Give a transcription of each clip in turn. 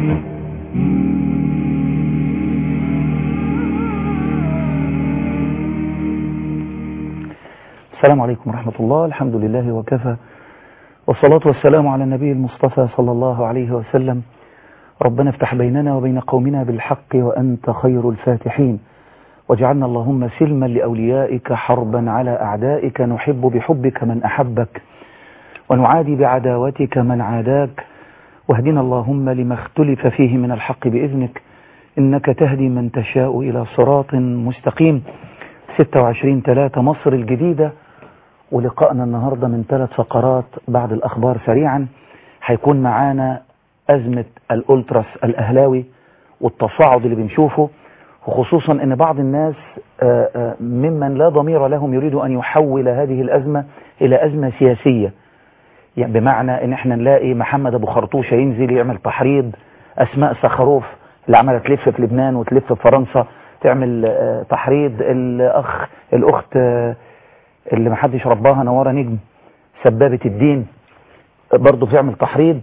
السلام عليكم ورحمة الله الحمد لله وكفى والصلاة والسلام على النبي المصطفى صلى الله عليه وسلم ربنا افتح بيننا وبين قومنا بالحق وأنت خير الفاتحين واجعلنا اللهم سلما لأوليائك حربا على أعدائك نحب بحبك من أحبك ونعادي بعداوتك من عاداك واهدنا اللهم لما اختلف فيه من الحق بإذنك إنك تهدي من تشاء إلى صراط مستقيم 26 3 مصر الجديدة ولقائنا النهاردة من ثلاث فقرات بعد الأخبار سريعا هيكون معانا أزمة الأولتراس الأهلاوي والتصاعد اللي بنشوفه وخصوصا أن بعض الناس آه، آه، ممن لا ضمير لهم يريد أن يحول هذه الأزمة إلى أزمة سياسية يعني بمعنى أن احنا نلاقي محمد أبو خرطوشة ينزل يعمل تحريض أسماء سخروف اللي عملت تلف في لبنان وتلف في فرنسا تعمل آه، تحريض الأخ الأخت آه، اللي محدش رباها نوارة نجم سبابة الدين برضه بتعمل تحريض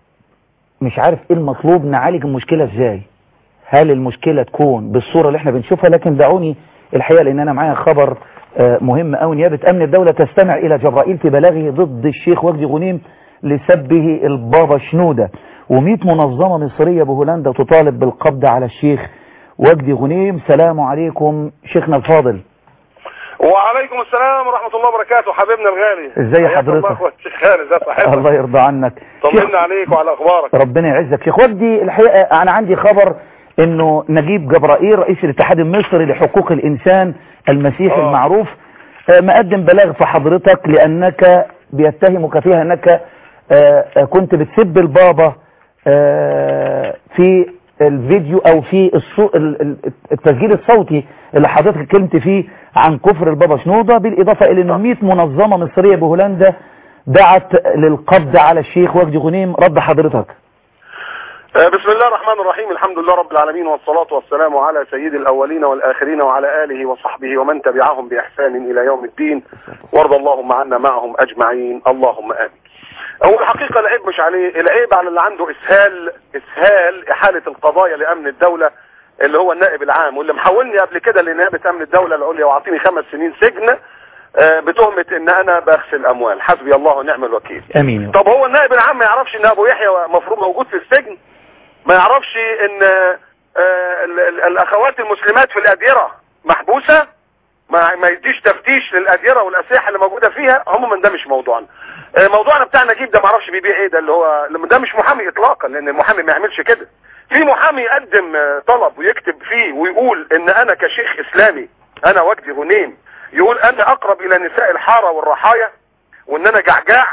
مش عارف ايه المطلوب نعالج المشكلة ازاي هل المشكلة تكون بالصورة اللي احنا بنشوفها لكن دعوني الحقيقة لان انا معايا خبر آه، مهم قوي نيابة امن الدولة تستمع الى جبرائيل في بلاغه ضد الشيخ وجدي غنيم لسبه البابا شنودة و100 منظمة مصرية بهولندا تطالب بالقبض على الشيخ وجدي غنيم سلام عليكم شيخنا الفاضل وعليكم السلام ورحمة الله وبركاته حبيبنا الغالي ازاي حياك حضرتك؟ الله اخوة الشيخ خالد ازي صحتك الله يرضى عنك طمنا عليك وعلى اخبارك ربنا يعزك شيخ وجدي الحقيقة أنا عندي خبر إنه نجيب جبرائيل رئيس الاتحاد المصري لحقوق الإنسان المسيحي آه. المعروف آه، مقدم بلاغ في حضرتك لأنك بيتهمك فيها أنك آه، آه، كنت بتسب البابا آه، في الفيديو أو في الصو- ال- ال- التسجيل الصوتي اللي حضرتك اتكلمت فيه عن كفر البابا شنودة بالإضافة إلى أنه 100 منظمة مصرية بهولندا دعت للقبض على الشيخ وجدي غنيم رد حضرتك آه، بسم الله الرحمن الرحيم الحمد لله رب العالمين والصلاة والسلام على سيد الأولين والآخرين وعلى آله وصحبه ومن تبعهم بإحسان إلى يوم الدين وارض اللهم عنا معهم أجمعين اللهم آمين هو الحقيقة العيب مش عليه العيب على اللي عنده إسهال إسهال إحالة القضايا لأمن الدولة اللي هو النائب العام واللي محولني قبل كده لنيابة أمن الدولة العليا وعطيني خمس سنين سجن آه، بتهمة إن أنا بغسل أموال حسبي الله ونعم الوكيل امين يا رب. طب هو النائب العام ما يعرفش ان ابو يحيى مفروض موجود في السجن ما يعرفش ان آه، ال- ال- الاخوات المسلمات في الاديرة محبوسة ما ما يديش تفتيش للاديرة والاسلحة اللي موجودة فيها عموما ده مش موضوعنا آه، موضوعنا بتاع نجيب ده ما اعرفش بيبيع ايه ده اللي هو ده مش محامي اطلاقا لان المحامي ما يعملش كده في محامي يقدم آه، طلب ويكتب فيه ويقول ان انا كشيخ اسلامي انا وجدي غنيم يقول انا اقرب الى نساء الحارة والرحايا وان انا جعجاع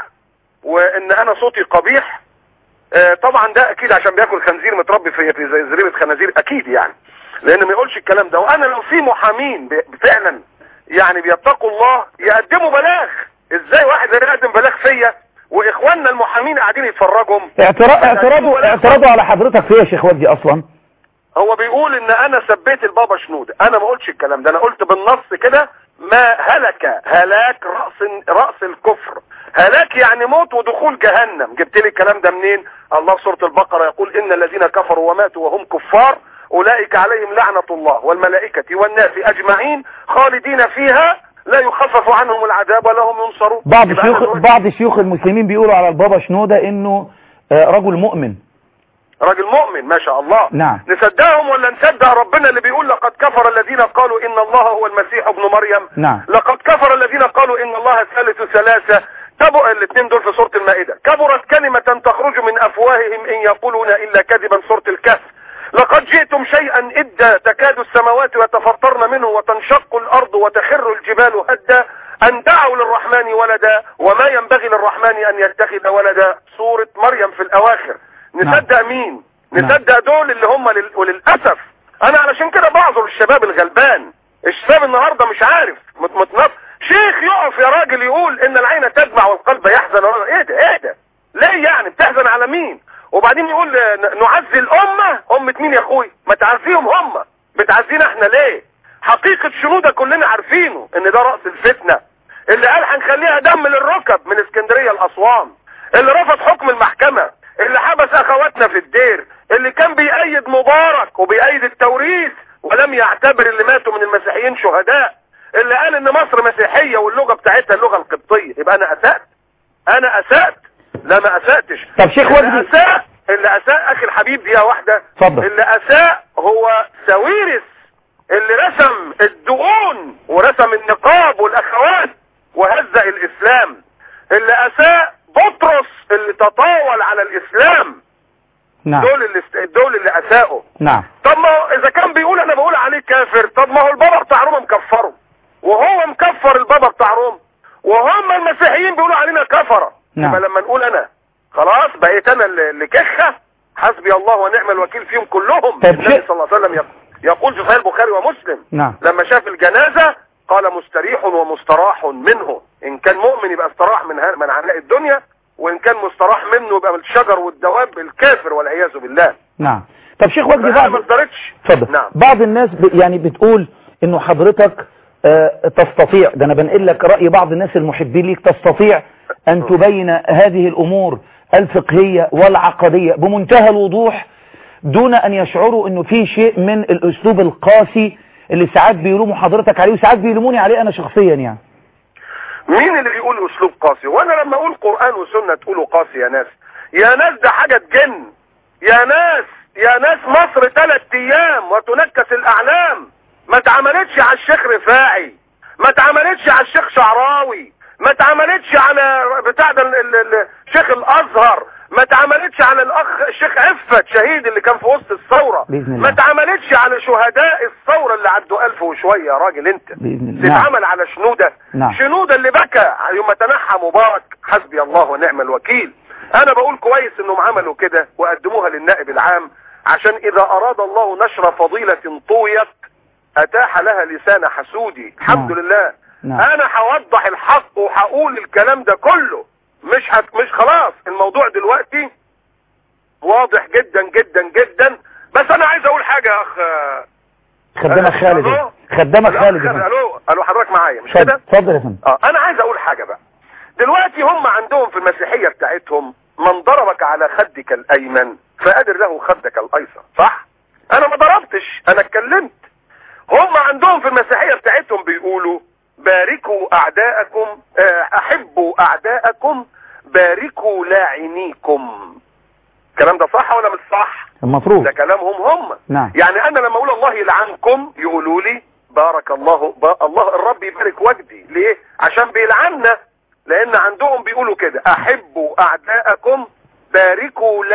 وان انا صوتي قبيح آه، طبعا ده اكيد عشان بياكل خنزير متربي في في زي زريبه خنازير اكيد يعني لان ما يقولش الكلام ده وانا لو في محامين ب- فعلا يعني بيتقوا الله يقدموا بلاغ ازاي واحد زي ده يقدم بلاغ فيا واخواننا المحامين قاعدين يتفرجهم اعتراض اعتراضه اعتراضه على حضرتك فيه يا شيخ وجدي اصلا هو بيقول ان انا سبيت البابا شنودة انا ما قلتش الكلام ده انا قلت بالنص كده ما هلك هلاك رأس رأس الكفر هلاك يعني موت ودخول جهنم جبت لي الكلام ده منين الله في سورة البقرة يقول ان الذين كفروا وماتوا وهم كفار اولئك عليهم لعنة الله والملائكة والناس اجمعين خالدين فيها لا يخفف عنهم العذاب ولا هم ينصرون بعض يبقى شيوخ أنا دلوقتي بعض شيوخ المسلمين بيقولوا على البابا شنودة انه آه، رجل مؤمن راجل مؤمن ما شاء الله نعم. نصدقهم ولا نصدق ربنا اللي بيقول لقد كفر الذين قالوا ان الله هو المسيح ابن مريم نعم. لقد كفر الذين قالوا ان الله ثالث ثلاثة كبر الاثنين دول في سورة المائدة كبرت كلمة تخرج من افواههم ان يقولون الا كذبا سورة الكهف لقد جئتم شيئا إدا تكاد السماوات يتفطرن منه وتنشق الأرض وتخر الجبال هدا أن دعوا للرحمن ولدا وما ينبغي للرحمن أن يتخذ ولدا سورة مريم في الأواخر نصدق مين نعم. نصدق دول اللي هم لل... وللأسف أنا علشان كده بعذر الشباب الغلبان الشباب النهاردة مش عارف مت- متنف شيخ يقف يا راجل يقول إن العين تدمع والقلب يحزن ايه ده ايه ده ليه يعني بتحزن على مين وبعدين يقول آه، ن- نعزي الأمة أمة مين يا أخوي ما تعزيهم هم بتعزينا احنا ليه حقيقة شنودة كلنا عارفينه ان ده رأس الفتنة اللي قال هنخليها دم للركب من اسكندرية لأسوان اللي رفض حكم المحكمة اللي حبس اخواتنا في الدير اللي كان بيأيد مبارك وبيأيد التوريث ولم يعتبر اللي ماتوا من المسيحيين شهداء اللي قال ان مصر مسيحية واللغة بتاعتها اللغة القبطية يبقى انا اسأت انا اسأت لا ما اسأتش طب شيخ اللي وجدي اساء اللي اساء اخي الحبيب دقيقة واحدة اتفضل. اللي اساء هو ساويرس اللي رسم الدقون ورسم النقاب والاخوات وهزأ الاسلام اللي اساء بطرس اللي تطاول على الاسلام نعم دول اللي است- دول اللي اساءوا نعم طب ما هو اذا كان بيقول انا بقول عليه كافر طب ما هو البابا بتاع روما مكفره وهو مكفر البابا بتاع روما وهم المسيحيين بيقولوا علينا كفره نعم. يبقى لما نقول انا خلاص بقيت انا اللي اللي كخه حسبي الله ونعم الوكيل فيهم كلهم طب النبي شيء- صلى الله عليه وسلم يق- يقول في صحيح البخاري ومسلم نعم لما شاف الجنازة قال مستريح ومستراح منه ان كان مؤمن يبقى استراح من ه- من عناء الدنيا وان كان مستراح منه يبقى من الشجر والدواب الكافر والعياذ بالله نعم طب شيخ وجدي فانا ما بعض اصدرتش اتفضل نعم بعض الناس ب... يعني بتقول انه حضرتك آه، تستطيع ده انا بنقل لك رأي بعض الناس المحبين ليك تستطيع ان تبين هذه الامور الفقهية والعقدية بمنتهى الوضوح دون ان يشعروا انه في شيء من الاسلوب القاسي اللي ساعات بيلوموا حضرتك عليه وساعات بيلوموني عليه انا شخصيا يعني مين اللي بيقول اسلوب قاسي وانا لما اقول قرآن وسنة تقولوا قاسي يا ناس يا ناس ده حاجة تجن يا ناس يا ناس مصر ثلاث ايام وتنكس الاعلام ما اتعملتش على الشيخ رفاعي ما اتعملتش على الشيخ شعراوي ما اتعملتش على بتاع ده ال- ال- ال- شيخ الازهر ما اتعملتش على الاخ الشيخ عفت شهيد اللي كان في وسط الثورة بإذن الله. ما اتعملتش على شهداء الثورة اللي عدوا الف وشوية يا راجل انت بإذن الله نعم. تتعمل على شنودة نعم. شنودة اللي بكى يوم تنحى مبارك حسبي الله ونعم الوكيل انا بقول كويس انهم عملوا كده وقدموها للنائب العام عشان اذا اراد الله نشر فضيلة طويت اتاح لها لسان حسودي الحمد نعم. لله نعم. انا هوضح الحق وهقول الكلام ده كله مش هت... مش خلاص الموضوع دلوقتي واضح جدا جدا جدا بس انا عايز اقول حاجة يا اخ خدامك خالد ألو؟ خدامك الأخ خالد يا فندم. الو الو حضرتك معايا مش اتفضل كده اتفضل يا فندم اه انا عايز اقول حاجة بقى دلوقتي هم عندهم في المسيحية بتاعتهم من ضربك على خدك الايمن فقدر له خدك الايسر صح انا ما ضربتش انا اتكلمت هم عندهم في المسيحية بتاعتهم بيقولوا باركوا اعداءكم آه، احبوا اعداءكم باركوا لاعنيكم الكلام ده صح ولا مش صح المفروض ده كلامهم هم نعم يعني انا لما اقول الله يلعنكم يقولوا لي بارك الله با الله الرب يبارك وجدي ليه عشان بيلعننا لان عندهم بيقولوا كده احبوا اعداءكم باركوا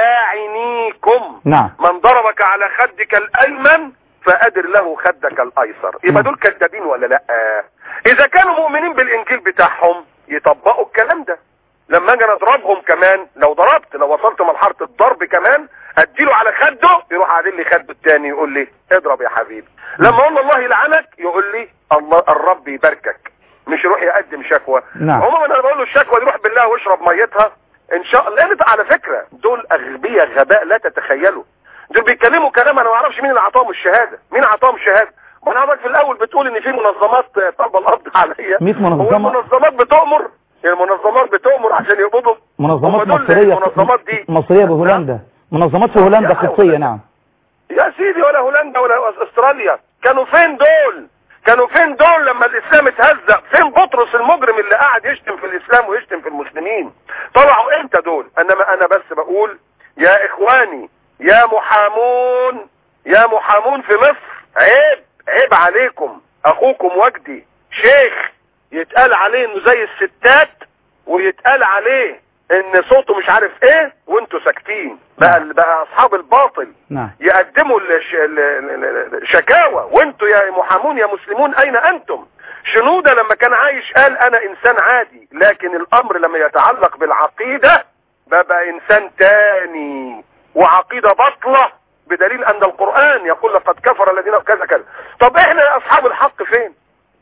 لاعنيكم نعم من ضربك على خدك الايمن فادر له خدك الايسر يبقى نعم. دول كذابين ولا لا اذا كانوا مؤمنين بالانجيل بتاعهم يطبقوا الكلام ده لما اجي أنا اضربهم كمان لو ضربت لو وصلت مرحله الضرب كمان اديله على خده يروح عادل لي خده التاني يقول لي اضرب يا حبيبي لما اقول له الله يلعنك يقول لي الله الرب يباركك مش يروح يقدم شكوى نعم. عموما انا بقول له الشكوى دي روح بالله واشرب ميتها ان شاء الله لان على فكره دول اغبياء غباء لا تتخيلوا دول بيتكلموا كلام انا ما اعرفش مين اللي اعطاهم الشهاده مين اعطاهم الشهاده وانا حضرتك في الاول بتقول ان في منظمات طالبه القبض عليا 100 منظمة. هو المنظمات بتؤمر المنظمات بتؤمر عشان يقبضوا منظمات هم دول مصرية المنظمات دي مصرية بهولندا منظمات في هولندا يا قبطية هولندا. نعم يا سيدي ولا هولندا ولا استراليا كانوا فين دول كانوا فين دول لما الاسلام اتهزأ فين بطرس المجرم اللي قاعد يشتم في الاسلام ويشتم في المسلمين طلعوا امتى دول انما انا بس بقول يا اخواني يا محامون يا محامون في مصر عيب عيب عليكم اخوكم وجدي شيخ يتقال عليه انه زي الستات ويتقال عليه ان صوته مش عارف ايه وانتوا ساكتين بقى بقى اصحاب الباطل نعم يقدموا الش- ال- ال- ال- الشكاوى وانتوا يا محامون يا مسلمون اين انتم شنودة لما كان عايش قال انا انسان عادي لكن الامر لما يتعلق بالعقيدة ببقى انسان تاني وعقيدة بطلة بدليل ان القرآن يقول لقد كفر الذين كذا كذا طب احنا يا اصحاب الحق فين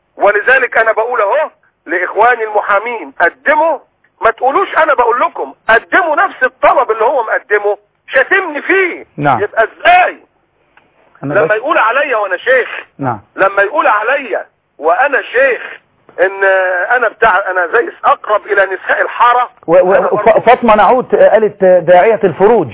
ولذلك انا بقول اهو لاخواني المحامين قدموا ما تقولوش انا بقول لكم قدموا نفس الطلب اللي هو مقدمه شتمني فيه نعم. يبقى ازاي أنا لما بس يقول عليا وانا شيخ نعم لما يقول عليا وانا شيخ ان انا بتاع انا زي اقرب الى نساء الحاره وفاطمه نعود قالت داعيه الفروج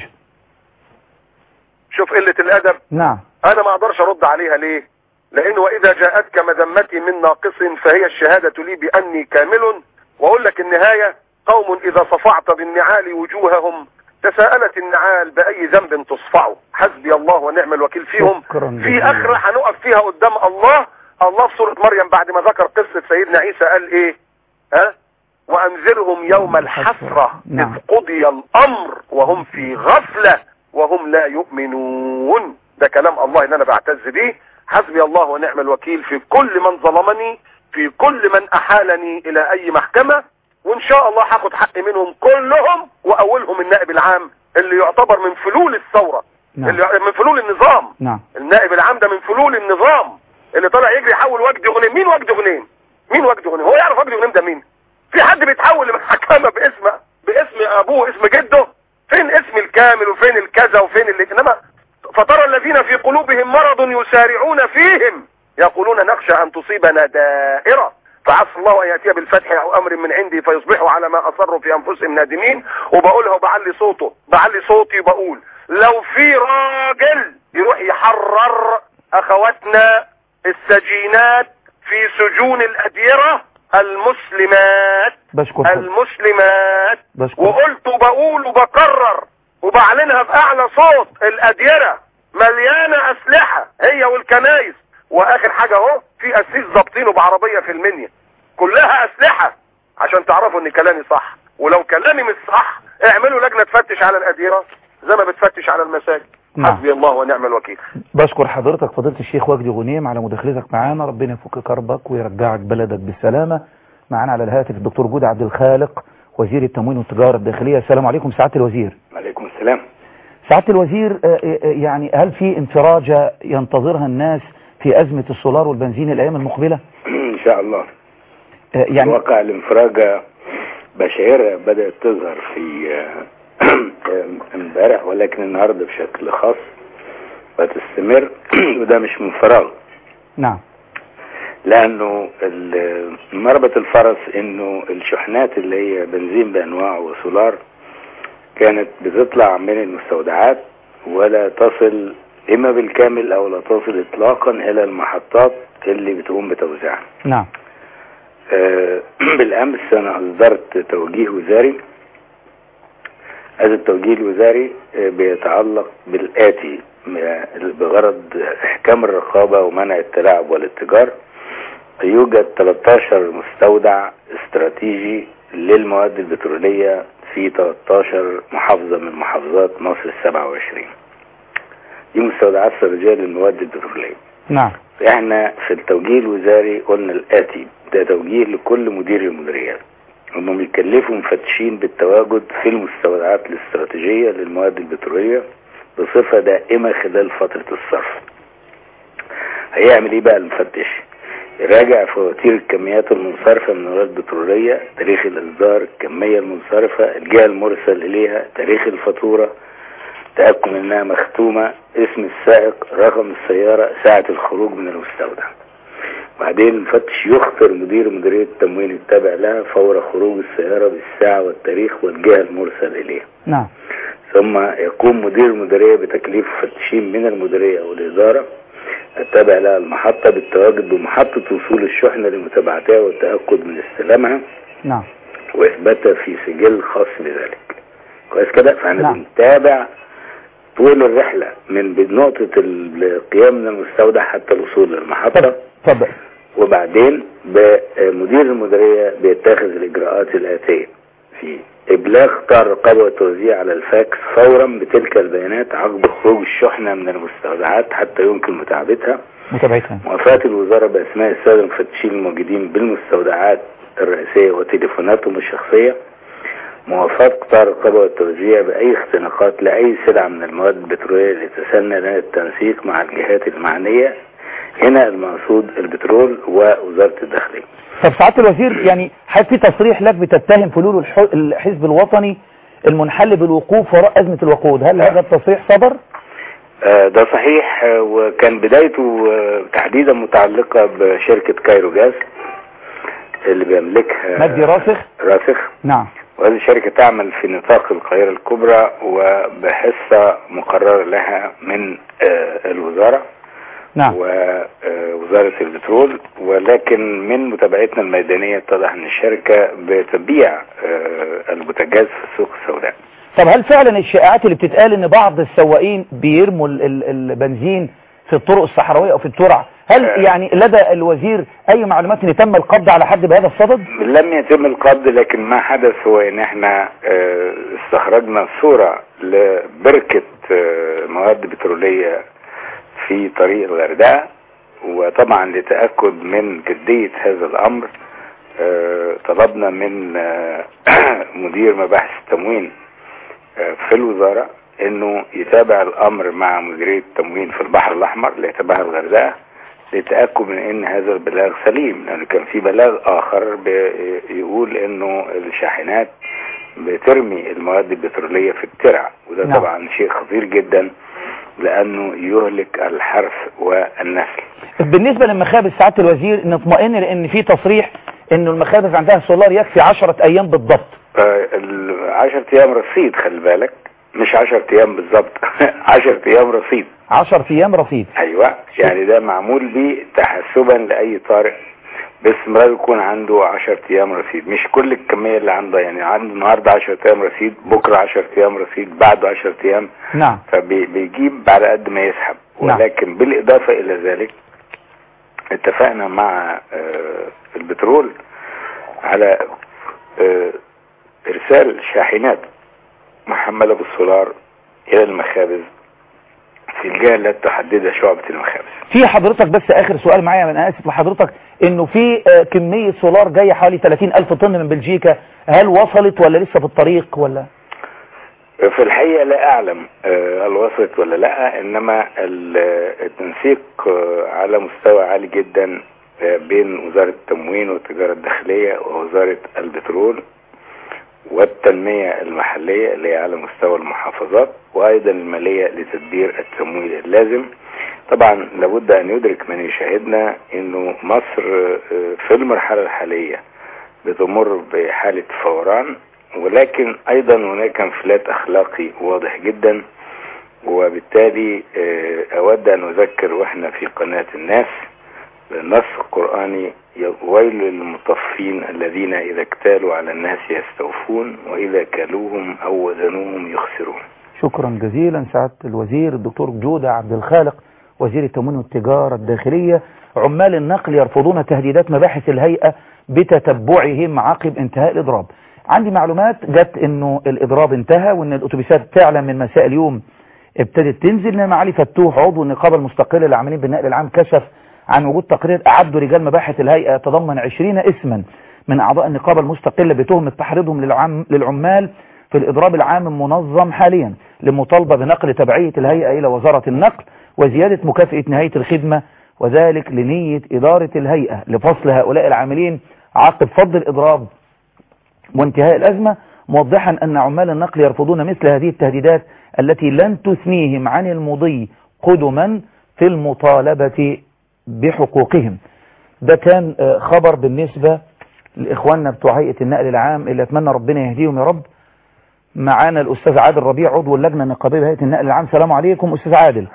شوف قله الادب نعم انا ما اقدرش ارد عليها ليه لان واذا جاءتك مذمتي من ناقص فهي الشهاده لي باني كامل واقول لك النهايه قوم اذا صفعت بالنعال وجوههم تساءلت النعال باي ذنب تصفعه حسبي الله ونعم الوكيل فيهم في اخره هنقف فيها قدام الله الله في سوره مريم بعد ما ذكر قصه سيدنا عيسى قال ايه ها وانذرهم يوم الحسره نعم. اذ قضي الامر وهم في غفله وهم لا يؤمنون ده كلام الله اللي انا بعتز بيه حسبي الله ونعم الوكيل في كل من ظلمني في كل من احالني الى اي محكمة وان شاء الله هاخد حقي منهم كلهم واولهم النائب العام اللي يعتبر من فلول الثورة نعم. اللي من فلول النظام نعم النائب العام ده من فلول النظام اللي طالع يجري يحول وجد غنيم مين وجد غنيم مين وجد غنيم هو يعرف وجد غنيم ده مين في حد بيتحول لمحكمة باسم باسم ابوه اسم جده فين اسم الكامل وفين الكذا وفين اللي انما فترى الذين في قلوبهم مرض يسارعون فيهم يقولون نخشى ان تصيبنا دائرة فعسى الله ان ياتي بالفتح او امر من عندي فيصبحوا على ما اصروا في انفسهم نادمين وبقولها وبعلي صوته بعلي صوتي وبقول لو في راجل يروح يحرر اخواتنا السجينات في سجون الاديرة المسلمات بشكر حضرتك. المسلمات بشكر. وقلت وبقول وبكرر وبعلنها بأعلى صوت الأديرة مليانة أسلحة هي والكنايس وآخر حاجة اهو في أسيس ضابطينه بعربية في المنيا كلها أسلحة عشان تعرفوا إن كلامي صح ولو كلامي مش صح اعملوا لجنة تفتش على الأديرة زي ما بتفتش على المساجد نعم. حسبي الله ونعم الوكيل بشكر حضرتك فضيلة الشيخ وجدي غنيم على مداخلتك معانا ربنا يفك كربك ويرجعك بلدك بالسلامة معانا على الهاتف الدكتور جود عبد الخالق وزير التموين والتجارة الداخلية السلام عليكم سعادة الوزير عليكم السلام سعادة الوزير آه، آه، يعني هل في انفراجة ينتظرها الناس في أزمة السولار والبنزين الأيام المقبلة ان شاء الله آه، يعني يعني واقع الانفراجة بشائرة بدأت تظهر في آه، امبارح ولكن النهاردة بشكل خاص وتستمر وده مش من فراغ نعم لانه ال- مربط الفرس انه الشحنات اللي هي بنزين بانواعه وسولار كانت بتطلع من المستودعات ولا تصل اما بالكامل او لا تصل اطلاقا الى المحطات اللي بتقوم بتوزيعها نعم آه، بالامس انا اصدرت توجيه وزاري هذا التوجيه الوزاري آه، بيتعلق بالاتي م- بغرض احكام الرقابة ومنع التلاعب والاتجار يوجد 13 مستودع استراتيجي للمواد البترولية في 13 محافظة من محافظات مصر ال 27 دي مستودعات استراتيجية للمواد البترولية نعم احنا في التوجيه الوزاري قلنا الاتي ده توجيه لكل مدير المديريات هم بيكلفوا مفتشين بالتواجد في المستودعات الاستراتيجية للمواد البترولية بصفة دائمة خلال فترة الصرف هيعمل ايه بقى المفتش يراجع فواتير الكميات المنصرفة من المواد البترولية تاريخ الإصدار الكمية المنصرفة الجهة المرسل إليها تاريخ الفاتورة تأكد انها مختومة اسم السائق رقم السيارة ساعة الخروج من المستودع بعدين المفتش يخطر مدير مديرية التموين التابع لها فور خروج السيارة بالساعة والتاريخ والجهة المرسل إليها نعم ثم يقوم مدير المديرية بتكليف مفتشين من المديرية أو الإدارة التابع لها المحطة بالتواجد بمحطة وصول الشحنة لمتابعتها والتأكد من استلامها نعم وإثباتها في سجل خاص بذلك كويس كده فاحنا نعم. بنتابع طول الرحلة من نقطة القيام من المستودع حتى الوصول للمحطة طب اتفضل وبعدين مدير المديرية بيتخذ الإجراءات الآتية في إبلاغ قطاع الرقابة والتوزيع على الفاكس فورا بتلك البيانات عقب خروج الشحنة من المستودعات حتى يمكن متابعتها متابعتها موافاة الوزارة بأسماء السادة المفتشين الموجودين بالمستودعات الرئيسية وتليفوناتهم الشخصية موافاة قطاع الرقابة والتوزيع بأي اختناقات لأي سلعة من المواد البترولية اللي تسنى لنا التنسيق مع الجهات المعنية هنا المقصود البترول ووزارة الداخلية طب سعادة الوزير يعني هل في تصريح لك بتتهم فلول الح- الحزب الوطني المنحل بالوقوف وراء أزمة الوقود هل هذا التصريح صدر؟ آه، ده صحيح آه، وكان بدايته آه، تحديدا متعلقة بشركة كايرو جاز اللي بيملكها مجدي راسخ راسخ نعم وهذه الشركة تعمل في نطاق القاهرة الكبرى وبحصة مقررة لها من آه، الوزارة نعم ووزارة البترول ولكن من متابعتنا الميدانية اتضح ان الشركة بتبيع آه، البوتاجاز في السوق السوداء طب هل فعلا الشائعات اللي بتتقال ان بعض السواقين بيرموا ال- ال- البنزين في الطرق الصحراوية او في الترع هل آه. يعني لدى الوزير اي معلومات ان تم القبض على حد بهذا الصدد لم يتم القبض لكن ما حدث هو ان احنا آه، استخرجنا صورة لبركة آه، مواد بترولية في طريق الغردقة وطبعا لتأكد من جدية هذا الامر آه، طلبنا من آه، مدير مباحث التموين آه، في الوزارة انه يتابع الامر مع مديرية التموين في البحر الاحمر اللي يتبعها الغردقة للتأكد من ان هذا البلاغ سليم لان كان في بلاغ اخر بيقول انه الشاحنات بترمي المواد البترولية في الترع وده نعم. طبعا شيء خطير جدا لانه يهلك الحرث والنسل بالنسبة للمخابز سعادة الوزير نطمئن لان في تصريح انه المخابز عندها سولار يكفي 10 ايام بالضبط آه، العشر ايام رصيد خلي بالك مش عشر ايام بالظبط عشر ايام رصيد 10 ايام رصيد ايوه يعني ده معمول بيه تحسبا لاي طارئ باستمرار يكون عنده 10 ايام رصيد مش كل الكميه اللي عنده يعني عنده النهارده 10 ايام رصيد بكره 10 ايام رصيد بعده 10 ايام نعم فبيجيب على قد ما يسحب نعم. ولكن بالاضافه الى ذلك اتفقنا مع آه، البترول على آه، ارسال شاحنات محمله بالسولار الى المخابز في الجهه التي تحددها شعبه المخابز في حضرتك بس اخر سؤال معايا انا اسف لحضرتك انه في آه، كمية سولار جاية حوالي 30 الف طن من بلجيكا هل وصلت ولا لسه في الطريق ولا في الحقيقة لا أعلم آه، هل وصلت ولا لا إنما ال- التنسيق آه، على مستوى عالي جدا آه، بين وزارة التموين والتجارة الداخلية ووزارة البترول والتنمية المحلية اللي هي على مستوى المحافظات وأيضا المالية لتدبير التمويل اللازم طبعا لابد أن يدرك من يشاهدنا أنه مصر آه، في المرحلة الحالية بتمر بحالة فوران ولكن ايضا هناك انفلات اخلاقي واضح جدا وبالتالي آه، اود ان اذكر واحنا في قناة الناس بالنص القرآني ويل للمطفين الذين اذا اكتالوا على الناس يستوفون واذا كالوهم او وزنوهم يخسرون شكرا جزيلا سعادة الوزير الدكتور جودة عبد الخالق وزير التموين والتجارة الداخلية عمال النقل يرفضون تهديدات مباحث الهيئة بتتبعهم عقب انتهاء الإضراب عندي معلومات جت انه الإضراب انتهى وان الأتوبيسات فعلا من مساء اليوم ابتدت تنزل انما علي فتوح عضو النقابة المستقلة للعاملين بالنقل العام كشف عن وجود تقرير أعده رجال مباحث الهيئة يتضمن 20 اسما من أعضاء النقابة المستقلة بتهمة تحريضهم للعم للعمال في الإضراب العام المنظم حاليا لمطالبة بنقل تبعية الهيئة إلى وزارة النقل وزيادة مكافأة نهاية الخدمة وذلك لنية إدارة الهيئة لفصل هؤلاء العاملين عقب فض الإضراب وانتهاء الأزمة موضحا أن عمال النقل يرفضون مثل هذه التهديدات التي لن تثنيهم عن المضي قدما في المطالبة بحقوقهم ده كان آه، خبر بالنسبة لإخواننا بتوع هيئة النقل العام اللي أتمنى ربنا يهديهم يا رب معانا الأستاذ عادل ربيع عضو اللجنة النقابية بهيئة النقل العام سلام عليكم أستاذ عادل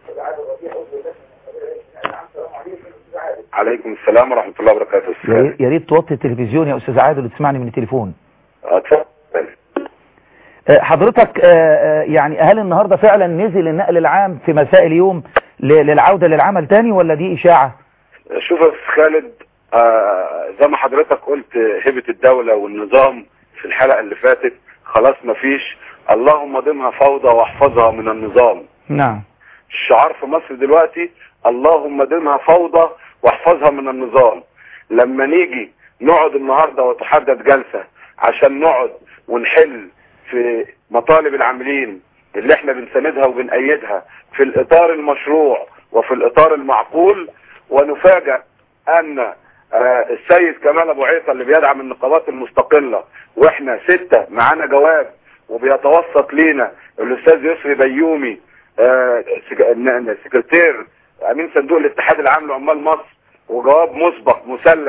عليكم السلام ورحمة الله وبركاته يا ريت- يا ريت توطي التلفزيون يا أستاذ عادل وتسمعني من التليفون اتفضل آه، حضرتك آه، آه، يعني هل النهاردة فعلا نزل النقل العام في مساء اليوم ل- للعودة للعمل تاني ولا دي إشاعة شوف يا أستاذ خالد آه زي ما حضرتك قلت هبة الدولة والنظام في الحلقة اللي فاتت خلاص مفيش اللهم ضمها فوضى واحفظها من النظام نعم الشعار في مصر دلوقتي اللهم ضمها فوضى واحفظها من النظام لما نيجي نقعد النهاردة وتحدد جلسة عشان نقعد ونحل في مطالب العاملين اللي احنا بنساندها وبنأيدها في الإطار المشروع وفي الإطار المعقول ونفاجأ أن آه، السيد كمال أبو عيطة اللي بيدعم النقابات المستقلة واحنا ستة معانا جواب وبيتوسط لينا الأستاذ يسري بيومي آه، سك- ن- ن- سكرتير أمين صندوق الاتحاد العام لعمال مصر وجواب مسبق مسلم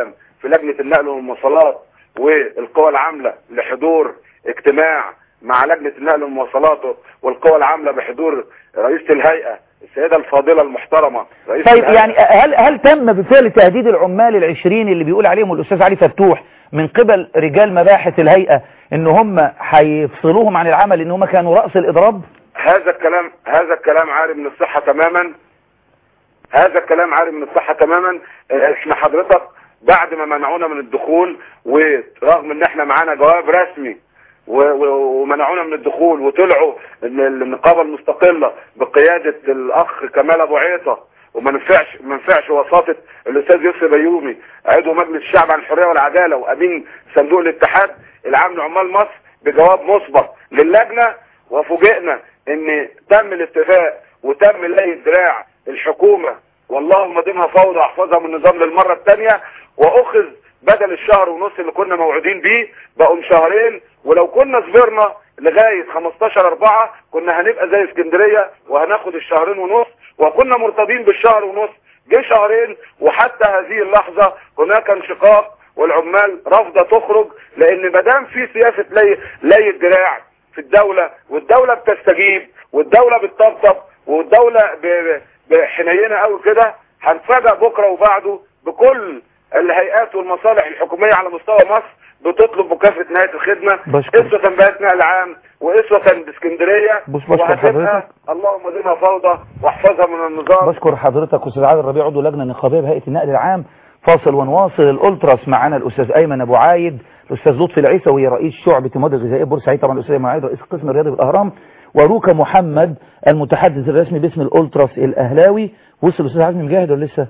في لجنة النقل والمواصلات والقوى العاملة لحضور اجتماع مع لجنة النقل والمواصلات والقوى العاملة بحضور رئيسة الهيئة السيدة الفاضلة المحترمة رئيسة طيب الهيئة. يعني هل هل تم بفعل تهديد العمال العشرين اللي بيقول عليهم الأستاذ علي فتوح من قبل رجال مباحث الهيئة ان هم هيفصلوهم عن العمل ان هم كانوا رأس الإضراب هذا الكلام هذا الكلام عاري من الصحة تماما هذا الكلام عاري من الصحة تماما اه، احنا حضرتك بعد ما منعونا من الدخول ورغم ان احنا معانا جواب رسمي و- و- ومنعونا من الدخول وطلعوا ان النقابة المستقلة بقيادة الاخ كمال ابو عيطة وما نفعش ما نفعش وساطة الاستاذ يوسف بيومي عضو مجلس الشعب عن الحرية والعدالة وامين صندوق الاتحاد العام لعمال مصر بجواب مسبق للجنة وفوجئنا ان تم الاتفاق وتم لي دراع الحكومة واللهم ديمها فوضى احفظها من النظام للمرة الثانية واخذ بدل الشهر ونص اللي كنا موعودين بيه بقوا شهرين ولو كنا صبرنا لغاية 15 4 كنا هنبقى زي اسكندرية وهناخد الشهرين ونص وكنا مرتضين بالشهر ونص جه شهرين وحتى هذه اللحظة هناك انشقاق والعمال رافضة تخرج لان مادام في سياسة لي, لي الدراع في الدولة والدولة بتستجيب والدولة بتطبطب والدولة ب- ب- بحنينة قوي كده هنفاجئ بكرة وبعده بكل الهيئات والمصالح الحكومية على مستوى مصر بتطلب مكافأة نهاية الخدمة بشكر. اسوة بيات نقل عام واسوة باسكندرية بص- بشكر وهتبقى حضرتك. اللهم ديمها فوضى واحفظها من النظام بشكر حضرتك أستاذ عادل ربيع عضو لجنة نقابية بهيئة النقل العام فاصل ونواصل الألتراس معانا الأستاذ أيمن أبو عايد الأستاذ لطفي العيسوي رئيس شعبة المواد الغذائية بورسعيد طبعا الأستاذ أيمن عايد رئيس القسم الرياضي بالأهرام وروكا محمد المتحدث الرسمي باسم الألتراس الأهلاوي وصل الأستاذ عزمي مجاهد ولا لسه؟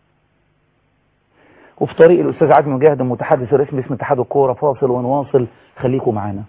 وفي طريق الأستاذ عزمي مجاهد المتحدث الرسمي باسم اتحاد الكورة فاصل ونواصل خليكم معانا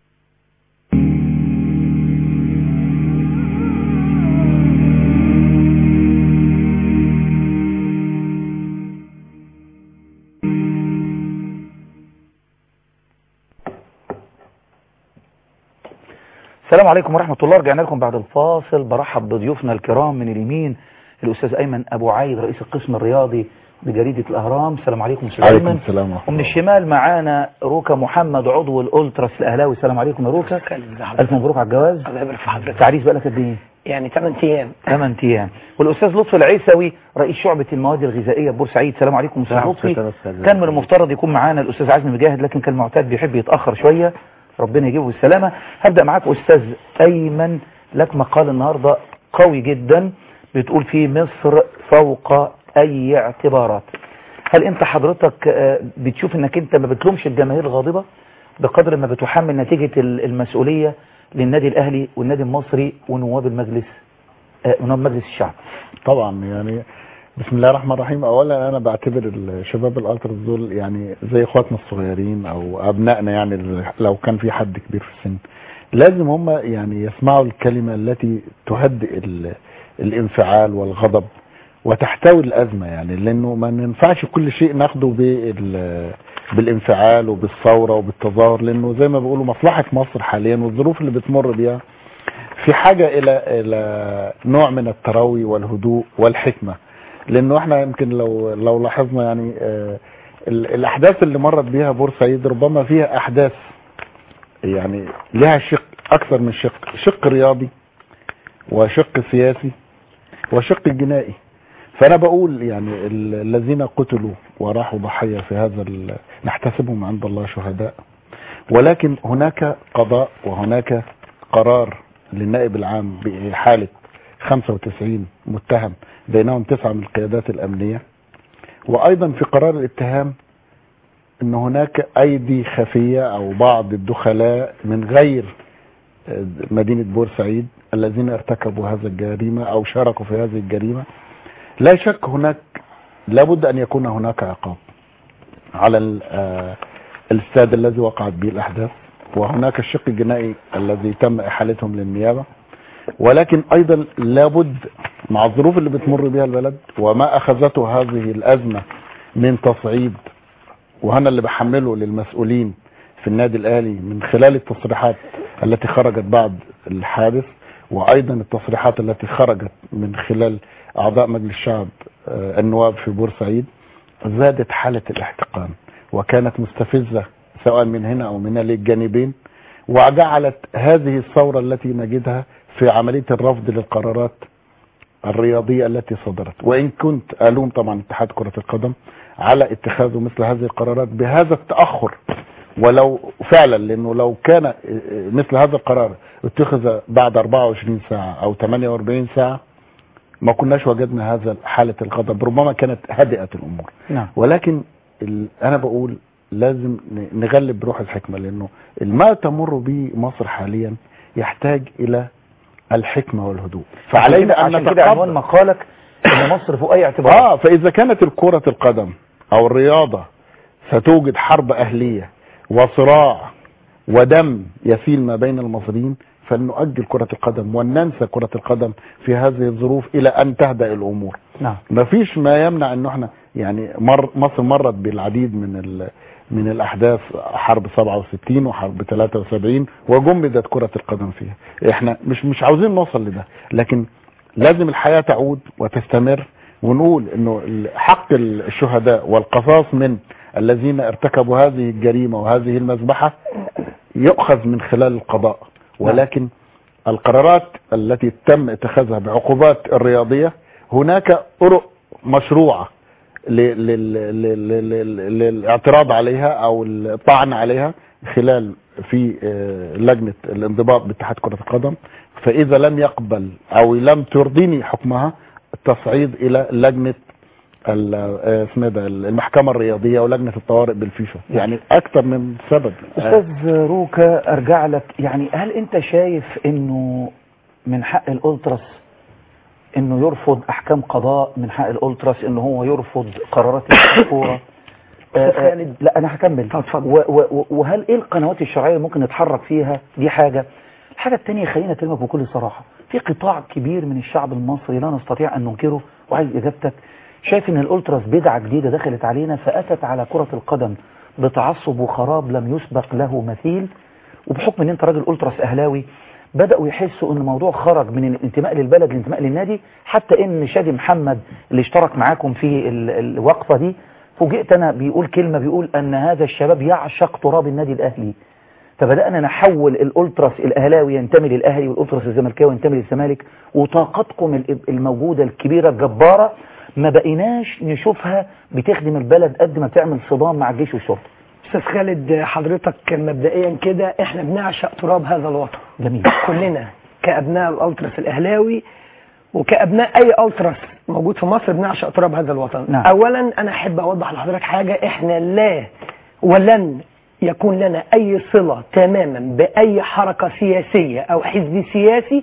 السلام عليكم ورحمة الله رجعنا لكم بعد الفاصل برحب بضيوفنا الكرام من اليمين الأستاذ أيمن أبو عايد رئيس القسم الرياضي بجريدة الأهرام السلام عليكم أستاذ عليكم أيمن السلام ورحمة ومن الله. الشمال معانا روكا محمد عضو الألتراس الأهلاوي السلام عليكم يا روكا ألف مبروك على الجواز الله يبارك في حضرتك تعريس بقالك قد إيه؟ يعني 8 ايام 8 أيام والأستاذ لطفي العيسوي رئيس شعبة المواد الغذائية بورسعيد السلام عليكم أستاذ نعم، لطفي شكرا أستاذ. كان من المفترض يكون معانا الأستاذ عزمي مجاهد لكن كان معتاد بيحب يتأخر شوية ربنا يجيبه بالسلامة هبدأ معاك أستاذ أيمن لك مقال النهاردة قوي جدا بتقول فيه مصر فوق أي اعتبارات هل أنت حضرتك آه، بتشوف أنك أنت ما بتلومش الجماهير الغاضبة بقدر ما بتحمل نتيجة ال- المسؤولية للنادي الأهلي والنادي المصري ونواب المجلس آه، ونواب مجلس الشعب طبعا يعني بسم الله الرحمن الرحيم اولا انا بعتبر الشباب الالتراس دول يعني زي اخواتنا الصغيرين او ابنائنا يعني ال- لو كان في حد كبير في السن لازم هم يعني يسمعوا الكلمة التي تهدئ ال- الانفعال والغضب وتحتوي الازمة يعني لانه ما ينفعش كل شيء ناخده بال بالانفعال وبالثورة وبالتظاهر لانه زي ما بيقولوا مصلحة مصر حاليا والظروف اللي بتمر بيها في حاجة الى الى نوع من التروي والهدوء والحكمة لانه احنا يمكن لو لو لاحظنا يعني آه، ال- الاحداث اللي مرت بيها بورسعيد ربما فيها احداث يعني لها شق اكثر من شق شق رياضي وشق سياسي وشق جنائي فانا بقول يعني ال- الذين قتلوا وراحوا ضحية في هذا ال- نحتسبهم عند الله شهداء ولكن هناك قضاء وهناك قرار للنائب العام بحالة 95 متهم بينهم تسعة من القيادات الأمنية وأيضا في قرار الاتهام أن هناك أيدي خفية أو بعض الدخلاء من غير آه، مدينة بورسعيد الذين ارتكبوا هذا الجريمة أو شاركوا في هذه الجريمة لا شك هناك لابد أن يكون هناك عقاب على ال- آه، الاستاد الذي وقعت به الأحداث وهناك الشق الجنائي الذي تم إحالتهم للنيابة ولكن أيضا لابد مع الظروف اللي بتمر بها البلد وما أخذته هذه الأزمة من تصعيد وأنا اللي بحمله للمسؤولين في النادي الأهلي من خلال التصريحات التي خرجت بعد الحادث وأيضا التصريحات التي خرجت من خلال أعضاء مجلس الشعب آه، النواب في بورسعيد زادت حالة الاحتقان وكانت مستفزة سواء من هنا أو من هنا للجانبين وجعلت هذه الثورة التي نجدها في عملية الرفض للقرارات الرياضية التي صدرت وإن كنت ألوم طبعا اتحاد كرة القدم على اتخاذ مثل هذه القرارات بهذا التأخر ولو فعلا لأنه لو كان مثل هذا القرار اتخذ بعد 24 ساعة أو 48 ساعة ما كناش وجدنا هذا حالة الغضب ربما كانت هدئت الأمور نعم ولكن ال- انا بقول لازم ن- نغلب روح الحكمة لانه ما تمر به مصر حاليا يحتاج الى الحكمة والهدوء فعلينا ان عشان كده عنوان نتقبل مقالك ان مصر فوق اي اعتبار اه فاذا كانت الكرة القدم او الرياضة ستوجد حرب اهلية وصراع ودم يسيل ما بين المصريين فلنؤجل كرة القدم وننسى كرة القدم في هذه الظروف الى ان تهدأ الامور نعم ما فيش ما يمنع انه احنا يعني مر مصر مرت بالعديد من ال من الاحداث حرب 67 وحرب 73 وجمدت كرة القدم فيها احنا مش مش عاوزين نوصل لده لكن لازم الحياة تعود وتستمر ونقول انه ال- حق ال- الشهداء والقصاص من الذين ارتكبوا هذه الجريمة وهذه المذبحة يؤخذ من خلال القضاء ولكن القرارات التي تم اتخاذها بعقوبات الرياضية هناك طرق مشروعة ل- لل- لل- لل- للاعتراض عليها او الطعن عليها خلال في آه، لجنة الانضباط باتحاد كرة القدم فاذا لم يقبل او لم ترضيني حكمها التصعيد الى لجنة ال- آه، اسمها ده المحكمة الرياضية ولجنة الطوارئ بالفيفا يعني اكثر من سبب آه، استاذ روكا ارجع لك يعني هل انت شايف انه من حق الالتراس انه يرفض احكام قضاء من حق الالتراس انه هو يرفض قرارات اتحاد الكوره آه، آه، خالد. لا انا هكمل طب اتفضل. و- و- وهل ايه القنوات الشرعيه اللي ممكن نتحرك فيها دي حاجه الحاجه الثانيه خلينا اكلمك بكل صراحه في قطاع كبير من الشعب المصري لا نستطيع ان ننكره وعايز اجابتك شايف ان الالتراس بدعه جديده دخلت علينا فاتت على كره القدم بتعصب وخراب لم يسبق له مثيل وبحكم ان انت راجل التراس اهلاوي بداوا يحسوا ان الموضوع خرج من الانتماء للبلد للانتماء للنادي حتى ان شادي محمد اللي اشترك معاكم في ال- الوقفه دي فوجئت انا بيقول كلمه بيقول ان هذا الشباب يعشق تراب النادي الاهلي فبدانا نحول الالتراس الاهلاوي ينتمي للاهلي والالتراس الزملكاوي ينتمي للزمالك وطاقتكم ال- الموجوده الكبيره الجباره ما بقيناش نشوفها بتخدم البلد قد ما بتعمل صدام مع الجيش والشرطه استاذ خالد حضرتك مبدئيا كده احنا بنعشق تراب هذا الوطن جميل كلنا كابناء الالتراس الاهلاوي وكابناء اي التراس موجود في مصر بنعشق تراب هذا الوطن نعم. اولا انا احب اوضح لحضرتك حاجه احنا لا ولن يكون لنا اي صله تماما باي حركه سياسيه او حزب سياسي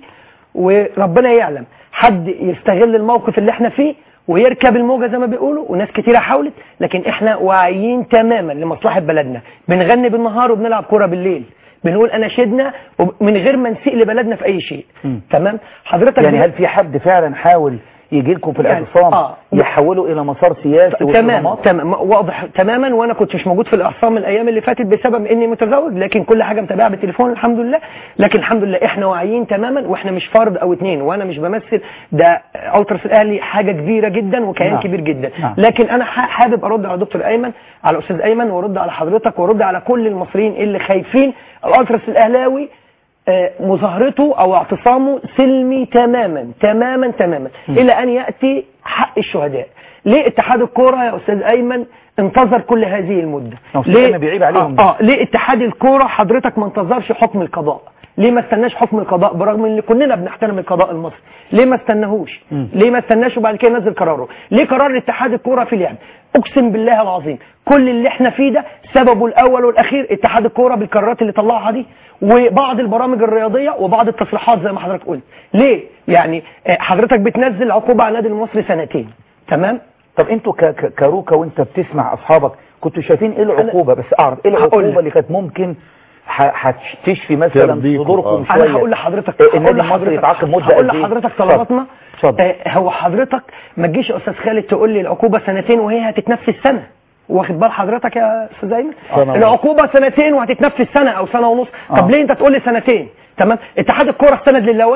وربنا يعلم حد يستغل الموقف اللي احنا فيه ويركب الموجة زي ما بيقولوا وناس كتيرة حاولت لكن احنا واعيين تماما لمصلحة بلدنا بنغني بالنهار وبنلعب كرة بالليل بنقول اناشدنا وب- من غير ما نسيء لبلدنا في اي شيء مم. تمام حضرتك يعني دلوقتي- هل في حد فعلا حاول يجي لكم في يعني- الاعتصام آه. يحوله الى مسار سياسي تمام وصدامات؟ تمام واضح تماما وانا كنت مش موجود في الاعصام الايام اللي فاتت بسبب اني متزوج لكن كل حاجه متابعه بالتليفون الحمد لله لكن الحمد لله احنا واعيين تماما واحنا مش فرد او اتنين وانا مش بمثل ده التراس الاهلي حاجه كبيره جدا وكيان نعم. كبير جدا نعم. لكن انا ح- حابب ارد على دكتور ايمن على استاذ ايمن وارد على حضرتك وارد على كل المصريين اللي خايفين الالتراس الاهلاوي آه، مظاهرته او اعتصامه سلمي تماما تماما تماما الى ان ياتي حق الشهداء ليه اتحاد الكوره يا استاذ ايمن انتظر كل هذه المده هو أستاذ أيمن بيعيب عليهم. اه, آه ليه اتحاد الكوره حضرتك ما انتظرش حكم القضاء ليه ما استناش حكم القضاء برغم ان كلنا بنحترم القضاء المصري ليه ما استناهوش مم. ليه ما استناش وبعد كده ينزل قراره ليه قرار اتحاد الكوره في لعب اقسم بالله العظيم كل اللي احنا فيه ده سببه الاول والاخير اتحاد الكوره بالقرارات اللي طلعها دي وبعض البرامج الرياضيه وبعض التصريحات زي ما حضرتك قلت ليه يعني آه، حضرتك بتنزل عقوبه على النادي المصري سنتين تمام طب انتوا ك- ك- كروكا وانت بتسمع اصحابك كنتوا شايفين ايه العقوبه بس اعرف ايه هقول العقوبه لك. اللي كانت ممكن ح- هتشفي مثلا ترضيكم، صدوركم آه. شويه انا هقول لحضرتك إيه، هقول النادي المصري لحضرتك يتعاقب مده هقول قد إيه؟ لحضرتك اتفضل. طلباتنا اتفضل. آه هو حضرتك ما تجيش يا استاذ خالد تقول لي العقوبه سنتين وهي هتتنفذ سنه واخد بال حضرتك يا استاذ ايمن سنة ونص. العقوبه سنتين وهتتنفذ سنه او سنه ونص آه. طب ليه انت تقول لي سنتين تمام اتحاد الكوره استند للوائح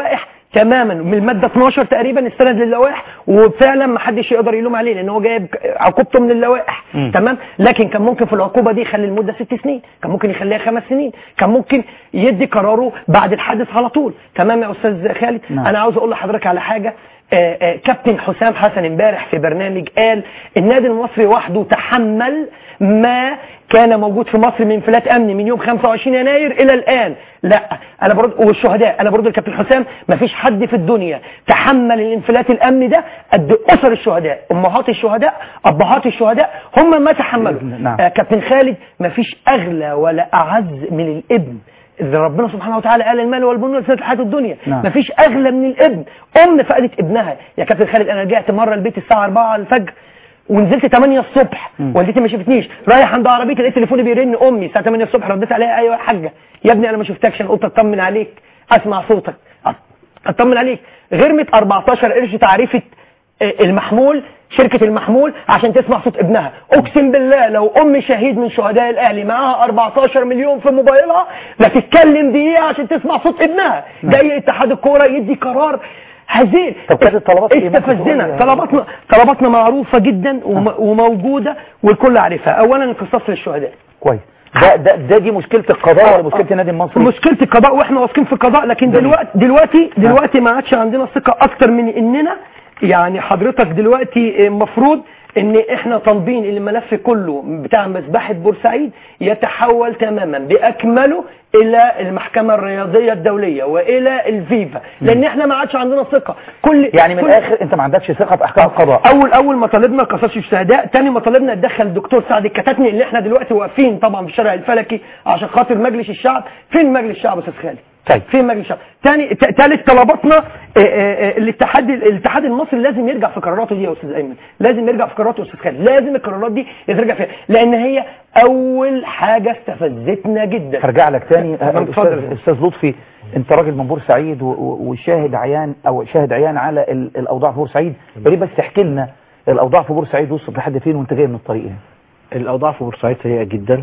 تماما من الماده 12 تقريبا استند للوائح وفعلا ما حدش يقدر يلوم عليه لان هو جايب عقوبته من اللوائح مم. تمام لكن كان ممكن في العقوبه دي يخلي المده ست سنين كان ممكن يخليها خمس سنين كان ممكن يدي قراره بعد الحادث على طول تمام يا استاذ خالد نعم. انا عاوز اقول لحضرتك على حاجه آه، آه، كابتن حسام حسن امبارح في برنامج قال النادي المصري وحده تحمل ما كان موجود في مصر من انفلات امني من يوم 25 يناير الى الان لا انا برد والشهداء انا برد الكابتن حسام ما فيش حد في الدنيا تحمل الانفلات الامني ده قد اسر الشهداء امهات الشهداء ابهات الشهداء هم ما تحملوا نعم. آه، كابتن خالد ما فيش اغلى ولا اعز من الابن إذا ربنا سبحانه وتعالى قال المال والبنون زينة الحياة الدنيا نعم. مفيش أغلى من الابن أم فقدت ابنها يا كابتن خالد أنا رجعت مرة البيت الساعة 4 الفجر ونزلت 8 الصبح مم. والدتي ما شافتنيش رايح عند عربيتي لقيت تليفوني بيرن امي الساعه 8 الصبح رديت عليها ايوه يا حاجه يا ابني انا ما شفتكش انا قلت اطمن عليك اسمع صوتك أط- اطمن عليك غرمت 14 قرش تعريفه آه، المحمول شركة المحمول عشان تسمع صوت ابنها اقسم بالله لو ام شهيد من شهداء الاهلي معاها 14 مليون في موبايلها لا تتكلم دقيقة عشان تسمع صوت ابنها جاي اتحاد الكورة يدي قرار هزيل طب كانت الطلبات إيه؟ ممكن تقول استفزنا لي؟ طلباتنا طلباتنا معروفة جدا وم- وموجودة والكل عارفها اولا القصاص للشهداء كويس ده ده ده دي مشكله القضاء ولا مشكله النادي المصري مشكلة القضاء واحنا واثقين في القضاء لكن جميل. دلوقتي دلوقتي دلوقتي ما عادش عندنا ثقة اكتر من اننا يعني حضرتك دلوقتي المفروض ان احنا طالبين الملف كله بتاع مذبحة بورسعيد يتحول تماما باكمله الى المحكمة الرياضية الدولية والى الفيفا لان احنا ما عادش عندنا ثقة كل يعني من كل- الاخر انت ما عندكش ثقه في احكام القضاء اول اول ما طالبنا قصاص الشهداء تاني ما طالبنا اتدخل الدكتور سعد الكتاتني اللي احنا دلوقتي واقفين طبعا في الشارع الفلكي عشان خاطر مجلس الشعب فين مجلس الشعب يا استاذ خالد طيب. فين مجلس الشعب تاني ت- تالت طلباتنا آه، آه، آه، الاتحاد الاتحاد المصري لازم يرجع في قراراته دي يا استاذ ايمن لازم يرجع في قراراته يا استاذ خالد لازم القرارات دي يرجع فيها لان هي اول حاجه استفزتنا جدا هرجع لك تاني آه، اتفضل. استاذ استاذ لطفي انت راجل من بورسعيد و- و- وشاهد عيان او شاهد عيان على ال- الاوضاع في بورسعيد يا ريت بس تحكي لنا الاوضاع في بورسعيد وصلت لحد فين وانت جاي من الطريق هنا الأوضاع في بورسعيد سيئة جدا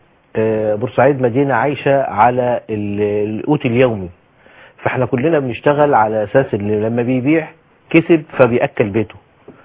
آه، بورسعيد مدينة عايشة على ال- القوت اليومي فاحنا كلنا بنشتغل على أساس ان لما بيبيع كسب فبيأكل بيته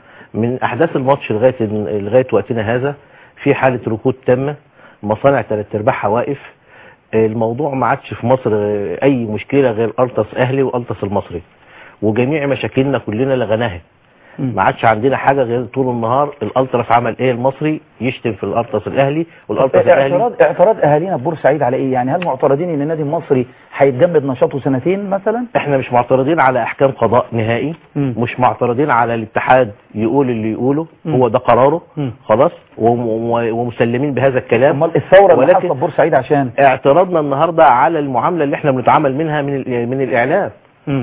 من أحداث الماتش لغاية لغاية وقتنا هذا في حالة ركود تامة مصانع تلات أرباعها واقف آه، الموضوع ما عادش في مصر آه، أي مشكلة غير ألطس أهلي وألطس المصري وجميع مشاكلنا كلنا لغناها ما عادش عندنا حاجه غير طول النهار الالتراس عمل ايه المصري يشتم في الالتراس الاهلي والالتراس الاهلي اعتراض اعتراض اهالينا في بورسعيد على ايه يعني هل معترضين ان النادي المصري هيتجمد نشاطه سنتين مثلا احنا مش معترضين على احكام قضاء نهائي مم. مش معترضين على الاتحاد يقول اللي يقوله مم. هو ده قراره مم. خلاص وم- وم- ومسلمين بهذا الكلام امال الثوره اللي ولكن- حصلت في بورسعيد عشان اعتراضنا النهارده على المعامله اللي احنا بنتعامل منها من ال- من الاعلام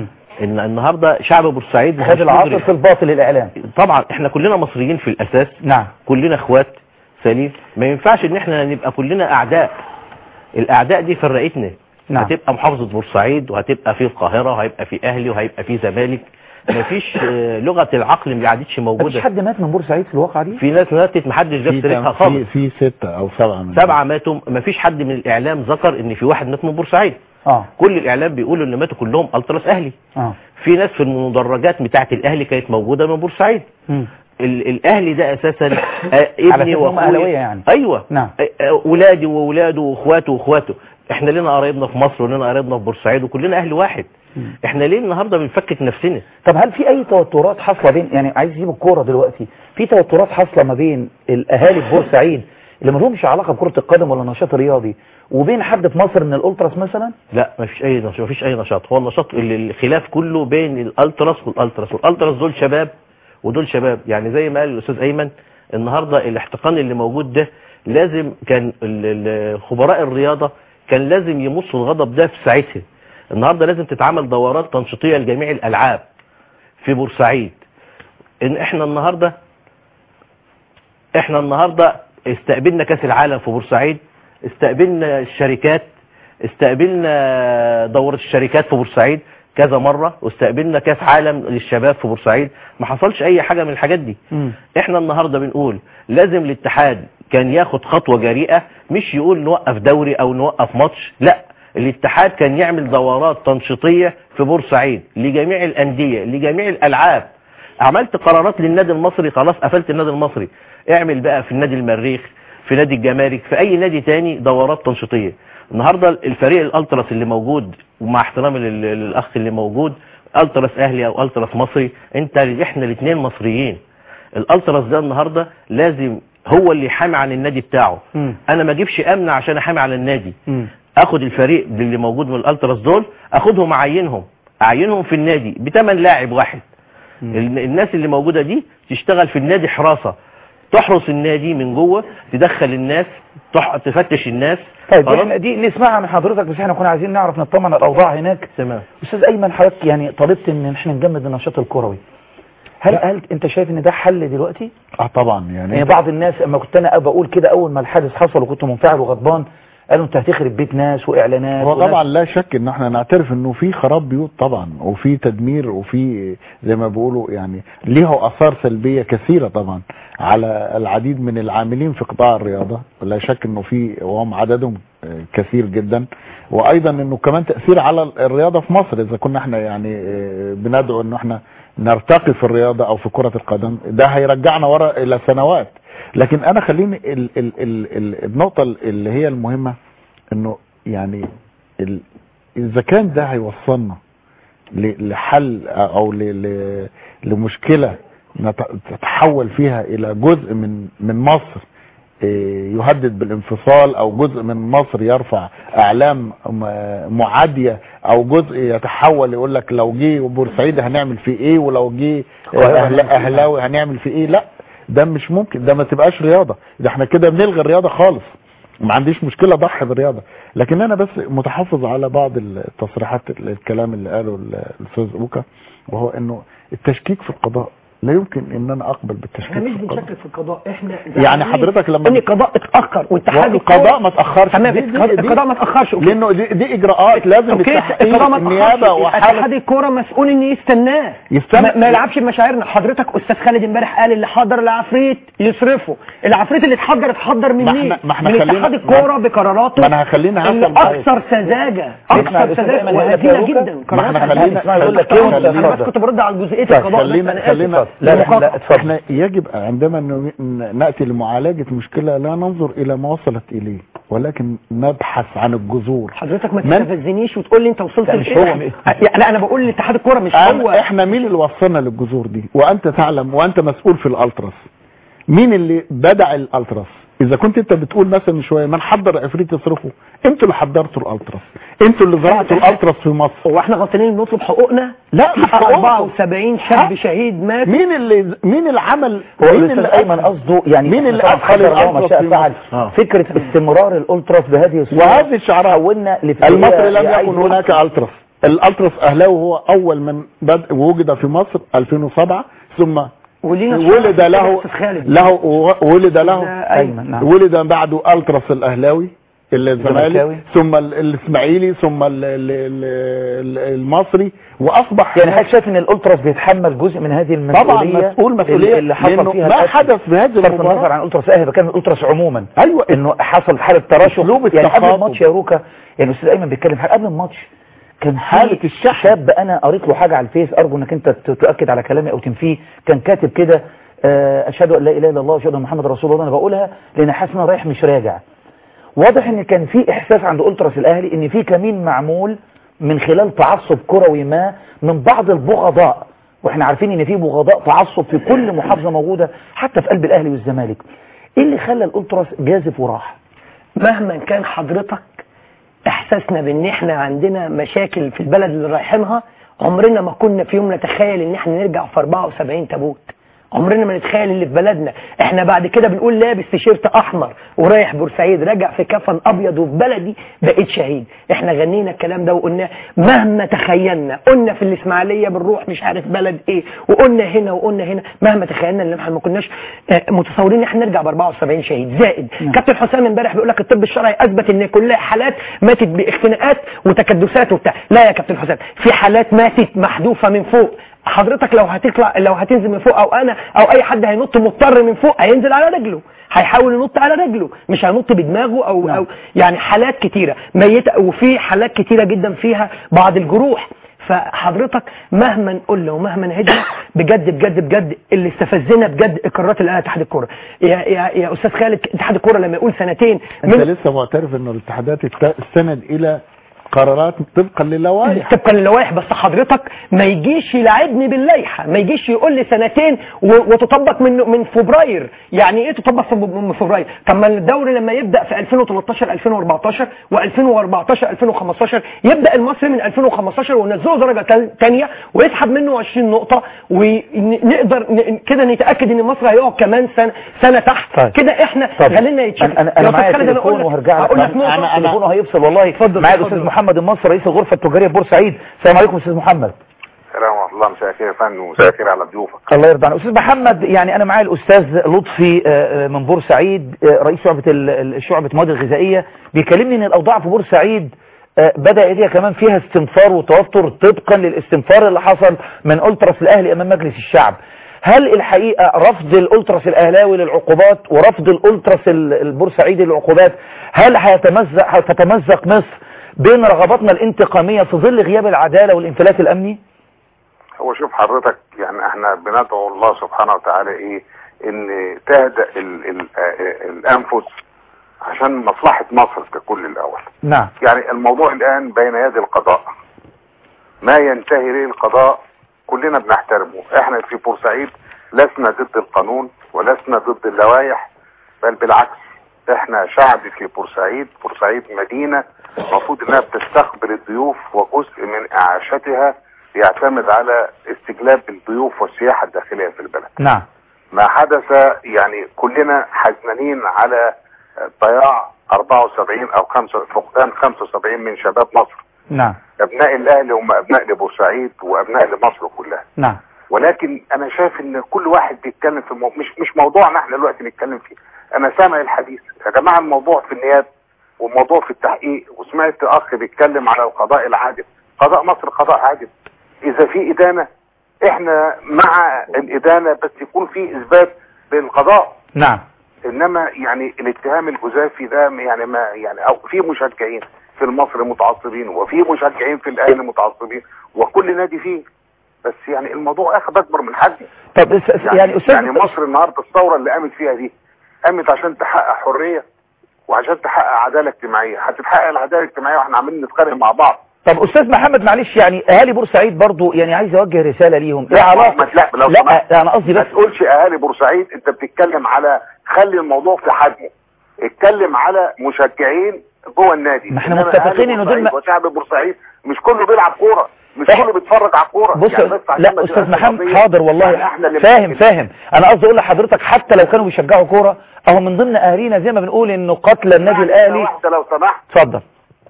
ان النهارده شعب بورسعيد خد مش العاطف مدرك. في الباطل الاعلام طبعا احنا كلنا مصريين في الاساس نعم كلنا اخوات سليم ما ينفعش ان احنا نبقى كلنا اعداء الاعداء دي فرقتنا نعم. هتبقى محافظة بورسعيد وهتبقى في القاهرة وهيبقى في اهلي وهيبقى في زمالك مفيش آه، لغة العقل ما عادتش مفيش موجودة حد مات من بورسعيد في الواقعه دي في ناس ماتت محدش جاب في سيرتها في, خالص في ستة او سبعة من سبعة ماتوا مفيش حد من الاعلام ذكر ان في واحد مات من بورسعيد اه كل الاعلام بيقولوا ان ماتوا كلهم التراس اهلي اه في ناس في المدرجات بتاعه الاهلي كانت موجودة من بورسعيد مم. ال- الاهلي ده اساسا آه، على ابني أساس هم واخويا أهلاوية يعني. ايوه نعم. آه، آه، ولادي وولاده واخواته واخواته احنا لنا قرايبنا في مصر ولنا قرايبنا في بورسعيد وكلنا اهل واحد احنا ليه النهارده بنفكك نفسنا طب هل في اي توترات حاصله بين يعني عايز اجيب الكوره دلوقتي في توترات حاصله ما بين الاهالي في بورسعيد اللي ما لهمش علاقه بكره القدم ولا النشاط الرياضي وبين حد في مصر من الالتراس مثلا لا ما فيش اي نشاط ما فيش اي نشاط هو النشاط ال- الخلاف كله بين الالتراس والالتراس والالتراس دول شباب ودول شباب يعني زي ما قال الاستاذ ايمن النهارده الاحتقان اللي موجود ده لازم كان ال- ال- خبراء الرياضه كان لازم يمصوا الغضب ده في ساعتها النهارده لازم تتعمل دورات تنشيطيه لجميع الالعاب في بورسعيد ان احنا النهارده احنا النهارده استقبلنا كاس العالم في بورسعيد استقبلنا الشركات استقبلنا دورة الشركات في بورسعيد كذا مرة واستقبلنا كاس عالم للشباب في بورسعيد ما حصلش اي حاجة من الحاجات دي احنا النهاردة بنقول لازم الاتحاد كان ياخد خطوة جريئة مش يقول نوقف دوري او نوقف ماتش لا الاتحاد كان يعمل دورات تنشيطيه في بورسعيد لجميع الانديه لجميع الالعاب عملت قرارات للنادي المصري خلاص قفلت النادي المصري اعمل بقى في النادي المريخ في نادي الجمارك في اي نادي تاني دورات تنشيطيه النهارده الفريق الالتراس اللي موجود ومع احترامي لل- للاخ اللي موجود التراس اهلي او التراس مصري انت احنا الاثنين مصريين الالتراس ده النهارده لازم هو اللي يحامي عن النادي بتاعه مم. انا ما اجيبش امن عشان احامي على النادي مم. اخد الفريق اللي موجود من الالتراس دول اخدهم اعينهم اعينهم في النادي بتمن لاعب واحد ال- الناس اللي موجوده دي تشتغل في النادي حراسه تحرس النادي من جوه تدخل الناس تح... تفتش الناس طيب خلاص؟ احنا دي نسمعها من حضرتك بس احنا كنا عايزين نعرف نطمن الاوضاع هناك تمام استاذ ايمن حضرتك يعني طلبت ان احنا نجمد النشاط الكروي هل لا. هل انت شايف ان ده حل دلوقتي اه طبعا يعني يعني بعض الناس اما كنت انا بقول كده اول ما الحادث حصل وكنت منفعل وغضبان قالوا انت هتخرب بيت ناس واعلانات هو وناس- طبعا لا شك ان احنا نعترف انه في خراب بيوت طبعا وفي تدمير وفي زي ما بيقولوا يعني ليه اثار سلبيه كثيره طبعا على العديد من العاملين في قطاع الرياضه لا شك انه في وهم عددهم آه، كثير جدا وايضا انه كمان تاثير على الرياضه في مصر اذا كنا احنا يعني آه، بندعو انه احنا نرتقي في الرياضه او في كره القدم ده هيرجعنا ورا الى سنوات لكن انا خليني ال ال ال ال النقطه اللي هي المهمه انه يعني ال اذا كان ده هيوصلنا ل- لحل او ل- ل- لمشكله نت- تتحول فيها الى جزء من من مصر إيه، يهدد بالانفصال او جزء من مصر يرفع اعلام م- معاديه او جزء يتحول يقول لك لو جه بورسعيد هنعمل فيه ايه ولو جه القاهرة أهل- هنعمل فيه إيه؟ اهلاوي هنعمل فيه ايه لا ده مش ممكن ده ما تبقاش رياضه ده احنا كده بنلغي الرياضه خالص ما عنديش مشكله اضحي بالرياضه لكن انا بس متحفظ على بعض التصريحات الكلام اللي قاله ال- الاستاذ اوكا وهو انه التشكيك في القضاء لا يمكن ان انا اقبل بالتشكيك احنا مش في القضاء بنشكل في القضاء احنا يعني زعلانين حضرتك لما ان بت- القضاء اتاخر واتحاد القضاء ما تاخرش تمام دي- دي- دي- القضاء ما اتاخرش أوكي. لانه دي, دي اجراءات لازم اوكي التحقيق القضاء ما النيابه اتاخرش اتحاد وحاله الكوره مسؤول ان يستناه يستنى. ما, ما يلعبش بمشاعرنا حضرتك استاذ خالد امبارح قال اللي حضر العفريت يصرفه العفريت اللي اتحضر اتحضر من ما مين احنا- ما احنا من خلينا- اتحاد الكوره بقراراته ما انا هخلينا اللي هفضل معاك. اكثر سذاجه نسمع اكثر الأستاذ سذاجه أيمن يقول لك يا وهزيله روكا. جدا ما احنا قرارات خلينا- هزيلة. يقول لك أنا إيه؟ بس- انا اتفضل. بس كنت برد على جزئيه طيب القضاء بس خلينا أنا خلينا آسف. لا، لا، المقاطعة. لا، اتفضل. احنا يجب عندما ن- ن- ناتي لمعالجه مشكله لا ننظر الى ما وصلت اليه ولكن نبحث عن الجذور حضرتك ما من- تستفزنيش وتقول لي انت وصلت لا، مش لإيه. هو. يعني لا انا بقول لاتحاد الكوره مش أنا هو احنا مين اللي وصلنا للجذور دي وانت تعلم وانت مسؤول في الالتراس مين اللي بدع الالتراس اذا كنت انت بتقول مثلا من شويه من حضر عفريت يصرفه انتوا اللي حضرتوا الالتراس انتوا اللي زرعتوا الالتراس في مصر هو احنا غلطانين بنطلب حقوقنا لا مش حق حقوقكم. 74 شاب شهيد مات مين اللي مين اللي عمل هو مين الاستاذ ايمن قصده يعني مين اللي طبعاً ادخل قدر الله ما الالتراس شاء في فعل مصر؟ آه. فكره استمرار الالتراس بهذه الصوره وهذه الشعارات حولنا لفئة المصري لم يعيش يكن هناك التراس الالتراس اهلاوي هو اول من بدأ وجد في مصر 2007 ثم ولينا ولد له أستاذ خالد. له ولد له ده ايمن نعم ولد بعده التراس الاهلاوي اللي الزمالك الزملكاوي. ثم ال- الاسماعيلي ثم ال- ال- ال- ال- المصري واصبح يعني حضرتك شايف ان الالتراس بيتحمل جزء من هذه طبعا المسؤوليه مسؤول مسؤوليه اللي حصل لأنه فيها ما القتل. حدث بهذه بصرف النظر المباراه عن الالتراس اهلي بكلم الالتراس عموما ايوه انه حصل حاله تراشق أسلوب يعني قبل التخاطب. الماتش يا روكا يعني الاستاذ ايمن بيتكلم حاجه قبل الماتش كان في حالة الشحن. شاب انا قريت له حاجه على الفيس ارجو انك انت ت- تؤكد على كلامي او تنفيه كان كاتب كده آه، اشهد ان لا اله الا الله واشهد ان محمد رسول الله انا بقولها لان حاسس ان أنا رايح مش راجع واضح ان كان في احساس عند التراس الاهلي ان في كمين معمول من خلال تعصب كروي ما من بعض البغضاء واحنا عارفين ان في بغضاء تعصب في كل محافظه موجوده حتى في قلب الاهلي والزمالك ايه اللي خلى الالتراس جازف وراح مهما كان حضرتك احساسنا بان احنا عندنا مشاكل في البلد اللي رايحينها عمرنا ما كنا في يوم نتخيل ان احنا نرجع في 74 تابوت عمرنا ما نتخيل اللي في بلدنا احنا بعد كده بنقول لابس تيشيرت احمر ورايح بورسعيد راجع في كفن ابيض وفي بلدي بقيت شهيد احنا غنينا الكلام ده وقلنا مهما تخيلنا قلنا في الاسماعيليه بنروح مش عارف بلد ايه وقلنا هنا وقلنا هنا مهما تخيلنا ان احنا ما كناش آه، متصورين ان احنا نرجع ب 74 شهيد زائد كابتن حسام امبارح بيقول لك الطب الشرعي اثبت ان كلها حالات ماتت باختناقات وتكدسات وبتاع لا يا كابتن حسام في حالات ماتت محذوفه من فوق حضرتك لو هتطلع لو هتنزل من فوق او انا او اي حد هينط مضطر من فوق هينزل على رجله هيحاول ينط على رجله مش هينط بدماغه او نعم. او يعني حالات كتيره ميته وفي حالات كتيره جدا فيها بعض الجروح فحضرتك مهما نقول ومهما نهدنا بجد بجد بجد اللي استفزنا بجد اقرارات اللي قالها اتحاد الكوره يا يا يا استاذ خالد اتحاد الكوره لما يقول سنتين انت لسه معترف انه الاتحادات است- استند الى قرارات طبقا للوائح طبقا للوائح بس حضرتك ما يجيش يلاعبني باللائحه ما يجيش يقول لي سنتين و- وتطبق من من فبراير يعني ايه تطبق في- من فبراير طب ما الدوري لما يبدا في 2013 2014 و2014 2015 يبدا المصري من 2015 وننزله درجه تل- تانية ويسحب منه 20 نقطه ونقدر ن- كده نتاكد ان مصر هيقعد كمان سنه سنه تحت طيب. كده احنا طب خلينا يتشكل انا انا, أنا معايا تليفون وهرجع لك اقول لك نقطه انا تليفونه هيفصل والله اتفضل، معايا اتفضل. الاستاذ محمد النصر رئيس الغرفه التجاريه بورسعيد السلام عليكم استاذ محمد السلام ورحمه الله مساء الخير يا فندم ومساء الخير على ضيوفك الله يرضى عنك استاذ محمد يعني انا معايا الاستاذ لطفي آه، آه، من بورسعيد آه، رئيس شعبه ال- ال- شعبه المواد الغذائيه بيكلمني ان الاوضاع في بورسعيد آه، بدأت هي كمان فيها استنفار وتوتر طبقا للاستنفار اللي حصل من ألتراس الأهلي أمام مجلس الشعب هل الحقيقة رفض الألتراس الأهلاوي للعقوبات ورفض الألتراس ال- البورسعيدي للعقوبات هل هيتمزق هتتمزق مصر بين رغباتنا الانتقامية في ظل غياب العدالة والانفلات الأمني؟ هو شوف حضرتك يعني احنا بندعو الله سبحانه وتعالى ايه ان تهدأ ال ال آه، الانفس عشان مصلحة مصر ككل الاول نعم يعني الموضوع الان بين يد القضاء ما ينتهي اليه القضاء كلنا بنحترمه احنا في بورسعيد لسنا ضد القانون ولسنا ضد اللوائح بل بالعكس احنا شعب في بورسعيد بورسعيد مدينة المفروض انها بتستقبل الضيوف وجزء من اعاشتها يعتمد على استجلاب الضيوف والسياحة الداخلية في البلد نعم ما حدث يعني كلنا حزنانين على ضياع 74 او 5 فقدان 75 من شباب مصر نعم ابناء الاهلي هم ابناء لبورسعيد وابناء لمصر كلها نعم ولكن انا شايف ان كل واحد بيتكلم في الموضوع مش مش موضوعنا احنا دلوقتي نتكلم فيه انا سامع الحديث يا جماعه الموضوع في النيابه والموضوع في التحقيق وسمعت اخ بيتكلم على القضاء العادل قضاء مصر قضاء عادل اذا في ادانه احنا مع الادانه بس يكون في اثبات للقضاء نعم انما يعني الاتهام الجزافي ده يعني ما يعني او في مشجعين في المصري متعصبين وفي مشجعين في الاهلي متعصبين وكل نادي فيه بس يعني الموضوع اخذ اكبر من حجمه طب أس- أس- يعني, يعني أستاذ يعني مصر النهارده الثوره اللي قامت فيها دي قامت عشان تحقق حريه وعشان تحقق عداله اجتماعيه هتتحقق العداله الاجتماعيه واحنا عمالين نتخانق مع بعض طب استاذ محمد معلش يعني اهالي بورسعيد برضو يعني عايز اوجه رساله ليهم ايه لا، علاقه محمد، لا، لو لا سمحت. انا قصدي ما بس تقولش اهالي بورسعيد انت بتتكلم على خلي الموضوع في حجمه اتكلم على مشجعين جوه النادي ما احنا إنما متفقين أهالي إنه دول بورسعيد ما- وشعب بورسعيد مش كله بيلعب كوره مش إح- كله بيتفرج على الكوره بص يعني بس عشان لا ما استاذ تبقاش محمد قضية. حاضر والله يعني احنا اللي فاهم بنتكلم. فاهم انا قصدي اقول لحضرتك حتى لو كانوا بيشجعوا كوره اهو من ضمن اهالينا زي ما بنقول انه قتل النادي يعني الاهلي واحده لو سمحت اتفضل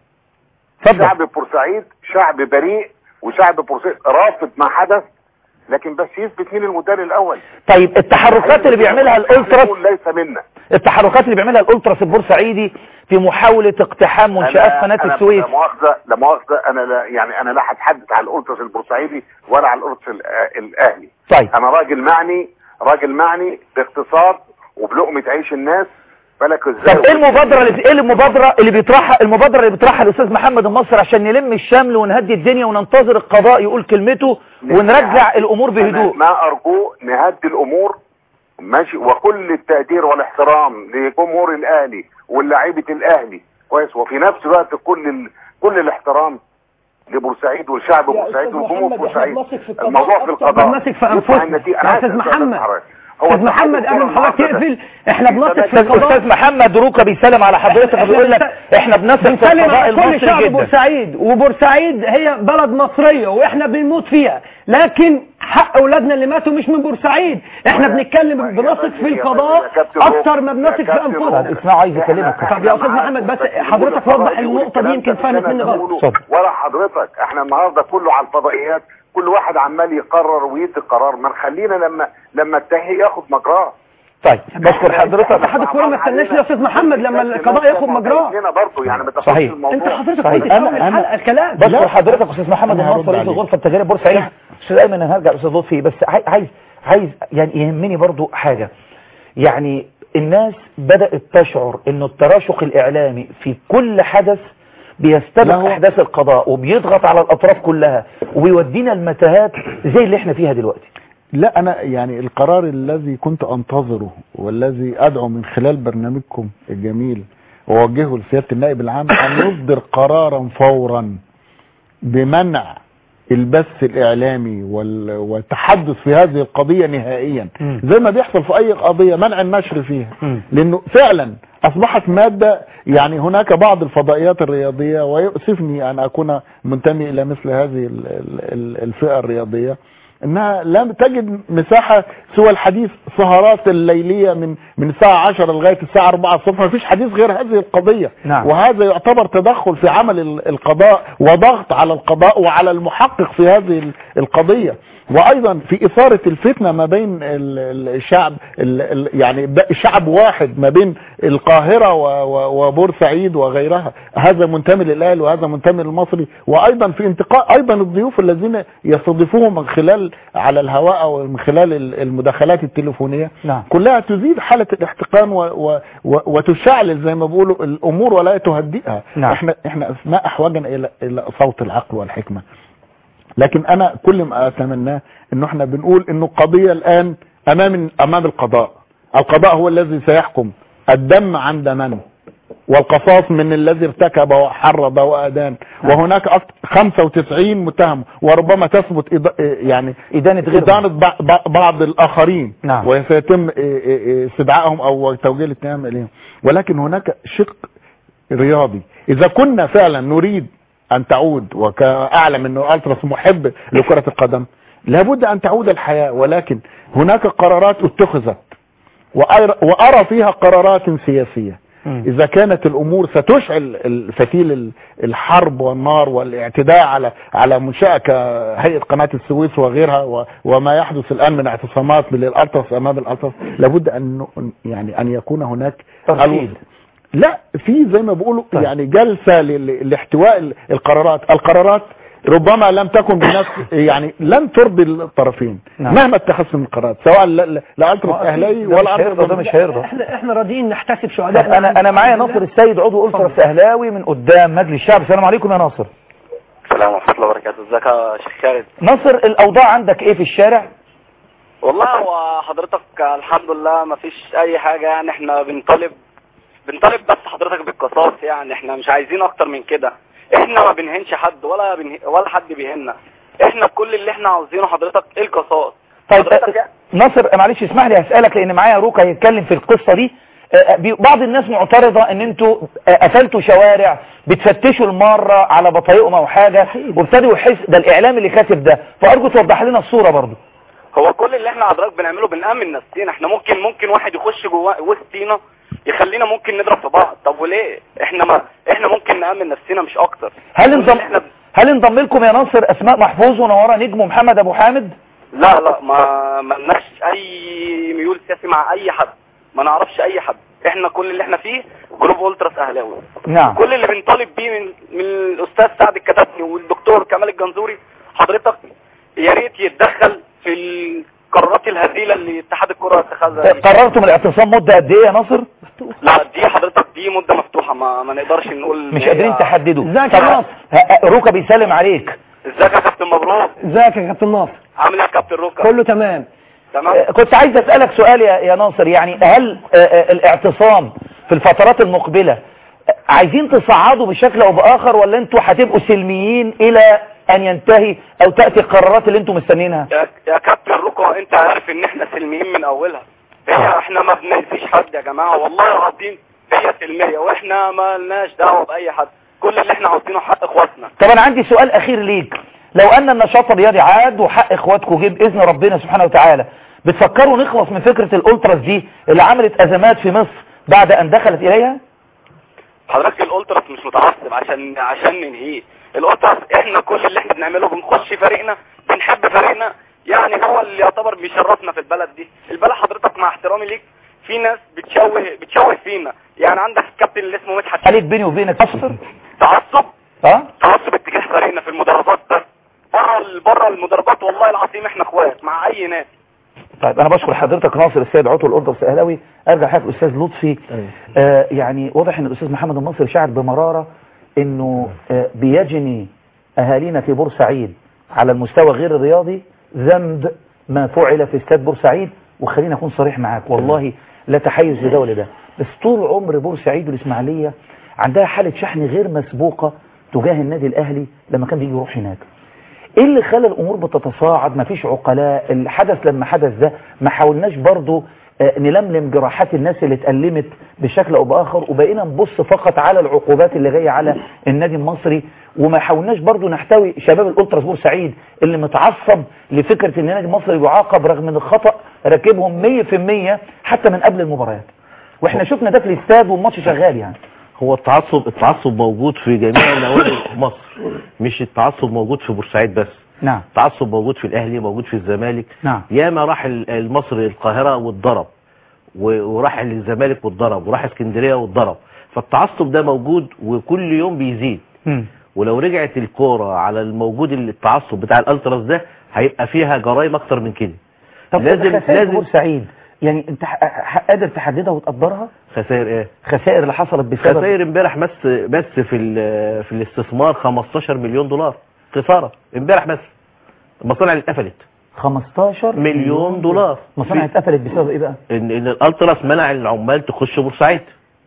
اتفضل شعب بورسعيد شعب بريء وشعب بورسعيد رافض ما حدث لكن بس يثبت مين المدان الاول طيب التحركات اللي بيعملها الالتراس يقول ليس منا التحركات اللي بيعملها الالتراس البورسعيدي في محاوله اقتحام منشات أنا- قناه أنا السويس لا مؤاخذه لا مؤاخذه انا لا يعني انا لا هتحدث على الالتراس البورسعيدي ولا على الالتراس الأ- الاهلي طيب انا راجل معني راجل معني باقتصاد وبلقمه عيش الناس بالك ازاي طب ايه المبادره اللي ايه المبادره اللي بيطرحها المبادره اللي بيطرحها الاستاذ محمد النصر عشان نلم الشمل ونهدي الدنيا وننتظر القضاء يقول كلمته ونرجع الامور أنا بهدوء ما ارجوه نهدي الامور ماشي وكل التقدير والاحترام لجمهور الاهلي ولاعيبه الاهلي كويس وفي نفس الوقت كل ال... كل الاحترام لبورسعيد والشعب يا بورسعيد أستاذ وجمهور محمد، إحنا بورسعيد بنثق في القضاء الموضوع في أكتر القضاء من نثق في يطلع أنفسنا. النتيجة. يا أنا أستاذ آسف محمد. حضرتك. استاذ محمد قبل ما حضرتك تقفل احنا بنثق في استاذ القضاء استاذ محمد روكا بيسلم على حضرتك وبيقول لك احنا بنثق في بنسلم القضاء على كل المصري شعب جدا بورسعيد وبورسعيد هي بلد مصرية واحنا بنموت فيها لكن حق اولادنا اللي ماتوا مش من بورسعيد احنا بنتكلم بنثق في القضاء اكتر ما بنثق في انفسنا طب اسمعوا عايز يكلمك طب يا أستاذ محمد، بس حضرتك وضح النقطة دي يمكن فهمت مني غلط. اتفضل. ولا حضرتك احنا النهارده كله على الفضائيات كل واحد عمال يقرر ويدي قرار ما نخلينا لما لما التحقيق ياخد مجراه طيب بشكر حضرتك اتحاد الكورة ما استناش يا أستاذ محمد لما القضاء ياخد مجراه. هنا برضه يعني ما تاخدش صحيح. الموضوع انت حضرتك صحيح. قلت في أنا- اول أنا- الحلقة الكلام بشكر حضرتك استاذ محمد أنا هرد النصر رئيس عليك. الغرفه التجاريه بورسعيد استاذ ايمن انا هرجع استاذ لطفي بس عاي- عايز عايز يعني يهمني برضو حاجه يعني الناس بدأت تشعر انه التراشق الاعلامي في كل حدث بيستبق لا هو- احداث القضاء وبيضغط على الاطراف كلها وبيودينا المتاهات زي اللي احنا فيها دلوقتي لا انا يعني القرار الذي كنت انتظره والذي ادعو من خلال برنامجكم الجميل واوجهه لسياده النائب العام ان يصدر قرارا فورا بمنع البث الاعلامي وال- والتحدث في هذه القضيه نهائيا مم. زي ما بيحصل في اي قضيه منع النشر فيها مم. لانه فعلا اصبحت ماده يعني هناك بعض الفضائيات الرياضيه ويؤسفني ان اكون منتمي الى مثل هذه ال- ال- ال- الفئه الرياضيه انها لم تجد مساحه سوى الحديث سهرات الليليه من من الساعه 10 لغايه الساعه 4 الصبح ما فيش حديث غير هذه القضيه نعم. وهذا يعتبر تدخل في عمل ال- القضاء وضغط على القضاء وعلى المحقق في هذه ال- القضيه وايضا في اثاره الفتنه ما بين ال- ال- الشعب ال- ال- يعني ب- شعب واحد ما بين القاهره و- و- وبورسعيد وغيرها هذا منتمي للاهلي وهذا منتمي للمصري وايضا في انتقاء ايضا الضيوف الذين يستضيفوهم من خلال على الهواء او من خلال ال- المداخلات التليفونيه نعم. كلها تزيد حاله الاحتقان و و و وتشعل زي ما بيقولوا الامور ولا تهدئها نعم. احنا احنا ما احوجنا الى الى صوت العقل والحكمه لكن انا كل ما اتمناه انه احنا بنقول انه القضيه الان امام امام القضاء القضاء هو الذي سيحكم الدم عند من والقصاص من الذي ارتكب وحرض وادان وهناك أكت- 95 متهم وربما تثبت إض- يعني إدانة غيرهم. إدانة بع- بع- بعض الآخرين نعم. وسيتم إيه إيه إيه استدعائهم أو توجيه الاتهام إليهم ولكن هناك شق رياضي إذا كنا فعلا نريد أن تعود وكأعلم أنه ألتراس محب لكرة القدم لابد أن تعود الحياة ولكن هناك قرارات اتخذت وأر- وأرى فيها قرارات سياسية مم. إذا كانت الأمور ستشعل الفتيل ال- الحرب والنار والاعتداء على على منشأة كهيئة قناة السويس وغيرها و- وما يحدث الآن من اعتصامات للألتراس أمام الألتراس لابد أن ن- يعني أن يكون هناك ترشيد. لا في زي ما بيقولوا طيب. يعني جلسة ل- ل- لاحتواء ال- القرارات القرارات ربما لم تكن بنفس يعني لن ترضي الطرفين نعم. مهما اتخذتم القرارات سواء ل- ل- لألتراس أهلاوي ده مش ولا هيرضى ده مش هيرضى احنا احنا راضيين نحتسب طب شهداء انا انا معايا ناصر السيد عضو التراس اهلاوي من قدام مجلس الشعب السلام عليكم يا ناصر السلام ورحمة الله وبركاته ازيك يا شيخ خالد ناصر الاوضاع عندك ايه في الشارع والله هو حضرتك الحمد لله ما فيش اي حاجة يعني احنا بنطالب بنطالب بس حضرتك بالقصاص يعني احنا مش عايزين اكتر من كده احنا ما بنهنش حد ولا بنه... ولا حد بيهنا احنا كل اللي احنا عاوزينه حضرتك القصاص طيب حضرتك آه، ناصر معلش اسمح لي هسألك لان معايا روكا هيتكلم في القصة دي آه، بي- بعض الناس معترضة ان انتوا آه، قفلتوا شوارع بتفتشوا المارة على بطايقهم او حاجة وابتدوا يحس ده الاعلام اللي كاتب ده فارجو توضح لنا الصورة برضو هو كل اللي احنا حضرتك بنعمله بنأمن نفسينا احنا ممكن ممكن واحد يخش جوا وسطينا يخلينا ممكن نضرب في بعض طب وليه احنا ما احنا ممكن نأمن نفسنا مش اكتر هل كل انضم اللي احنا هل انضم لكم يا ناصر اسماء محفوظ ونوره نجم ومحمد ابو حامد لا لا ما ملناش اي ميول سياسي مع اي حد ما نعرفش اي حد احنا كل اللي احنا فيه جروب التراس اهلاوي نعم كل اللي بنطالب بيه من, من الاستاذ سعد الكتاتني والدكتور كمال الجنزوري حضرتك يا ريت يتدخل في القرارات الهزيله اللي اتحاد الكره اتخذها دي. قررتم الاعتصام مدة قد ايه يا ناصر لا دي حضرتك دي مده مفتوحه ما, ما نقدرش نقول إن مش هي- قادرين تحددوا ازيك يا طب، ناصر؟ ه- ه- روكا بيسلم عليك ازيك يا كابتن مبروك ازيك يا كابتن ناصر عامل ايه يا كابتن روكا كله تمام تمام آه، كنت عايز اسألك سؤال يا يا ناصر يعني هل آه، آه، الاعتصام في الفترات المقبلة آه، عايزين تصعدوا بشكل او باخر ولا انتوا هتبقوا سلميين الى ان ينتهي او تأتي القرارات اللي انتوا مستنيينها يا, يا كابتن روكا انت عارف ان احنا سلميين من اولها هي احنا ما بنأذيش حد يا جماعة والله العظيم هي سلمية واحنا ما لناش دعوة بأي حد كل اللي احنا عاوزينه حق اخواتنا طب انا عندي سؤال اخير ليك لو ان النشاط الرياضي عاد وحق اخواتكم جه باذن ربنا سبحانه وتعالى بتفكروا نخلص من فكرة الالتراس دي اللي عملت ازمات في مصر بعد ان دخلت اليها حضرتك الالتراس مش متعصب عشان عشان ننهيه الالتراس احنا كل اللي احنا بنعمله بنخش فريقنا بنحب فريقنا يعني هو اللي يعتبر بيشرفنا في البلد دي البلد حضرتك مع احترامي ليك في ناس بتشوه بتشوه فينا يعني عندك الكابتن اللي اسمه مدحت عليك بيني وبينك اصفر تعصب اه تعصب اتجاه فريقنا في المدرجات ده بره ال- بره المدرجات والله العظيم احنا اخوات مع اي ناس طيب انا بشكر حضرتك ناصر السيد عضو الاردرس الاهلاوي ارجع حضرتك الاستاذ لطفي آه يعني واضح ان الاستاذ محمد المصري شعر بمراره انه آه بيجني اهالينا في بورسعيد على المستوى غير الرياضي ذنب ما فعل في استاد بورسعيد وخليني اكون صريح معاك والله لا تحيز لده ولا ده بس طول عمر بورسعيد والاسماعيليه عندها حاله شحن غير مسبوقه تجاه النادي الاهلي لما كان بيجي يروح هناك ايه اللي خلى الامور بتتصاعد ما فيش عقلاء الحدث لما حدث ده ما حاولناش برضو آه، نلملم جراحات الناس اللي اتألمت بشكل او باخر وبقينا نبص فقط على العقوبات اللي جايه على النادي المصري وما حاولناش برضو نحتوي شباب الالتراس بورسعيد اللي متعصب لفكره ان النادي المصري يعاقب رغم ان الخطا راكبهم 100% حتى من قبل المباريات واحنا شفنا ده في الاستاد والماتش شغال يعني هو التعصب التعصب موجود في جميع نوادي مصر مش التعصب موجود في بورسعيد بس نعم التعصب موجود في الاهلي موجود في الزمالك نعم ياما راح ال- المصري القاهره واتضرب و- وراح الزمالك واتضرب وراح اسكندريه واتضرب فالتعصب ده موجود وكل يوم بيزيد مم. ولو رجعت الكوره على الموجود التعصب بتاع الالتراس ده هيبقى فيها جرائم اكتر من كده طب لازم خسائر لازم بورسعيد يعني انت ح- ح- قادر تحددها وتقدرها خسائر ايه خسائر اللي حصلت بسبب خسائر امبارح بس بس في ال- في الاستثمار 15 مليون دولار خساره امبارح بس المصانع اللي اتقفلت 15 مليون دولار مصانع في- اتقفلت بسبب ايه بقى ان ان الالتراس منع العمال تخش بورسعيد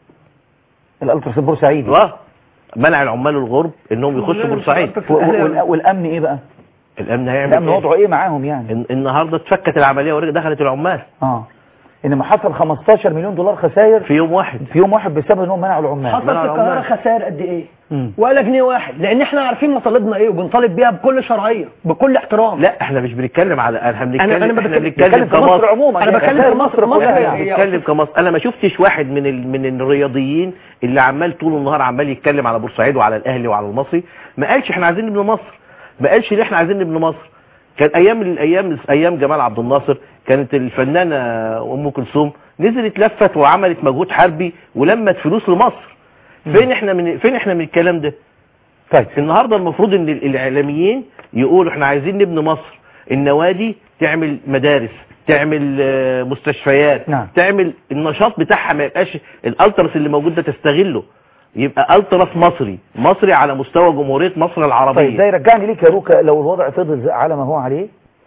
الالتراس البورسعيدي اه منع العمال الغرب انهم يخشوا بورسعيد و- و- وال- والامن ايه بقى الامن هيعمل الامن إيه؟ وضعه ايه معاهم يعني الن- النهارده اتفكت العمليه ورجع دخلت العمال اه انما حصل 15 مليون دولار خسائر في يوم واحد في يوم واحد بسبب انهم منعوا العمال حصل في القاهره خسائر قد ايه مم. ولا جنيه واحد لان احنا عارفين مطالبنا ايه وبنطالب بيها بكل شرعيه بكل احترام لا احنا مش بنتكلم على احنا بنتكلم أنا احنا بتكلم- بنتكلم بتكلم في مصر كمصر عموما انا يعني بتكلم خسائر في مصر مصر كلها هي- يعني. هي- بنتكلم كمصر انا ما شفتش واحد من ال... من الرياضيين اللي عمال طول النهار عمال يتكلم على بورسعيد وعلى الاهلي وعلى المصري ما قالش احنا عايزين نبني مصر ما قالش ليه احنا عايزين نبني مصر كان ايام من الايام ايام جمال عبد الناصر كانت الفنانه ام كلثوم نزلت لفت وعملت مجهود حربي ولمت فلوس لمصر فين احنا من فين احنا من الكلام ده طيب النهارده المفروض ان الاعلاميين يقولوا احنا عايزين نبني مصر النوادي تعمل مدارس تعمل آه، مستشفيات نعم. تعمل النشاط بتاعها ما يبقاش الالترس اللي موجود ده تستغله يبقى الترس مصري مصري على مستوى جمهوريه مصر طيب العربيه ده يرجعني ليك يا روكا لو الوضع فضل زي- على ما هو عليه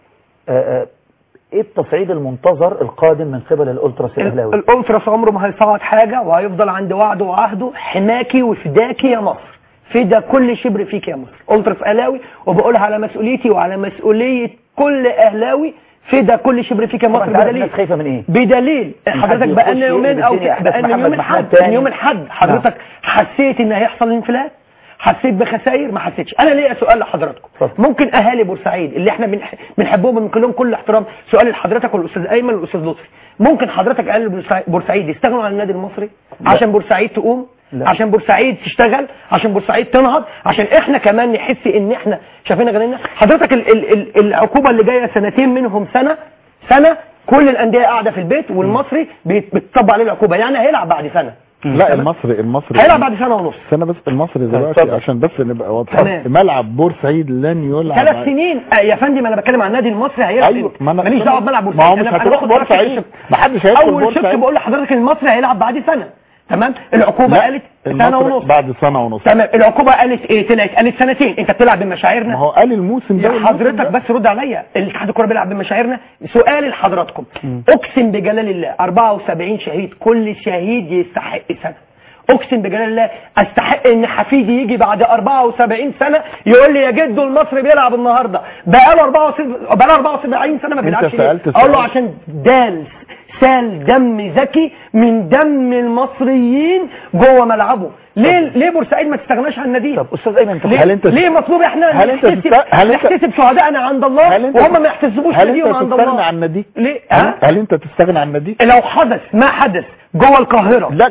آه، آه، ايه التصعيد المنتظر القادم من قبل الالتراس الاهلاوي الالتراس عمره ما هيصعد حاجه وهيفضل عند وعده وعهده حماكي وفداكي يا مصر فدا كل شبر فيك يا مصر التراس اهلاوي وبقولها على مسؤوليتي وعلى مسؤوليه كل اهلاوي فدا كل شبر فيك يا طبعا مصر انت عارف بدليل الناس خايفه من ايه بدليل حد حضرتك يخش بقالنا يومين او يقلب الدنيا بقالنا أحداث يوم محمد الحد محمود تاني. من يوم الحد حضرتك حسيت ان هيحصل انفلات حسيت بخسائر ما حسيتش انا ليا سؤال لحضراتكم اتفضل. ممكن اهالي بورسعيد اللي احنا بنح- بنحبهم وبنقول لهم كل احترام سؤال لحضرتك والاستاذ ايمن والاستاذ لطفي ممكن حضرتك اهالي بورسعيد- بورسعيد يستغنوا عن النادي المصري عشان بورسعيد تقوم لا. عشان بورسعيد تشتغل عشان بورسعيد تنهض عشان احنا كمان نحس ان احنا شايفين غيرنا حضرتك ال ال ال العقوبه اللي جايه سنتين منهم سنه سنه كل الانديه قاعده في البيت والمصري بيت- بتطبق عليه العقوبه يعني هيلعب بعد سنه لا المصري المصري هيلعب بعد سنه ونص سنة بس المصري دلوقتي اتفضل. عشان بس نبقى واضحين تمام. ملعب بورسعيد لن يلعب ثلاث سنين آه يا فندم انا بتكلم عن النادي المصري هيلعب ايوه ما أنا- ماليش دعوه بملعب بورسعيد ما هو مش أنا- أنا هتروح باخد رأيك في بورسعيد الشق. محدش هيدخل اول شفت بورسعيد بقول لحضرتك المصري هيلعب بعد سنه تمام العقوبه لا، قالت سنه المصري ونص بعد سنة ونص تمام العقوبه قالت ايه طلعت قالت سنتين انت بتلعب ما بمشاعرنا هو قال الموسم ده يا والموسم حضرتك ده. بس رد عليا الاتحاد الكوره بيلعب بمشاعرنا سؤالي لحضراتكم اقسم بجلال الله 74 شهيد كل شهيد يستحق سنه اقسم بجلال الله استحق ان حفيدي يجي بعد 74 سنه يقول لي يا جدو المصري بيلعب النهارده بقاله 74 بقاله 74 سنه ما أنت بيلعبش ليه؟ سألت اقول له سؤال. عشان دال سال دم ذكي من دم المصريين جوه ملعبه ليه ليه بورسعيد ما تستغناش عن ناديه طب استاذ ايمن ليه, هل أنت- ليه مطلوب احنا هل أنت نحتسب, تست- هل أنت- نحتسب شهدائنا عند الله هل أنت- وهم ما يحتسبوش هل ناديهم انت عند تستغنى الله عن ناديك ليه هل, ها؟ هل انت تستغنى عن ناديك لو حدث ما حدث جوه القاهرة لا.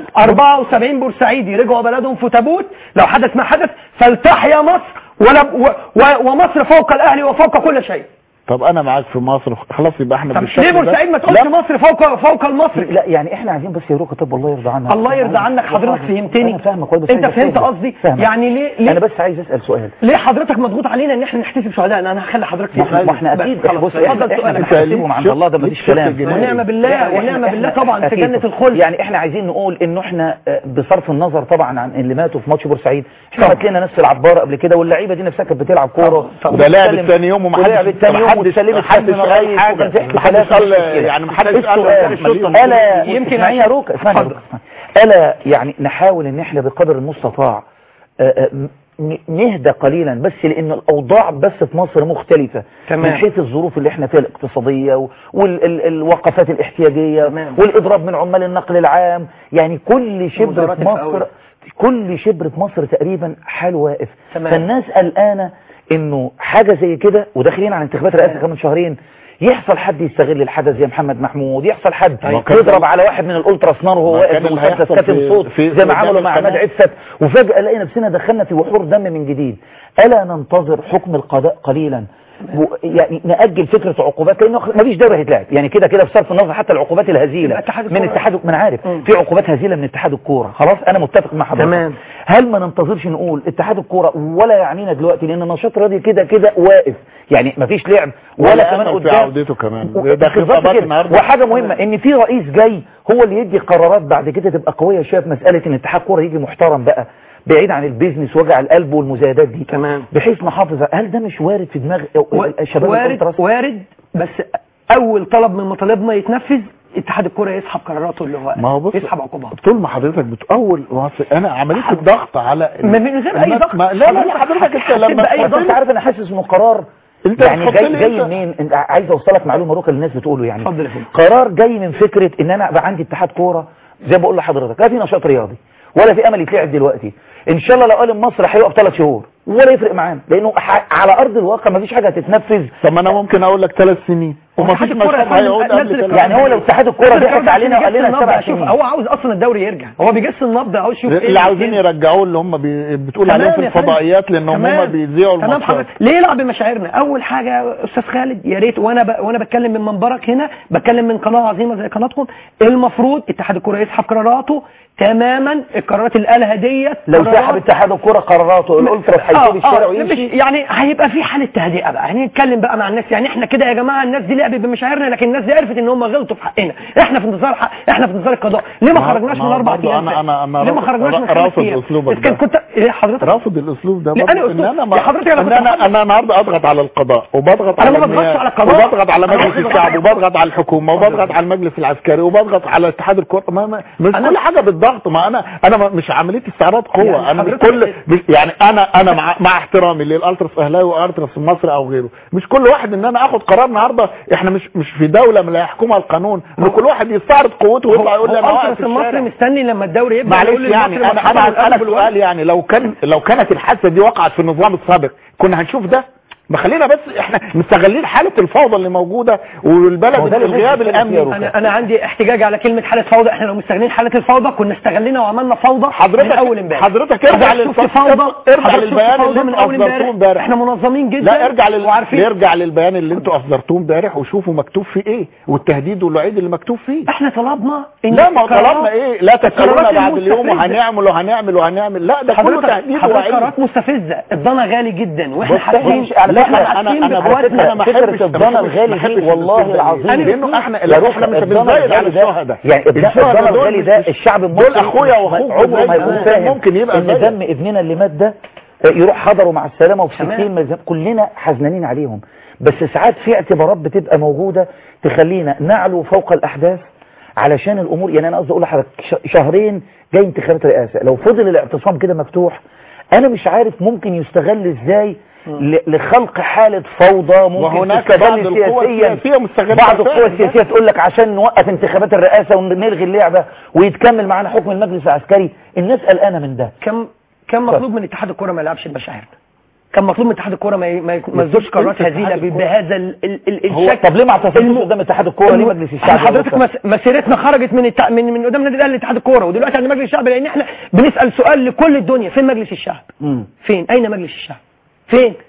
74 بورسعيدي رجعوا بلدهم في تابوت لو حدث ما حدث فلتحيا مصر ولا و و ومصر فوق الاهلي وفوق كل شيء طب انا معاك في مصر خلاص يبقى احنا طب بالشكل ليه ده- بورسعيد ما تقولش لا، مصر فوق فوق المصري لا يعني احنا عايزين بس يا روكا طب الله يرضى عنك الله يرضى عنك حضرتك فهمتني انا فاهمك كويس بس انت عايز فهمت أفهمك. قصدي فاهمك. يعني ليه ليه انا بس عايز اسال سؤال ليه حضرتك مضغوط علينا ان احنا نحتسب شهداء انا هخلي حضرتك ما احنا- ما احنا بس اكيد خلاص بص اتفضل احنا سؤالك بنحاسبهم عند الله ده مفيش شفت كلام الجنيه. ونعم بالله يعني ونعم إحنا- بالله طبعا في أكيد. جنة الخلد يعني احنا عايزين نقول انه احنا آه، بصرف النظر طبعا عن اللي ماتوا في ماتش بورسعيد احنا طبعا. مات لنا ناس في العباره قبل كده واللعيبه دي نفسها كانت بتلعب كوره طبعا. ده لعبت وبتسلم- تاني يوم ومحدش- ولعبت تاني يوم محدش- واتسلمت محدش كاس من قال الرئيس حاجة. وكان في احتفالات محدش قال- مش مشكلة. يعني محدش قال السؤال مليون. الا يمكن اسمعي يا روكا اسمعي يا اتفضل. روكا اسمعي. الا يعني نحاول ان احنا بقدر المستطاع آه، آه، ن- نهدى قليلا بس لان الاوضاع بس في مصر مختلفه تمام. من حيث الظروف اللي احنا فيها الاقتصاديه والوقفات الاحتياجيه تمام. والاضراب من عمال النقل العام يعني كل شبر وزارات في مصر التقاوي. كل شبر في مصر تقريبا حال واقف تمام. فالناس قلقانه انه حاجه زي كده وداخلين على انتخابات رئاسه كمان شهرين يحصل حد يستغل الحدث زي محمد محمود يحصل حد ما كان- يضرب على واحد من الالتراس نار وهو ما واقف كان اللي بمسدس هيحصل كاتم في- صوت في- زي ما في عملوا قدام مع عماد القناة. عفت وفجاه لقي نفسنا دخلنا في بحور دم من جديد الا ننتظر حكم القضاء قليلا و- يعني نأجل فكرة عقوبات لأنه ما فيش دوري هيتلعب يعني كده كده بصرف النظر حتى العقوبات الهزيلة يبقى اتحاد من الكرة- اتحاد ما انا عارف مم. في عقوبات هزيلة من اتحاد الكورة خلاص انا متفق مع حضرتك تمام. هل ما ننتظرش نقول اتحاد الكورة ولا يعنينا دلوقتي لان النشاط الرياضي كده كده واقف يعني ما فيش لعب ولا, ولا كمان أمل في قدام عودته كمان. و- ده بالظبط خطابات كده. النهاردة. وحاجة مهمة ان في رئيس جاي هو اللي يدي قرارات بعد كده تبقى قوية شوية في مسألة ان اتحاد كورة يجي محترم بقى بعيد عن البيزنس وجع القلب والمزايدات دي تمام. بحيث نحافظ هل ده مش وارد في دماغ و- شباب وارد الألتراس؟ وارد بس اول طلب من مطالبنا يتنفذ اتحاد الكرة يسحب قراراته اللي هو ما هو بص يسحب عقوباته طول ما حضرتك بتقول وص- انا عمليه الضغط على ما من غير اي الناس ضغط. ما لا لا لا حضرتك انت حسيت لما بأي بس انت عارف انا حاسس انه قرار انت يعني بتحط جاي لي جاي انت- منين انت عايز اوصلك معلومه روكا للناس بتقوله يعني اتفضل يا فندم. قرار جاي من فكره ان انا ابقى عندي اتحاد كوره زي ما بقول لحضرتك لا في نشاط رياضي ولا في امل يتلعب دلوقتي ان شاء الله لو قال مصر هيقف ثلاث شهور ولا يفرق معانا لانه ح- على ارض الواقع ما فيش حاجه هتتنفذ طب ما انا ممكن اقول لك ثلاث سنين وما اتحاد فيش الكرة يا مشهد فندم هيعود نزل قبل القرار. ثلاث يعني هو لو اتحاد الكوره ضحك علينا وقال لنا بيجس سبع النبض. شوف سنين هو عاوز اصلا الدوري يرجع هو بيجس النبض عاوز يشوف اللي عاوزين يرجعوه اللي هم بي... بتقول عليهم في تمام يا فندم. الفضائيات لان هم تمام. بيذيعوا تمام الماتشات حضرتك ليه يلعب بمشاعرنا اول حاجه يا استاذ خالد يا ريت وانا ب... وانا بتكلم من منبرك هنا بتكلم من قناه عظيمه زي قناتكم المفروض اتحاد الكره يسحب قراراته تماما القرارات اللي قالها ديت لو قرارات- سحب اتحاد الكوره قراراته الالتراس هيسيب آه، الشارع آه، مش ويمشي يعني هيبقى في حاله تهدئه بقى يعني نتكلم بقى مع الناس يعني احنا كده يا جماعه الناس دي لعبت بمشاعرنا لكن الناس دي عرفت ان هم غلطوا في حقنا احنا في انتظار حق احنا في انتظار القضاء ليه ما ما- خرجناش ما من هو اربع برضو ايام أنا- أنا- أنا ليه ما رافض- خرجناش من رافض خمس ايام أسلوبك إذا كان ده. كنت إيه حضرتك رافض الاسلوب ده لا، برضه أنا ان أسلوب- انا ما يا حضرتك أنا ان كنت انا بحب- انا النهارده اضغط على القضاء وبضغط أنا على ما بضغطش النيابة، على القضاء. وبضغط على أنا مجلس بضغط الشعب على- وبضغط على الحكومه وبضغط على المجلس العسكري وبضغط على اتحاد الكره ما ما مش أنا- كل حاجه بالضغط ما انا انا ما- مش عمليه استعراض قوه يعني انا مش حضرتك- كل مش يعني انا انا مع, مع احترامي للالتراس اهلاوي والتراس مصري او غيره مش كل واحد ان انا اخد قرار النهارده احنا مش مش في دوله لا يحكمها القانون ان كل واحد يستعرض قوته ويطلع يقول لي انا واقف الألتراس في المصري الشارع مستني لما الدوري يبدا معلش يقول يعني للمصري انا انا مرحبا هسالك بالقلب سؤال يعني لو كان لو كانت الحادثه دي وقعت في النظام السابق كنا هنشوف ده ما خلينا بس احنا مستغلين حاله الفوضى اللي موجوده والبلد هو ده اللي الغياب الناس بتتكلم فيها الامني انا انا عندي احتجاج على كلمه حاله فوضى احنا لو مستغلين حاله الفوضى كنا استغلينا وعملنا فوضى حضرتك من اول امبارح حضرتك ارجع حضرتك شفت للفوضى فوضى ارجع حضرتك شفت للبيان فوضى اللي من انتوا اول اصدرتوه امبارح احنا منظمين جدا لا ارجع لل... وعارفين ارجع للبيان اللي انتوا اصدرتوه امبارح وشوفوا مكتوب فيه ايه والتهديد والوعيد اللي مكتوب فيه احنا طلبنا ان لا ما القرارات- طلبنا ايه لا تسالونا القرارات بعد اليوم المستفزة. وهنعمل وهنعمل وهنعمل لا ده كله حضرتك تهديد حضرتك ووعيد قرارات مستفزه الضنا غالي جدا واحنا بص حاسين مش- على لا، فكرة أنا- حاسين أنا- أنا بقواتنا. أنا ما فكرة أحبش- الضنا ما أحبش- الغالي ما أحبش دي والله الأسلوب ده. العظيم أنا لانه احنا يا لا روح احنا مش الضنا بنزايد على الغالي ده- الشهداء يعني الضنا الشهداء الضنا دول الغالي مش- ده مش- الشعب المصري دول اخويا واخوك عمره ما وزي- يكون كان فاهم ممكن يبقى ان زيك. دم ابننا اللي مات ده يروح حضره مع السلامه وفي تمام. 60 مز- كلنا حزنانين عليهم بس ساعات في اعتبارات بتبقى موجوده تخلينا نعلو فوق الاحداث علشان الامور يعني انا قصدي اقول لحضرتك ش- شهرين جاي انتخابات رئاسه لو فضل الاعتصام كده مفتوح انا مش عارف ممكن يستغل ازاي ل- لخلق حالة فوضى ممكن وهناك تستغل بعض القوى سياسيا السياسية مستغلة بعض القوى فعلا. السياسية تقول لك عشان نوقف انتخابات الرئاسة ونلغي اللعبة ويتكمل معانا حكم المجلس العسكري الناس قلقانة من ده كم كم مطلوب من اتحاد الكره ما يلعبش بمشاعرنا كان مطلوب من اتحاد الكره ما ي- ما ي- ما يصدرش قرارات اتحاد هزيله الكرة. بهذا ال- ال- ال- هو الشكل طب ليه ما اعتصمتوش الم- قدام اتحاد الكوره ليه مجلس الشعب احنا حضرتك يوقف؟ مس- مسيرتنا خرجت من التع... من من قدام النادي الاهلي لاتحاد الكوره ودلوقتي عند مجلس الشعب لان احنا بنسال سؤال لكل الدنيا فين مجلس الشعب مم. فين اين مجلس الشعب فين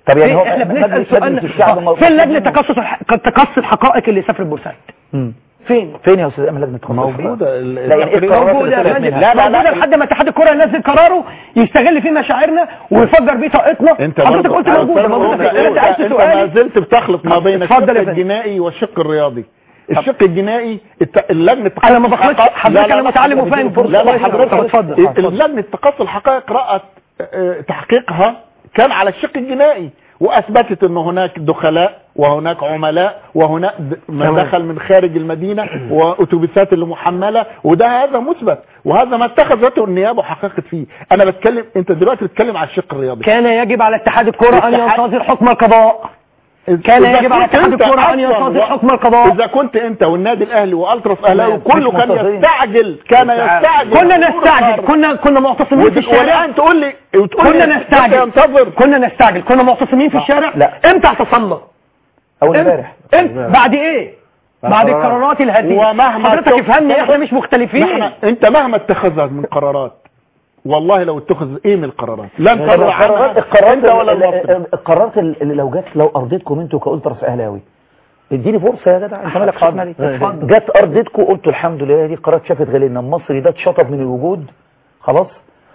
طب يعني فين- هو احنا مجلس- بنسال مجلس سؤالنا الشعب آه، ما- فين لجنه تقصي الح- تقصي الحقائق اللي سافرت بورسعيد مم. فين فين يا استاذ امل لجنه تخصص موجوده ال- لا يعني ايه التقرير القرارات موجودة اللي يا طلعت فندم. منها؟ لا، لا، موجودة لحد ما اتحاد الكرة ينزل قراره يستغل فيه مشاعرنا ويفجر بيه طاقتنا انت حضرتك برضه- قلت موجودة أستاذ موجودة رؤوف، فين؟ انا انت, سألت انت ما سؤالي زلت بتخلط ما بين اتفضل الشق يا فندم. الجنائي والشق الرياضي الشق الجنائي الت- اللجنه انا ما بخلطش الحقائق- حضرتك لا، لا، انا متعلم لا، وفاهم لا لا طب حضرتك اتفضل اتفضل. لجنه تقصي الحقائق رأت اه، تحقيقها كان على الشق الجنائي واثبتت ان هناك دخلاء وهناك عملاء وهناك د- ما تمام. دخل من خارج المدينه واتوبيسات اللي محمله وده هذا مثبت وهذا ما اتخذته النيابه وحققت فيه انا بتكلم انت دلوقتي بتتكلم على الشق الرياضي كان يجب على اتحاد الكرة ان اتحاد- ينتظر حكم القضاء كان إذا يجب على كنت اتحاد أنت الكرة ان أصلاً ينتظر و- حكم القضاء اذا كنت انت والنادي الاهلي والتراس اهلاوي مش كله كان منتظرين. يستعجل كان يستعجل كنا نستعجل كنا كنا معتصمين في ود- الشارع والان تقول لي وتقول كنا لي نستعجل ينتظر كنا نستعجل كنا معتصمين في الشارع لا. امتى اعتصمنا اول امتى امبارح امتى بعد ايه بعد القرارات الهزيمة ومهما حضرتك تخ- افهمني احنا مش مختلفين نحن انت مهما اتخذت من قرارات والله لو اتخذ ايه من القرارات لن طب ترضى عنها القرارات القرارات انت ولا ال- المصري ال- القرارات اللي لو جت لو ارضيتكم انتوا كالتراس اهلاوي اديني فرصه يا جدع انت مالك حكمه ليه اتفضل. جت ارضيتكم قلتوا الحمد لله دي قرارات شافت غليلنا المصري ده اتشطب من الوجود خلاص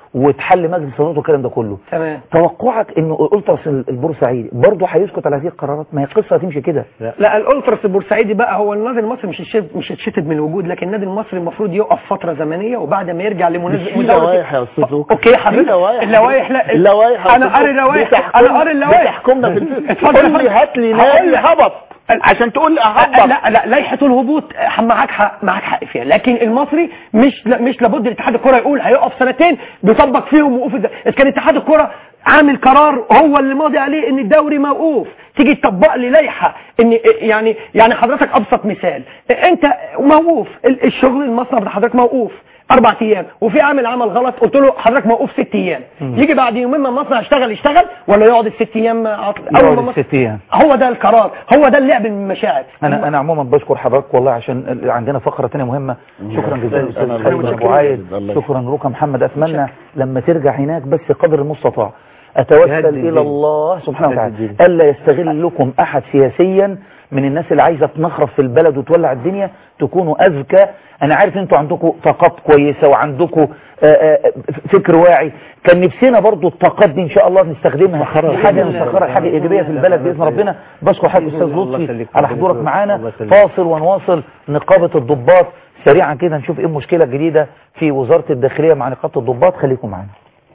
واتحل مجلس الصالونات والكلام ده كله تمام توقعك انه الالتراس البورسعيدي برضه هيسكت على هذه القرارات ما هي القصه هتمشي كده لا الالتراس البورسعيدي بقى هو النادي المصري مش هيتشت- مش هيتشتت من الوجود لكن النادي المصري المفروض يقف فتره زمنيه وبعد ما يرجع مش لمنازل في لوائح يا استاذ لوكا. اوكي في حضرتك لوائح. اللوائح لا اللوائح يا انا أستاذ قاري لوكا. اللوائح بتحكم- انا قاري اللوائح بتحكمنا في الفيلم اتفضل يا قول لي فندم. هات لي هقول نادي لك. هبط عشان تقول لي اهبط لا لا لائحه الهبوط آه، معاك حق معاك حق فيها لكن المصري مش لا مش لابد الاتحاد الكره يقول هيقف سنتين بيطبق فيهم وقوف الد- اذا كان اتحاد الكره عامل قرار هو اللي ماضي عليه ان الدوري موقوف تيجي تطبق لي لائحه ان يعني يعني حضرتك ابسط مثال انت موقوف ال- الشغل المصنع بتاع حضرتك موقوف اربع ايام وفي عامل عمل غلط قلت له حضرتك موقوف ست ايام يجي بعد يومين ما المصنع يشتغل يشتغل ولا يقعد الست ايام عطل يقعد ما المصنع- الست أيام. هو ده القرار هو ده اللعب بالمشاعر انا انا عموما بشكر حضرتك والله عشان ال- عندنا فقره ثانيه مهمه شكرا جزيلا استاذ أنا خالد الله ابو عايد الله شكرا روكا محمد اتمنى لما ترجع هناك بس قدر المستطاع اتوسل جهاد الى الدين. الله سبحانه جهاد وتعالى الدين. الا يستغلكم احد سياسيا من الناس اللي عايزه تنخرف في البلد وتولع الدنيا تكونوا اذكى انا عارف انتوا عندكم طاقات كويسه وعندكم آه، آه، فكر واعي كان نفسنا برضو الطاقات دي ان شاء الله نستخدمها مسخرة. في حاجه مسخره حاجه ايجابيه في البلد باذن ربنا بشكر حضرتك استاذ الله لطفي يخليك. على حضورك معانا الله يخليك. فاصل ونواصل نقابه الضباط سريعا كده نشوف ايه المشكله الجديده في وزاره الداخليه مع نقابه الضباط خليكم معانا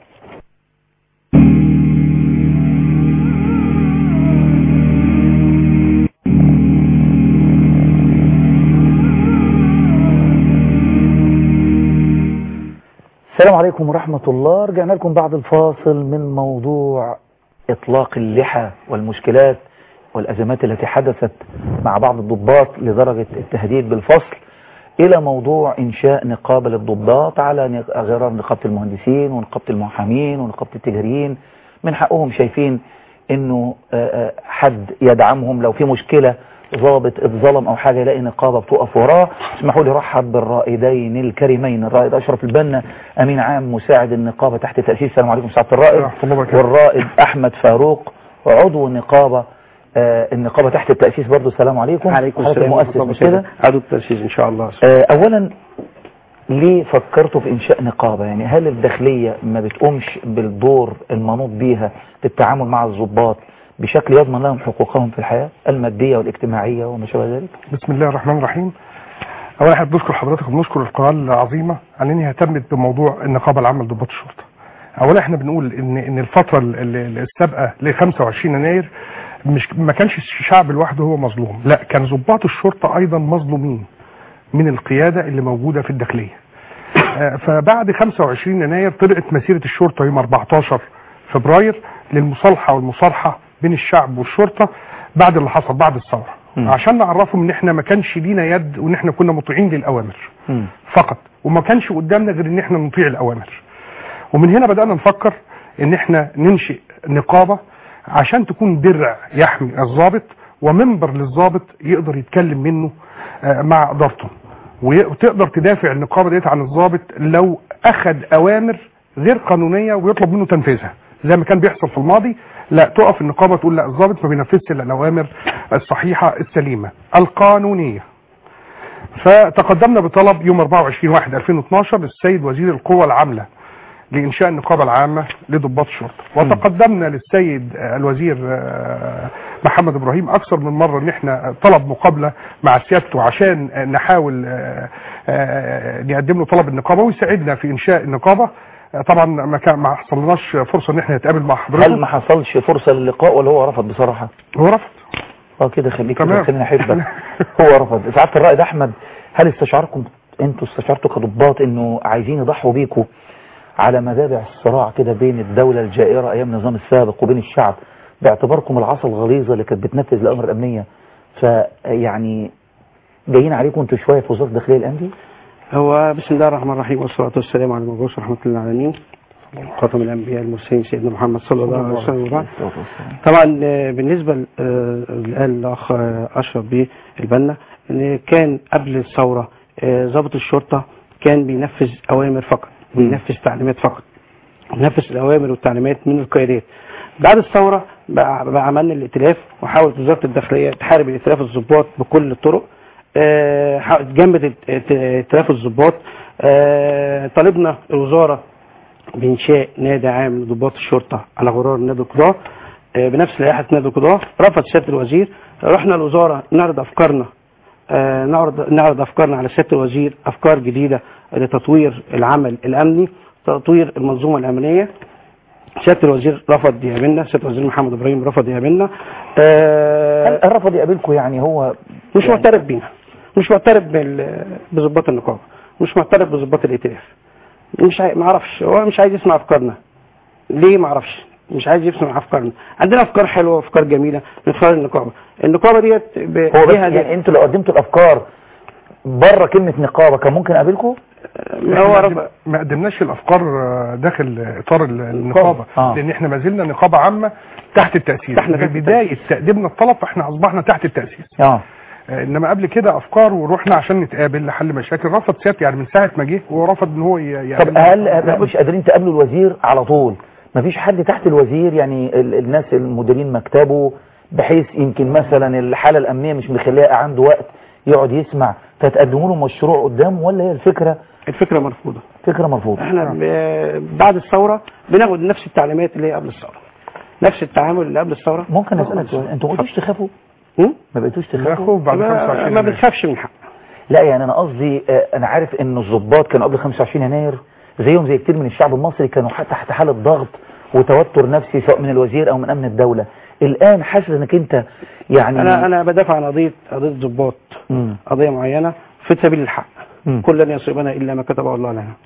السلام عليكم ورحمة الله رجعنا لكم بعد الفاصل من موضوع إطلاق اللحى والمشكلات والأزمات التي حدثت مع بعض الضباط لدرجة التهديد بالفصل إلى موضوع إنشاء نقابة للضباط على نق- غرار نقابة المهندسين ونقابة المحامين ونقابة التجاريين من حقهم شايفين إنه آه، آه، حد يدعمهم لو في مشكلة ضابط اتظلم او حاجه يلاقي نقابه بتقف وراه اسمحوا لي ارحب بالرائدين الكريمين الرائد اشرف البنا امين عام مساعد النقابه تحت تاسيس السلام عليكم سعاده الرائد ورحمة الله وبركاته. والرائد احمد فاروق عضو النقابه آه النقابه تحت التاسيس برضو السلام عليكم عليكم حضرتك السلام المؤسس ورحمة مش الله كده وبركاته. عدو التأسيس إن شاء الله آه اولا ليه فكرتوا في انشاء نقابه يعني هل الداخليه ما بتقومش بالدور المنوط بيها للتعامل مع الضباط بشكل يضمن لهم حقوقهم في الحياه الماديه والاجتماعيه وما شابه ذلك بسم الله الرحمن الرحيم أولا احنا بنشكر حضرتك وبنشكر القناة العظيمة عن إن هي اهتمت بموضوع النقابة العامة لضباط الشرطة أولا احنا بنقول إن إن الفترة ال- ال- السابقة ل 25 يناير مش ما كانش الشعب لوحده هو مظلوم لا كان ضباط الشرطة أيضا مظلومين من القيادة اللي موجودة في الداخلية آه، فبعد 25 يناير طلعت مسيرة الشرطة يوم 14 فبراير للمصالحة والمصالحة بين الشعب والشرطة بعد اللي حصل بعد الثورة مم. عشان نعرفهم ان احنا ما كانش لينا يد وان احنا كنا مطيعين للاوامر مم. فقط وما كانش قدامنا غير ان احنا نطيع الاوامر ومن هنا بدأنا نفكر ان احنا ننشئ نقابة عشان تكون درع يحمي الضابط ومنبر للضابط يقدر يتكلم منه آه، مع ادارته وي- وتقدر تدافع النقابة ديت عن الضابط لو اخذ اوامر غير قانونية ويطلب منه تنفيذها زي ما كان بيحصل في الماضي لا تقف النقابه تقول لا الضابط ما بينفذش الا الاوامر الصحيحه السليمه القانونيه فتقدمنا بطلب يوم 24 1 2012 للسيد وزير القوى العامله لإنشاء النقابة العامة لضباط الشرطة وتقدمنا للسيد آه، الوزير آه، محمد إبراهيم أكثر من مرة إن إحنا طلب مقابلة مع سيادته عشان آه، نحاول آه، آه، نقدم له طلب النقابة ويساعدنا في إنشاء النقابة آه، طبعا ما كان ما حصلناش فرصة إن إحنا نتقابل مع هل حضرتك ما حصلش فرصة للقاء ولا هو رفض بصراحة هو رفض اه كده خليك تمام. كده خليني احبك هو رفض سعاده الرائد احمد هل استشعركم انتوا استشعرتوا كضباط انه عايزين يضحوا بيكم على مذابع الصراع كده بين الدولة الجائرة ايام النظام السابق وبين الشعب باعتباركم العصا الغليظة اللي كانت بتنفذ الامر الامنية فيعني جايين عليكم انتوا شوية في وزارة الداخلية الان دي هو بسم الله الرحمن الرحيم والصلاة والسلام على المبعوث رحمة للعالمين خاتم الأنبياء المرسلين سيدنا محمد صلى الله عليه وسلم وبعد طبعا آه، بالنسبة ل- آه، اللي قال الأخ آه، أشرف بيه البنا إن كان قبل الثورة آه، ضابط الشرطة كان بينفذ أوامر فقط بينفذ تعليمات فقط بينفذ الأوامر والتعليمات من القيادات بعد الثورة بقى بقى عملنا الائتلاف وحاولت وزارة الداخلية تحارب الائتلاف الضباط بكل الطرق آه، حا- جنبت ائت- ائت- ائتلاف الضباط آه، طالبنا الوزارة بإنشاء نادي عام لضباط الشرطة على غرار نادي القضاء آه، بنفس لائحة نادي القضاء رفض سيادة الوزير رحنا الوزارة نعرض أفكارنا آه، نعرض نعرض أفكارنا على سيادة الوزير أفكار جديدة لتطوير العمل الأمني تطوير المنظومة الأمنية سيادة الوزير رفض يقابلنا سيادة الوزير محمد إبراهيم رفض يقابلنا آه، هل رفض يقابلكم يعني هو مش معترف بينا مش معترف بال- بضباط النقابه مش معترف بضباط الائتلاف مش عاي... ما اعرفش هو مش عايز يسمع افكارنا ليه ما اعرفش مش عايز يسمع افكارنا عندنا افكار حلوه وافكار جميله من خلال النقابه النقابه ديت ب... هو بس ليها دي- يعني انتوا لو قدمتوا الافكار بره كلمة نقابة كان ممكن اقابلكم هو رب... ما قدمناش الافكار آه، داخل اطار ال- النقابه آه. لان احنا ما زلنا نقابه عامه تحت التاسيس إحنا تحت في بدايه تقديمنا الطلب فاحنا اصبحنا تحت التاسيس اه آه، انما قبل كده افكار ورحنا عشان نتقابل لحل مشاكل رفض سيادته يعني من ساعه ما جه هو رفض ان هو ي- طب يعمل هل مش قادرين تقابلوا الوزير على طول مفيش حد تحت الوزير يعني ال- الناس المديرين مكتبه بحيث يمكن مثلا الحالة الأمنية مش مخليها عنده وقت يقعد يسمع فتقدموا له مشروع قدامه ولا هي الفكرة الفكره مرفوضه فكرة مرفوضة احنا ب... بعد الثوره بناخد نفس التعليمات اللي هي قبل الثوره نفس التعامل اللي قبل الثوره ممكن أسألك سؤال انتوا ما بقيتوش تخافوا هم؟ ما بقيتوش لا تخافوا خوف بعد ما, 25 ما يناير. بنخافش من حق لا يعني انا قصدي آه، انا عارف ان الضباط كانوا قبل 25 يناير زيهم زي كتير من الشعب المصري كانوا حتى تحت حالة ضغط وتوتر نفسي سواء من الوزير او من امن الدولة الان حاسس انك انت يعني انا انا بدافع عن قضيه قضيه ضباط مم. قضيه معينه في سبيل الحق مم. كل لن يصيبنا الا ما كتبه الله لنا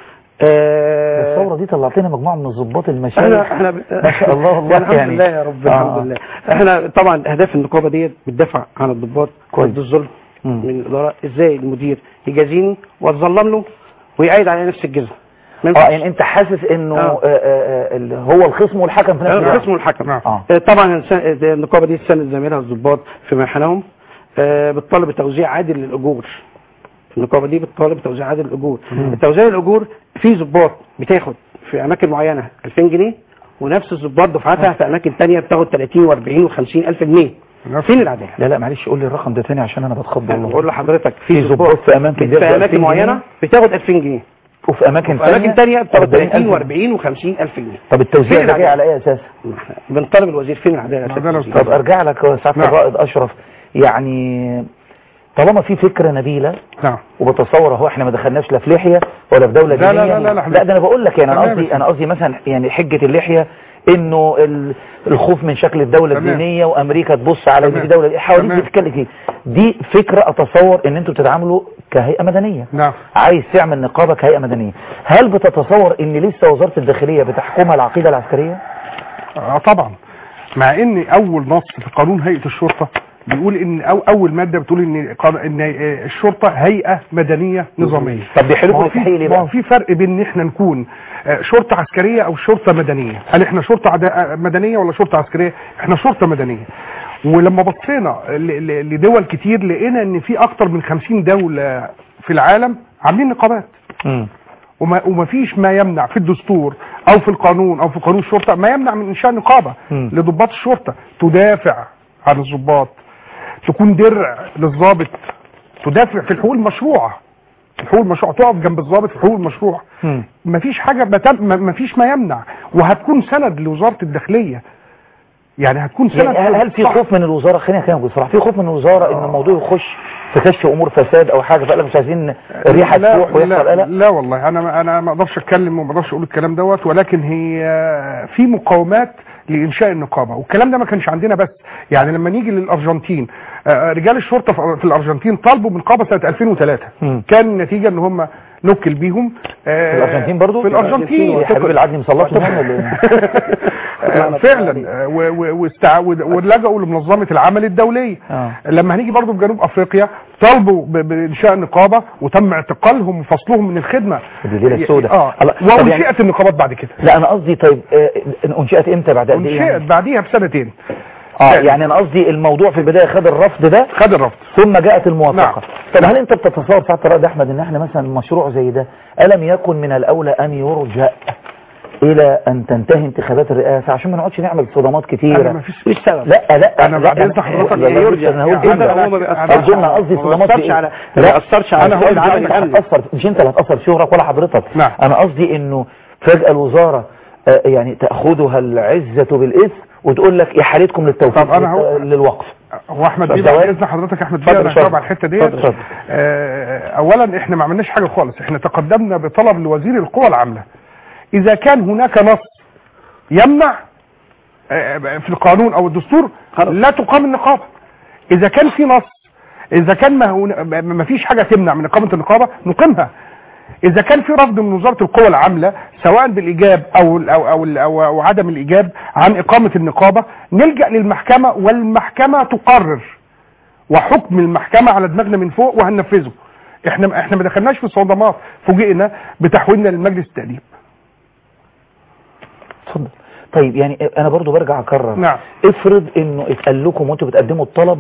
آه، الثورة دي طلعت لنا مجموعة من الضباط المشايخ احنا احنا ما شاء الله والله الحمد يعني لله يا رب آه. الحمد لله احنا طبعا اهداف النقابه ديت بتدافع عن الضباط كويس. ضد الظلم مم. من الاداره ازاي المدير يجازيني واتظلم له ويعيد على نفس الجزء ما اه ينفعش. يعني انت حاسس انه آه. آه. آه آه ال- هو الخصم والحكم في نفس الوقت الخصم والحكم نعم. اه آه، طبعا هنس- آه، النقابه دي تساند زميلها الضباط في منحناهم آه، بتطالب بتوزيع عادل للاجور النقابه دي بتطالب بتوزيع عادل للاجور توزيع الاجور في ضباط بتاخد في اماكن معينه 2000 جنيه ونفس الضباط دفعتها في اماكن ثانيه بتاخد 30 و40 و50 الف جنيه نفس- فين العداله لا لا معلش قول لي الرقم ده تاني عشان انا بتخض انا والله بقول لحضرتك في في ضباط ضباط في اماكن في بياخدوا 2000 اماكن جنيه معينه بتاخد 2000 جنيه وفي اماكن في اماكن ثانيه بتاخد 40,000 30 و40 و50 الف جنيه طب التوزيع فين ده جاي العدالة؟ على اي اساس إحنا بنطالب الوزير فين العداله يا سيادة العدالة الوزير؟ طب ارجع لك يا سعاده نعم. الرائد اشرف يعني طالما في فكره نبيله نعم وبتصور اهو احنا ما دخلناش لا في لحيه ولا في دوله لا لا دينيه لا لا لا، لا ده انا بقول لك يعني انا تمام. قصدي انا قصدي مثلا يعني حجه اللحيه انه ال- الخوف من شكل الدوله تمام. الدينيه وامريكا تبص على ان تمام. دي دوله حواليك تمام. بتتكلم فيه دي فكره اتصور ان انتوا بتتعاملوا كهيئه مدنيه نعم عايز تعمل نقابه كهيئه مدنيه هل بتتصور ان لسه وزاره الداخليه بتحكمها العقيده العسكريه اه طبعا مع ان اول نص في قانون هيئه الشرطه بيقول ان أو اول ماده بتقول ان قان- ان آه، الشرطه هيئه مدنيه نظاميه طب بيحلفوا ما هو في- للتحقيق ليه ما هو بقى في فرق بين ان احنا نكون آه، شرطه عسكريه او شرطه مدنيه هل احنا شرطه عدا- آه، مدنيه ولا شرطه عسكريه احنا شرطه مدنيه ولما بصينا ل- ل- لدول كتير لقينا ان في اكتر من 50 دوله في العالم عاملين نقابات مم. وما وما فيش ما يمنع في الدستور او في القانون او في قانون الشرطه ما يمنع من انشاء نقابه مم. لضباط الشرطه تدافع عن الضباط تكون درع للضابط تدافع في الحقوق المشروعه الحقوق المشروعه تقف جنب الضابط في الحقوق المشروعه مم. مفيش حاجه بتم مفيش ما يمنع وهتكون سند لوزاره الداخليه يعني هتكون سند يعني هل, هل في صح. خوف من الوزاره خلينا نتكلم بصراحه في خوف من الوزاره ان الموضوع يخش في كشف امور فساد او حاجه فقال لك مش عايزين الريحه لا تروح ويحصل لا, قلق لا والله انا انا ما اقدرش اتكلم وما اقدرش اقول الكلام دوت ولكن هي في مقاومات لانشاء النقابه والكلام ده ما كانش عندنا بس يعني لما نيجي للارجنتين آه، رجال الشرطه في في الارجنتين طالبوا بنقابه سنه 2003 مم. كان النتيجه ان هم نكل بيهم آه، في الارجنتين برضو في الارجنتين يا حبيبي العدل مسلطهم هم ولا آه، فعلا آه، و- و- واستع- ود- ولجأوا لمنظمه العمل الدوليه آه. لما هنيجي برضو في جنوب افريقيا طالبوا ب- بانشاء نقابه وتم اعتقالهم وفصلهم من الخدمه دي ليله سوداء اه الله. طب يعني- وانشئت النقابات بعد كده لا انا قصدي طيب آه، انشئت امتى بعد قد ايه انشئت يعني؟ بعديها بسنتين اه يعني انا قصدي الموضوع في البدايه خد الرفض ده خد الرفض ثم جاءت الموافقه نعم. طب هل انت بتتصور ساعه الرائد احمد ان احنا مثلا مشروع زي ده الم يكن من الاولى ان يرجأ الى ان تنتهي انتخابات الرئاسه عشان ما نقعدش نعمل صدامات انا كتيره ما فيش مش سبب لا لا أنا بعد إذن حضرتك لا، لا، يرجع. انا هقول يعني جمله هذا هو ما بيأثرش أرجو إن على- قصدي ما صدامات بيأثرش في إيه؟ على- ما لا بيأثرش على انا سوق هقول العمل مش الأمني. هتأثر مش انت اللي هتأثر شهرك ولا حضرتك نعم. انا قصدي انه فجأة الوزارة آه، يعني تأخذها العزة بالإثم وتقول لك إحالتكم للتوفيق طب أنا هقول- للوقف هو احمد طب بيه ثواني. بعد اذن حضرتك احمد بيه اتفضل، انا اتفضل. هجاوب على الحته ديت اتفضل، اتفضل. آه، اولا احنا ما عملناش حاجه خالص احنا تقدمنا بطلب لوزير القوى العامله اذا كان هناك نص يمنع آه، في القانون او الدستور لا تقام النقابه اذا كان في نص اذا كان ما, هو ما فيش حاجه تمنع من اقامه النقابه نقيمها اذا كان في رفض من وزاره القوى العامله سواء بالايجاب او او او, أو, أو عدم الايجاب عن اقامه النقابه نلجا للمحكمه والمحكمه تقرر وحكم المحكمه على دماغنا من فوق وهننفذه احنا احنا ما دخلناش في صدمات فوجئنا بتحويلنا لمجلس التأديب اتفضل طيب يعني انا برضو برجع اكرر نعم. افرض انه اتقال لكم وانتوا بتقدموا الطلب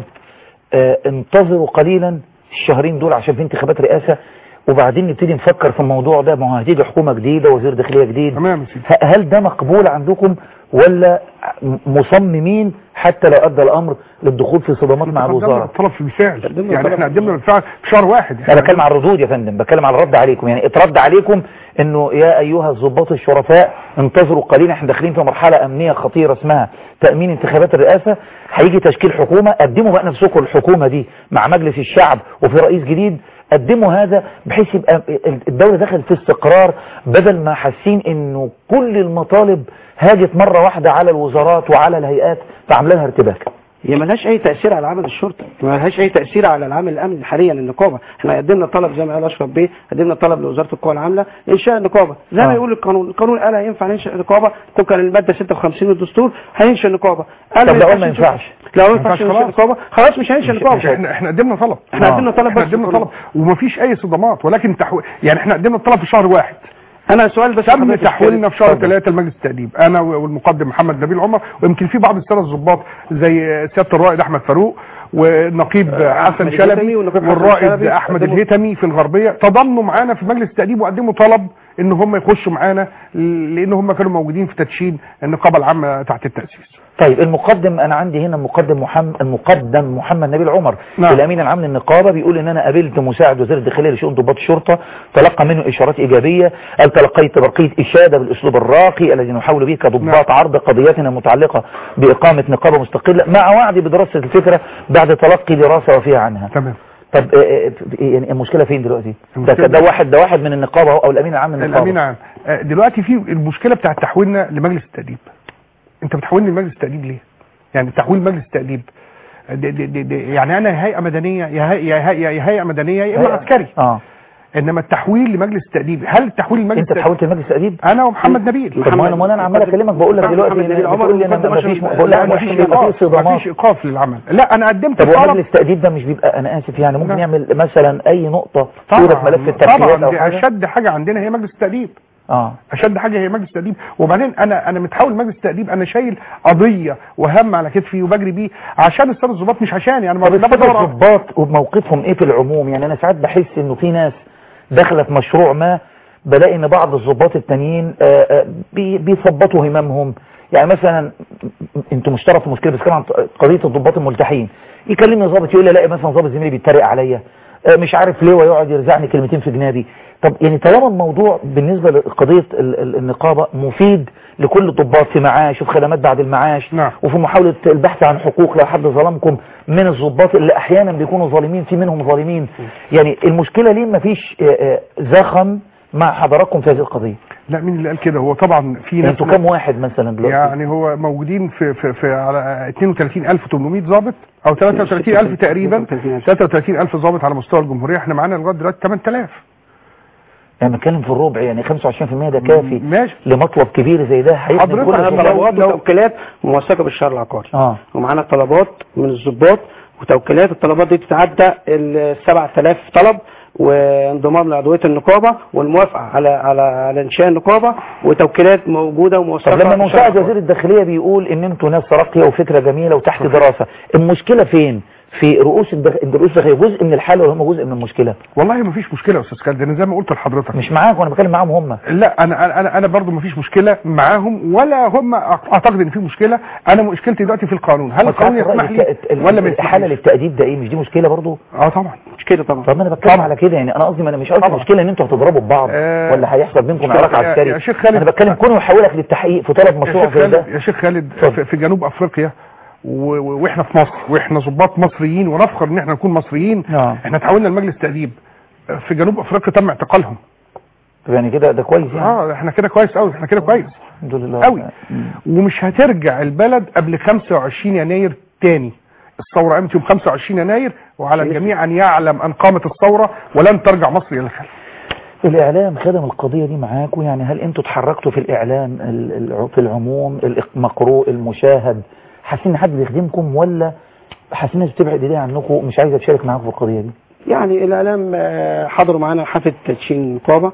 اه انتظروا قليلا الشهرين دول عشان في انتخابات رئاسة وبعدين نبتدي نفكر في الموضوع ده ما هو هتيجي حكومة جديدة وزير داخلية جديد تمام يا سيدي ه- هل ده مقبول عندكم ولا م- مصممين حتى لو ادى الامر للدخول في صدامات مع قدمنا الوزارة الطلب في بالفعل قدمنا يعني الطلب احنا في قدمنا بالفعل في شهر واحد انا بتكلم على الردود يا فندم بتكلم على الرد عليكم يعني اترد عليكم انه يا ايها الضباط الشرفاء انتظروا قليلا احنا داخلين في مرحله امنيه خطيره اسمها تامين انتخابات الرئاسه هيجي تشكيل حكومه قدموا بقى نفسكم الحكومه دي مع مجلس الشعب وفي رئيس جديد قدموا هذا بحيث يبقى الدوله دخلت في استقرار بدل ما حاسين انه كل المطالب هاجت مره واحده على الوزارات وعلى الهيئات فعامله لها ارتباك هي ملهاش اي تاثير على عمل الشرطه ملهاش اي تاثير على العمل الامني حاليا النقابه احنا قدمنا طلب زي ما قال اشرف بيه قدمنا طلب لوزاره القوى العامله انشاء النقابه زي ما آه. يقول القانون القانون قال ينفع ننشئ نقابه طبقا للماده 56 من الدستور هننشئ نقابه قال طب لو ينفعش ما ننشئ- ينفعش لو ما ما ينفعش ينفعش ننشئ خلاص. نقابه خلاص مش هننشئ مش نقابه احنا احنا قدمنا طلب احنا آه. قدمنا طلب احنا بس قدمنا القانون. طلب ومفيش اي صدمات ولكن تحويل يعني احنا قدمنا الطلب في شهر واحد انا سؤال بس تم حضرتك تحويلنا في شهر اتفضل. ثلاثة لمجلس التأديب انا والمقدم محمد نبيل عمر ويمكن في بعض السنة الضباط زي سيادة الرائد احمد فاروق والنقيب حسن أحمد شلبي الهيثمي والنقيب حسن والرائد شلبي احمد قدموا- الهيثمي في الغربية تضامنوا معانا في مجلس التأديب وقدموا طلب ان هم يخشوا معانا لان هم كانوا موجودين في تدشين النقابة العامة تحت التأسيس طيب المقدم انا عندي هنا المقدم محمد المقدم محمد نبيل عمر نعم. الامين العام للنقابه بيقول ان انا قابلت مساعد وزير الداخليه لشؤون ضباط الشرطه تلقى منه اشارات ايجابيه قال تلقيت برقيه اشاده بالاسلوب الراقي الذي نحاول به كضباط عرض قضيتنا المتعلقه باقامه نقابه مستقله مع وعدي بدراسه الفكره بعد تلقي دراسه وفيه عنها تمام طب آه، آه، يعني المشكله فين دلوقتي ده, المشكلة- ده واحد ده واحد من النقابه أهو، او الامين العام للنقابه الامين عام آه، دلوقتي في المشكله بتاعت تحويلنا لمجلس التاديب انت بتحولني لمجلس التاديب ليه يعني تحويل مجلس التاديب دي دي دي دي يعني انا هيئه مدنيه يا هيئه يا هيئه يا هيئه مدنيه يا اما عسكري اه انما التحويل لمجلس التاديب هل التحويل لمجلس انت تحولت لمجلس تأديب انا ومحمد نبيل طب ما انا ما انا عمال اكلمك بقول لك دلوقتي محمد نبيل إن- عمر بتقول لي انا ومقدم ما فيش أشرف- بقول لك لا ما مفيش فيش بيبقى ايقاف في صدامات مفيش ايقاف للعمل لا انا قدمت طب هو طلب مجلس التأديب ده مش بيبقى انا اسف يعني ممكن نعم. يعمل مثلا اي نقطة صورة في ملف التركيبات طبعا او دي حاجة اشد حاجه عندنا هي مجلس التاديب اه اشد حاجه هي مجلس التأديب وبعدين انا انا متحول مجلس التأديب انا شايل قضيه وهم على كتفي وبجري بيه عشان الساده الضباط مش عشاني انا طب لا السادة بدور على- الضباط وموقفهم ايه في العموم يعني انا ساعات بحس انه في ناس داخله في مشروع ما بلاقي ان بعض الضباط التانيين آه، آه، بي- بيثبطوا هممهم يعني مثلا انتوا مشترك في مشكله بس كمان قضيه الضباط الملتحين يكلمني ضابط يقول لي الاقي مثلا ضابط زميلي بيتريق عليا آه، مش عارف ليه ويقعد يرزعني كلمتين في جنابي طب يعني طالما الموضوع بالنسبه لقضيه ال- ال- النقابه مفيد لكل الضباط في معاش وفي خدمات بعد المعاش نعم. وفي محاوله البحث عن حقوق لو حد ظلمكم من الضباط اللي احيانا بيكونوا ظالمين في منهم ظالمين يعني المشكله ليه ما فيش زخم مع حضراتكم في هذه القضيه لا مين اللي قال كده هو طبعا في يعني ناس انتوا كام واحد مثلا دلوقتي يعني هو موجودين في في في على 32800 ضابط او 33000 تقريبا 33000 ضابط على مستوى الجمهوريه احنا معانا لغايه دلوقتي 8000 يعني بنتكلم في الربع يعني 25% ده كافي ماشي لمطلب كبير زي ده هيخدم حضرتك كل معانا الضباط. طلبات وتوكيلات موثقه بالشهر العقاري اه ومعانا طلبات من الضباط وتوكيلات الطلبات دي تتعدى ال 7000 طلب وانضمام لعضويه النقابه والموافقه على على على انشاء النقابه وتوكيلات موجوده وموثقه طب لما بالشهر مساعد العقاري. وزير الداخليه بيقول ان انتوا ناس راقيه وفكره جميله وتحت دراسه المشكله فين في رؤوس الدخ... رؤوس الداخليه جزء من الحل ولا هم جزء من المشكله والله ما فيش مشكله يا استاذ خالد انا زي ما قلت لحضرتك مش معاك وانا بتكلم معاهم هم لا انا انا انا, أنا برضو ما فيش مشكله معاهم ولا هم اعتقد ان في مشكله انا مشكلتي دلوقتي في القانون هل القانون يسمح لي ولا ما الحاله يسمحليش للتأديب ده ايه مش دي مشكله برضو اه طبعا مشكله طبعا طب طب ما انا بتكلم على كده يعني انا قصدي ما انا مش قصدي طبعا. مشكله ان انتوا هتضربوا ببعض آه، ولا هيحصل بينكم يا- علاقه يا- عسكري يا شيخ خالد- انا بتكلم كونه يحولك للتحقيق في طلب يا مشروع شيخ زي ده خالد يا شيخ خالد اتفضل. في, في جنوب افريقيا و- و- واحنا في مصر واحنا ضباط مصريين ونفخر ان احنا نكون مصريين آه. احنا تحولنا لمجلس تأديب في جنوب افريقيا تم اعتقالهم طب يعني كده ده كويس يعني اه احنا كده كويس قوي احنا كده كويس الحمد لله قوي مم. ومش هترجع البلد قبل 25 يناير تاني الثورة قامت يوم 25 يناير وعلى الجميع ان يعلم ان قامت الثورة ولن ترجع مصر الى الخلف الإعلام خدم القضية دي معاكم يعني هل أنتوا اتحركتوا في الإعلام ال- ال- في العموم المقروء المشاهد حاسين إن حد بيخدمكم ولا حاسين الناس بتبعد إيديها عنكم مش عايزة تشارك معاكم في القضية دي يعني الاعلام آه، حضروا معانا حفله تدشين النقابه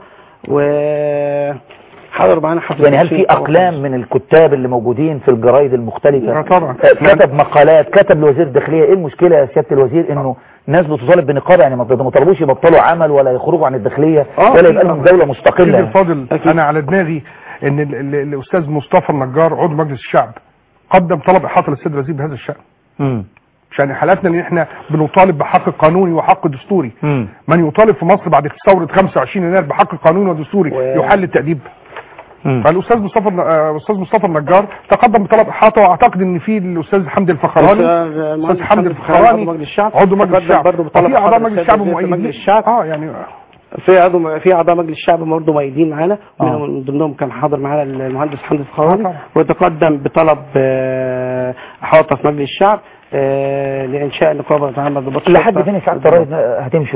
وحضروا معانا حفله يعني هل تدشين في النقابة. أقلام من الكتاب اللي موجودين في الجرايد المختلفة آه طبعا. آه، كتب مقالات كتب لوزير الداخلية إيه المشكلة يا سيادة الوزير إنه ناس بتطالب بنقابة يعني ما ما طلبوش يبطلوا عمل ولا يخرجوا عن الداخلية آه، ولا في- يبقى لهم دولة سيدي مستقلة الفاضل انا على دماغي ان ال- ال- الاستاذ مصطفى النجار عضو مجلس الشعب قدم طلب احاطه للسيد الوزير بهذا الشان مم. عشان حالاتنا ان احنا بنطالب بحق قانوني وحق دستوري مم. من يطالب في مصر بعد ثوره 25 يناير بحق قانوني ودستوري و- يحل التأديب مم. فالاستاذ مصطفى الن- آه، الاستاذ مصطفى النجار تقدم بطلب احاطه واعتقد ان في الاستاذ حمدي الفخراني الأستاذ الاستاذ مهندس حمدي عضو الفخراني مجلس الشعب عضو مجلس تقدم الشعب برضه بطلب وفي اعضاء حضرة مجلس السيد الشعب وزير مؤيدين مجلس الشعب. اه يعني في عضو في اعضاء مجلس الشعب برضه مؤيدين معانا آه. منهم- من ضمنهم كان حاضر معانا المهندس حمدي آه الفخراني طبعا. وتقدم بطلب آه، احاطه في مجلس الشعب آه، لانشاء نقابه تعمل ضباط لحد الشرطة. فين يا سعادة الرئيس هتمشوا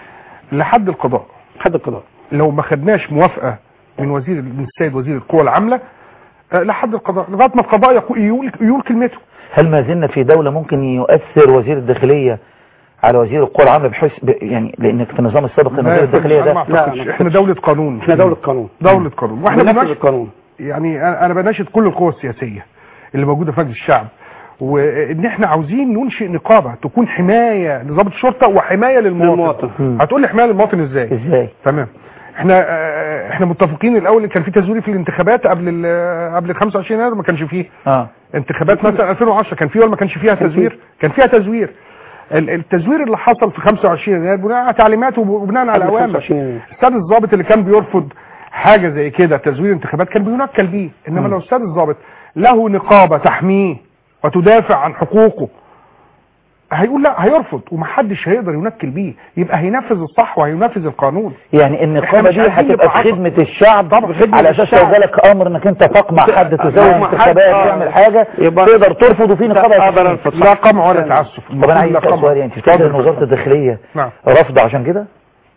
لحد القضاء حد القضاء لو ما خدناش موافقه من وزير من السيد وزير القوى العامله آه، لحد القضاء لغايه ما القضاء يقو- يقول يقول كلمته هل ما زلنا في دولة ممكن يؤثر وزير الداخلية على وزير القوى العامة بحيث ب... يعني لانك في النظام السابق كان وزير الداخلية أنا ما ده أعتقدش. لا، احنا دوله قانون احنا دوله قانون دوله قانون واحنا بننفذ بنناشد القانون يعني انا أنا بناشد كل القوى السياسيه اللي موجوده في مجلس الشعب وان احنا عاوزين ننشئ نقابه تكون حمايه لضابط الشرطه وحمايه للمواطن للمواطن. مم. هتقول لي حمايه للمواطن ازاي ازاي تمام احنا آه، احنا متفقين الاول ان كان في تزوير في الانتخابات قبل ال- قبل ال 25 يناير ما كانش فيه اه انتخابات مثلا 2010 كان فيه ولا ما كانش فيها تزوير كان فيها تزوير ال- التزوير اللي حصل في 25 يناير بناء على تعليمات وب- وبناء على قبل اوامر 25 يناير. السيد الضابط اللي كان بيرفض حاجه زي كده تزوير انتخابات كان بينكل بيه انما مم. لو السيد الضابط له نقابه تحميه وتدافع عن حقوقه هيقول لا هيرفض ومحدش هيقدر ينكل بيه يقى هينفذ الصح وهينفذ القانون يعني النقابة إحنا مش دي عايزين هتبقى نبقى بخدمة الشعب طبعا خدمة على اساس لو الشعب. جالك امر انك انت تقمع حد تزوج تقمع حد، انتخابات آه. تعمل حاجة يبقى- تقدر ترفض وفي نقابة أقدر تحميك. أرفض. لا قمع ولا تعسف طب انا عايز لا اسال قمع. سؤال يعني تفتكر ان وزارة الداخلية نعم رافضة عشان كده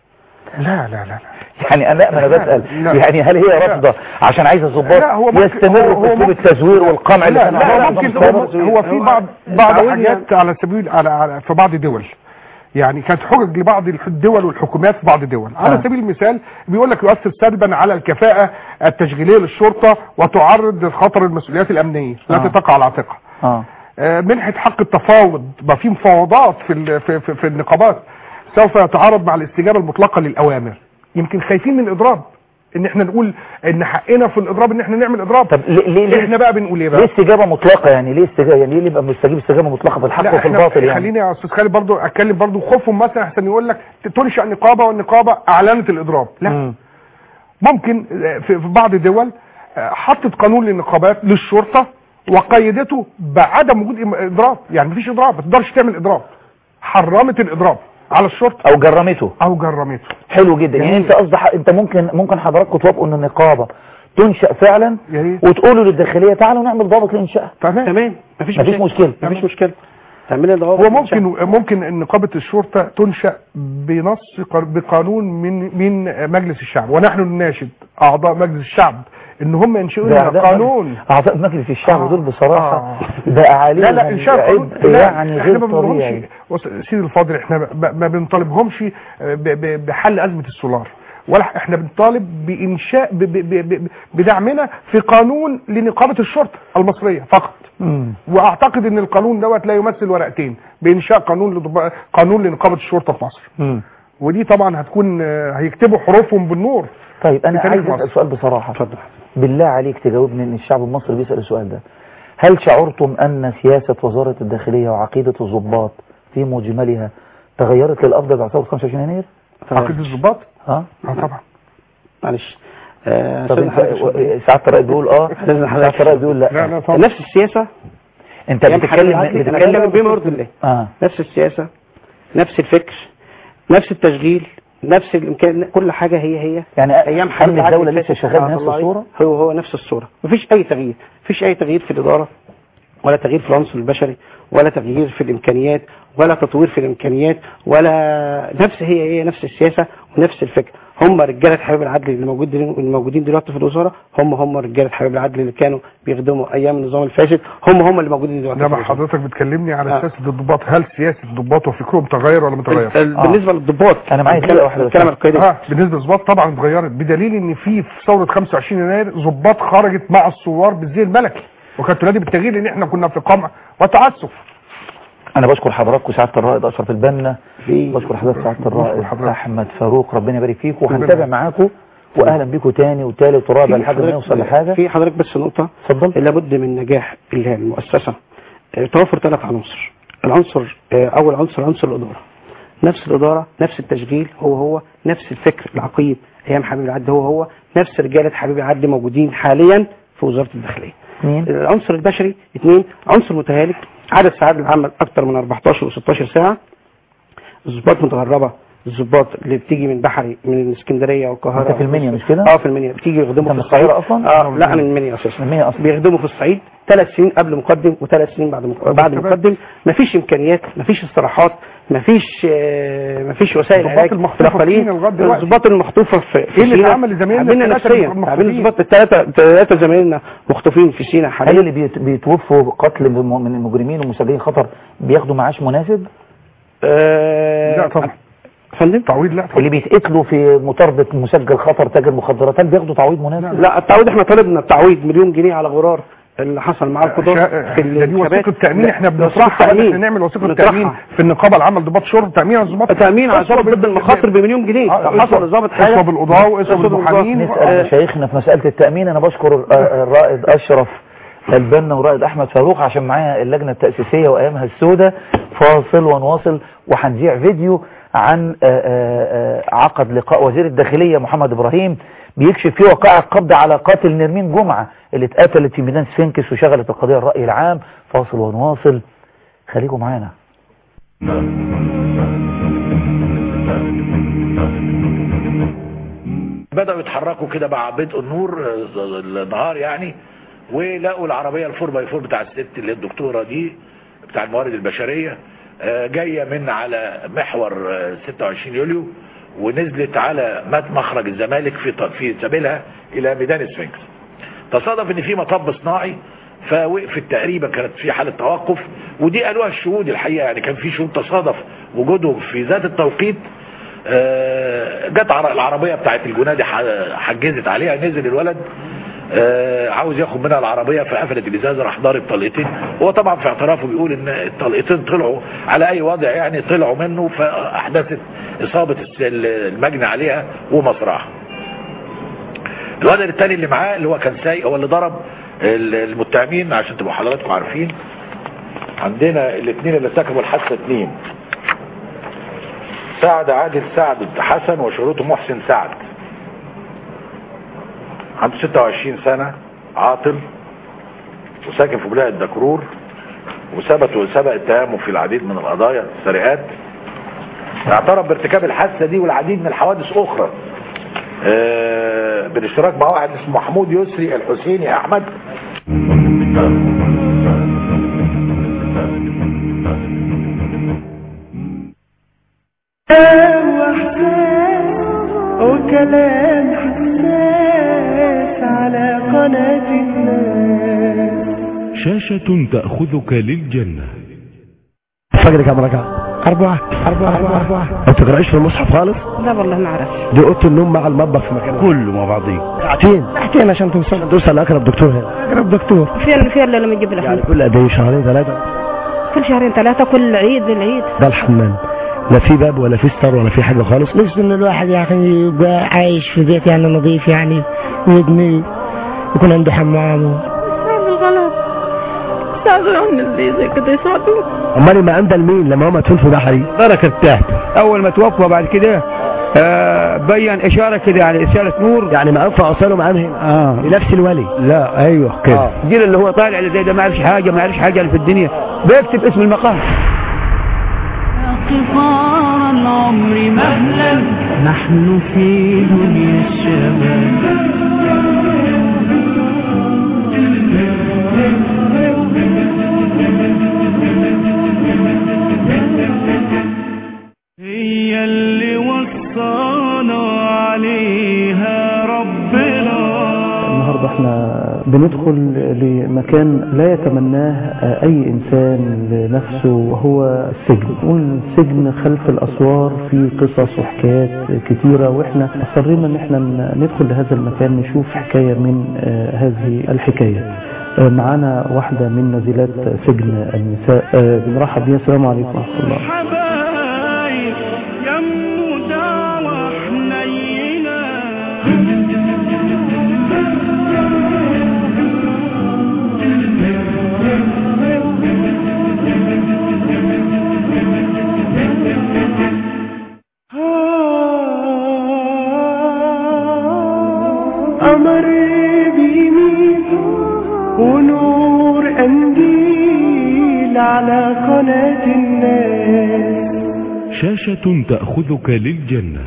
لا لا لا يعني انا لا ما انا بسال لا. يعني هل هي لا. رافضة عشان عايزة لا، هو الضباط ممكن- يستمروا هو- في هو اسلوب ممكن- التزوير والقمع اللي لا كان لا على هو نظام ممكن السابق؟ هو, هو في بعض بعض تعودنا- حاجات على سبيل على, على في بعض دول يعني كانت حجج لبعض الدول والحكومات في بعض الدول على آه. سبيل المثال بيقول لك يؤثر سلبا على الكفاءة التشغيلية للشرطة وتعرض لخطر المسؤوليات الأمنية التي آه. تقع على عاتقها اه آه، منحة حق التفاوض ما في مفاوضات في ال- في, في, في النقابات سوف يتعارض مع الاستجابة المطلقة للأوامر يمكن خايفين من إضراب ان احنا نقول ان حقنا في الاضراب ان احنا نعمل اضراب طب ليه ليه ليه- احنا بقى بنقول ايه ليه بقى استجابه مطلقه يعني ليه استجابه يعني ليه يبقى مستجيب استجابه مطلقه في الحق لا وفي احنا الباطل يعني خليني يا استاذ خالد برضو اتكلم برضو خوفهم مثلا احسن يقول لك تنشا نقابه والنقابه اعلنت الاضراب لا مم. ممكن في في بعض الدول آه، حطت قانون للنقابات للشرطه وقيدته بعدم وجود إم- اضراب يعني مفيش اضراب ما تقدرش تعمل اضراب حرمت الاضراب على الشرطه او جرمته او جرمته حلو جدا يعني جميل. انت قصدك انت ممكن ممكن حضراتكم توافقوا ان النقابه تنشا فعلا يا ريت وتقولوا للداخليه تعالوا نعمل ضابط لانشائها تمام تمام مفيش مفيش مشكله مفيش مشكله تعملي ضوابط هو ممكن ممكن نقابه الشرطه تنشا بنص قر- بقانون من من مجلس الشعب ونحن نناشد اعضاء مجلس الشعب ان هم ينشئوا ده لنا أعضاء قانون مجلس- اعضاء مجلس الشعب آه. دول بصراحه آه. ده عليهم لا لا انشاء قانون عبء لا يعني احنا غير ما بنطالبهمش طبيعي بص، سيدي الفاضل احنا ب- ما بنطالبهمش ب- ب- بحل ازمه السولار ولا احنا بنطالب بانشاء ب- ب- ب- ب- بدعمنا في قانون لنقابه الشرطه المصريه فقط مم. واعتقد ان القانون دوت لا يمثل ورقتين بانشاء قانون لضب... قانون لنقابه الشرطه في مصر مم. ودي طبعا هتكون آه، هيكتبوا حروفهم بالنور طيب انا في تاريخ عايز اسال مصر. سؤال بصراحه اتفضل بالله عليك تجاوبني ان الشعب المصري بيسال السؤال ده هل شعرتم ان سياسه وزاره الداخليه وعقيده الضباط في مجملها تغيرت للافضل بعد ثوره 25 يناير؟ عقيده الضباط ها؟ اه طبعا معلش آه، طب أستاذ حضرتك شو- انت ساعات الرأي بيقول اه أستاذ حضرتك ساعات الرأي بيقول لا لا لا طبعا نفس السياسه انت أيام بتتكلم حبيب العدلي، أنا بتتكلم بتكلم بما يرضي الله اه نفس السياسه نفس الفكر نفس التشغيل نفس الامكان كل حاجه هي هي يعني ايام امن حبيب العدلي الدوله لسه فاتت. شغال آه، بنفس الله عليك. الصوره هو هو نفس الصوره مفيش اي تغيير مفيش اي تغيير في الاداره ولا تغيير في العنصر البشري ولا تغيير في الامكانيات ولا تطوير في الامكانيات ولا نفس هي هي نفس السياسه ونفس الفكر هم رجاله حبيب العدل اللي موجودين اللي موجودين دلوقتي في الوزاره هم هم رجاله حبيب العدل اللي كانوا بيخدموا ايام النظام الفاسد هم هم اللي موجودين دلوقتي في انما الوزارة. حضرتك بتكلمني على آه. سياسه الضباط هل سياسه الضباط وفكرهم تغير ولا متغير؟ ال- بالنسبه للضباط أنا معايا دقيقة واحدة بس. الكلام القيادي اه بالنسبه للضباط طبعا اتغيرت بدليل ان في في ثوره 25 يناير ضباط خرجت مع الثوار بالزي الملكي وكانت تنادي بالتغيير لان احنا كنا في قمع وتعسف انا بشكر حضراتكم سعاده الرائد اشرف البنه في بشكر حضرتك سعاده الرائد بشكر حضرتك. احمد فاروق ربنا يبارك فيكم ربنا وهنتابع يبارك. معاكم واهلا بيكم تاني وتالت ورابع في لحد ما حضرتك- نوصل لحاجه في حضرتك بس نقطه اتفضل لابد من نجاح المؤسسه آه، توفر ثلاث عناصر العنصر آه، اول عنصر عنصر الاداره نفس الاداره نفس التشغيل هو هو نفس الفكر العقيم ايام حبيب العدل هو هو نفس رجاله حبيب العدل موجودين حاليا في وزاره الداخليه اثنين العنصر البشري اثنين عنصر متهالك عدد ساعات العمل اكثر من 14 و16 ساعه الضباط متغربه الضباط اللي بتيجي من بحري من اسكندريه والقاهره انت في المنيا مش كده؟ اه في المنيا بتيجي يخدموا انت في من الصعيد القاهرة أصلاً؟ اه لا انا من المنيا اساسا المنيا اصلا بيخدموا في الصعيد ثلاث سنين قبل مقدم وثلاث سنين بعد مق... بعد تمام. مقدم مفيش امكانيات مفيش استراحات مفيش آه مفيش وسائل الضباط علاج المخطوفة في سينا لغاية دلوقتي. الضباط المخطوفه في في ايه اللي سينا اتعمل لزمايلنا تعبنا الثلاثة نفسيا المخطوفين؟ تعبنا الضباط الثلاثه ثلاثه زمايلنا مخطوفين في سينا هل حاليا اللي بيت- بيتوفوا قتل من من المجرمين ومسجلين خطر بياخدوا معاش مناسب آه لا طبعا فندم تعويض لا طبعا اللي بيتقتلوا في مطاردة مسجل خطر تاجر مخدرات هل بياخدوا تعويض مناسب لا التعويض احنا طلبنا التعويض مليون جنيه على غرار اللي حصل مع القضاة شا- في ده دي الانتخابات وثيقه تامين لا، احنا وثيقة بنطرحها تأمين. احنا نعمل وثيقه نطرحها. تامين في النقابه العامه لضباط شرطه تامين على الضباط تأمين على أسوأ ضابط ضد بال- المخاطر بمليون جنيه آه، لو حصل أسوأ- ضابط حاجة أسوأ بالقضاة وأسوأ أسوأ بالقضاة. بالمحامين. نسأل مشايخنا في مسألة التأمين أنا بشكر آه، الرائد أشرف البنا ورائد أحمد فاروق عشان معايا اللجنة التأسيسية وأيامها السوداء فاصل ونواصل وهنذيع فيديو عن آه، آه، آه، عقد لقاء وزير الداخلية محمد إبراهيم بيكشف فيه وقائع القبض على قاتل نرمين جمعة اللي اتقتلت في ميدان سفنكس وشغلت القضية الرأي العام فاصل ونواصل خليكم معانا بدأوا يتحركوا كده مع بدء النور آه، النهار يعني ولقوا العربية الفور باي فور بتاع الست اللي هي الدكتورة دي بتاع الموارد البشرية آه، جاية من على محور آه، 26 يوليو ونزلت على مات مخرج الزمالك في ط- في سبيلها الى ميدان السفنكس تصادف ان في مطب صناعي فوقفت تقريبا كانت في حالة توقف ودي قالوها الشهود الحقيقة يعني كان في شهود تصادف وجودهم في ذات التوقيت آه، جت عر- العربية بتاعت الجنادي ح- حجزت عليها نزل الولد آه، عاوز ياخد منها العربية فقفلت الازازة راح ضارب طلقتين هو طبعا في اعترافه بيقول ان الطلقتين طلعوا على اي وضع يعني طلعوا منه فاحدثت اصابة الس- المجني عليها ومصرعها الولد التاني اللي معاه اللي هو كان سايق هو اللي ضرب ال- المتهمين عشان تبقوا حضراتكم عارفين عندنا الاثنين اللي ارتكبوا الحادثه اثنين سعد عادل سعد حسن وشروطه محسن سعد عنده 26 سنة عاطل وساكن في بلاد الدكرور وثبت وسبق اتهامه في العديد من القضايا السرقات اعترف بارتكاب الحادثة دي والعديد من الحوادث اخرى آه، بالاشتراك مع واحد اسمه محمود يسري الحسيني احمد وكلام حساس على قناة الناس شاشة تأخذك للجنة فجر كام ركعة؟ أربعة أربعة أربعة أربعة ما بتقرأيش في المصحف خالص؟ لا والله ما اعرفش دي أوضة النوم مع المطبخ في مكان كله مع بعضيه ساعتين ساعتين عشان توصل توصل لأقرب دكتور هنا اقرب دكتور فين فين اللي لما يجيب لك يعني كل قد إيه شهرين ثلاثة كل شهرين ثلاثة كل عيد للعيد ده الحمام لا في باب ولا في ستار ولا في حاجة خالص نفسه ان الواحد يعني يبقى عايش في بيت يعني نظيف يعني ويبني يكون عنده حمام الغلط ساعدوا عن اللي زي كده يساعدوا أمال ما أندل مين لما هو مدفون في بحري درك ارتاحت اول ما توفى بعد كده آه بين اشاره كده يعني اشاره نور يعني ما أنفع أصاله معاه هنا اه لنفس الولي لا ايوه كده. الجيل اللي هو طالع اللي زي ده ما يعرفش حاجه ما يعرفش حاجه في الدنيا بيكتب اسم المقام قطار العمر مهلا نحن في دنيا الشباب هي اللي وصانا عليها ربنا النهاردة احنا بندخل لمكان لا يتمناه اي انسان لنفسه وهو السجن نقول السجن خلف الاسوار في قصص وحكايات كتيرة واحنا اصرينا ان احنا ندخل لهذا المكان نشوف حكاية من آه، هذه الحكاية آه، معانا واحدة من نزيلات سجن النساء آه، بنرحب بيها السلام عليكم ورحمة الله حبايب يمو دعوة حنينة قمر بيمين ونور قنديل على قناة الناس شاشة تأخذك للجنة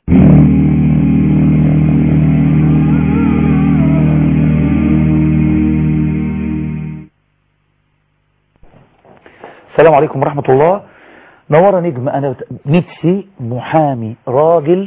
السلام عليكم ورحمة الله نورة نجم أنا بت- نفسي محامي راجل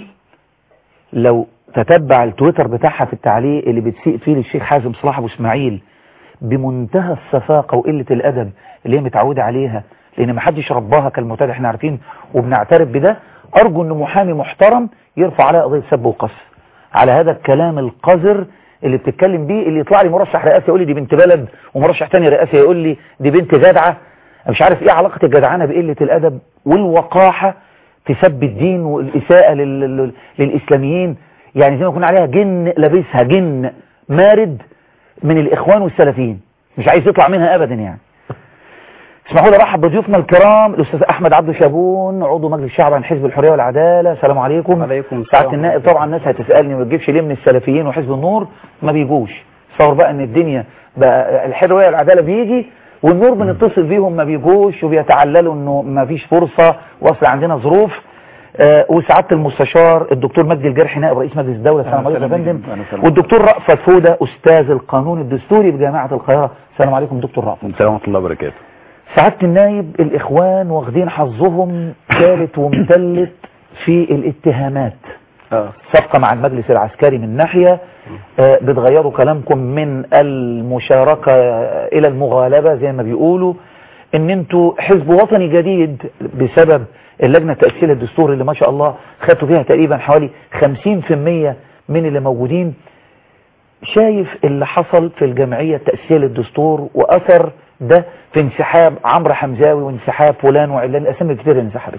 لو تتبع التويتر بتاعها في التعليق اللي بتسيء فيه للشيخ حازم صلاح أبو إسماعيل بمنتهى السفاقة وقلة الأدب اللي هي متعودة عليها لأن ما حدش رباها كالمعتاد احنا عارفين وبنعترف بده أرجو أن محامي محترم يرفع عليها قضية سب وقذف على هذا الكلام القذر اللي بتتكلم بيه اللي يطلع لي مرشح رئاسي يقول لي دي بنت بلد ومرشح تاني رئاسي يقول لي دي بنت جدعة أنا مش عارف ايه علاقة الجدعنة بقلة الأدب والوقاحة في سب الدين والإساءة لل... لل- للإسلاميين يعني زي ما يكون عليها جن لابسها جن مارد من الإخوان والسلفيين مش عايز يطلع منها أبدا يعني اسمحوا لي ارحب بضيوفنا الكرام الاستاذ احمد عبد شابون عضو مجلس الشعب عن حزب الحريه والعداله السلام عليكم عليكم ساعه النائب طبعا الناس هتسالني ما تجيبش ليه من السلفيين وحزب النور ما بيجوش تصور بقى ان الدنيا بقى الحريه والعداله بيجي والنور بنتصل بيهم ما بيجوش وبيتعللوا انه ما فيش فرصه واصل عندنا ظروف آه وسعاده المستشار الدكتور مجدي الجرحي نائب رئيس مجلس الدوله السلام عليكم يا فندم والدكتور رأفت فوده استاذ القانون الدستوري بجامعه القاهره السلام عليكم دكتور رأفت السلام ورحمة الله وبركاته سعادة النايب الإخوان واخدين حظهم ثالث ومثلث في الاتهامات صفقة مع المجلس العسكري من ناحية آه، بتغيروا كلامكم من المشاركة إلى المغالبة زي ما بيقولوا ان انتوا حزب وطني جديد بسبب اللجنة التأسيسية للدستور اللي ما شاء الله خدتوا فيها تقريبا حوالي 50% من اللي موجودين شايف اللي حصل في الجمعية التأسيسية للدستور وأثر ده في انسحاب عمرو حمزاوي وانسحاب فلان وعلان الأسامي كتير انسحبت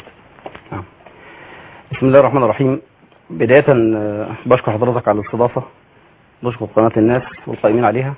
بسم الله الرحمن الرحيم بداية آه، بشكر حضرتك على الاستضافة بشكر قناة الناس والقائمين عليها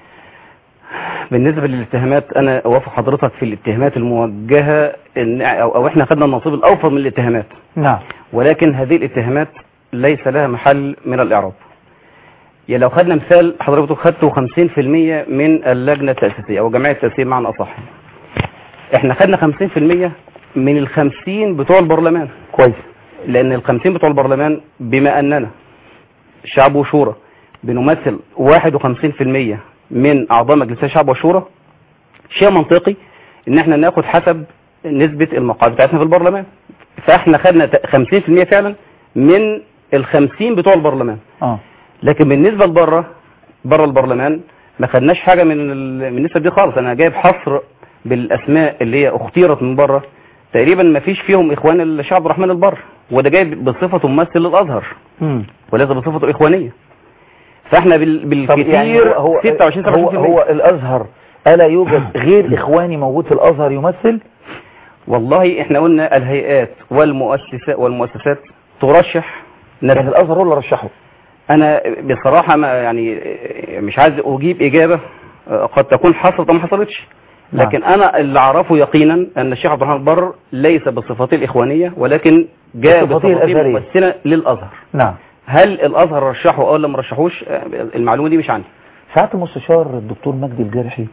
بالنسبة للاتهامات أنا أوافق حضرتك في الاتهامات الموجهة إن أو, أو إحنا خدنا النصيب الأوفر من الاتهامات نعم ولكن هذه الاتهامات ليس لها محل من الإعراب يعني لو خدنا مثال حضرتك خدتوا 50% من اللجنة التأسيسية أو جمعية التأسيسية معنى أصح إحنا خدنا 50% من ال 50 بتوع البرلمان كويس لأن ال 50 بتوع البرلمان بما أننا شعب وشورى بنمثل 51% من أعضاء مجلس الشعب والشورى شيء منطقي إن إحنا ناخد حسب نسبة المقاعد بتاعتنا في البرلمان فإحنا خدنا ت- 50% فعلا من ال 50 بتوع البرلمان اه لكن بالنسبة لبره بره البرلمان ما خدناش حاجة من ال- من النسبة دي خالص أنا جايب حصر بالأسماء اللي هي اختيرت من بره تقريبا ما فيش فيهم إخوان الشعب الرحمن البر وده جايب بصفته ممثل للأزهر مم. وليس بصفته إخوانية فاحنا بال- طب بالكثير يعني هو هو 26 هو, هو الازهر الا يوجد غير اخواني موجود في الازهر يمثل والله احنا قلنا الهيئات والمؤسسات والمؤسسات ترشح ناس يعني الازهر هو اللي رشحه انا بصراحة ما يعني مش عايز اجيب اجابة قد تكون حصلت او ما حصلتش نعم. لكن انا اللي اعرفه يقينا ان الشيخ عبد الرحمن البر ليس بصفته الاخوانيه ولكن جاء بصفته بصفته الأزهرية. ممثله للازهر نعم هل الازهر رشحه او لم رشحوش آه، المعلومه دي مش عندي ساعات المستشار الدكتور مجدي الجارحي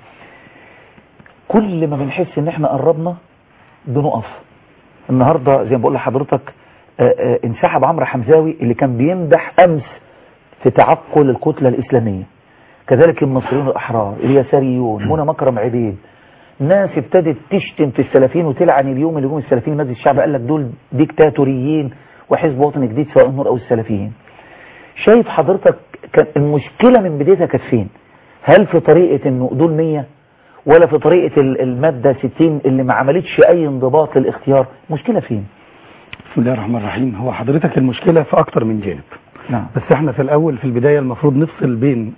كل ما بنحس ان احنا قربنا بنقف النهارده زي ما بقول لحضرتك آه، آه، انسحب عمرو حمزاوي اللي كان بيمدح امس في تعقل الكتله الاسلاميه كذلك المصريون الاحرار اليساريون منى مكرم عبيد ناس ابتدت تشتم في السلفيين وتلعن اليوم اللي جم السلفيين مجلس الشعب قال لك دول ديكتاتوريين وحزب وطني جديد سواء النور او السلفيين شايف حضرتك كان المشكلة من بدايتها كانت فين هل في طريقة انه دول 100 ولا في طريقة ال- المادة 60 اللي ما عملتش اي انضباط للاختيار مشكلة فين بسم الله الرحمن الرحيم هو حضرتك المشكلة في أكتر من جانب نعم بس احنا في الأول في البداية المفروض نفصل بين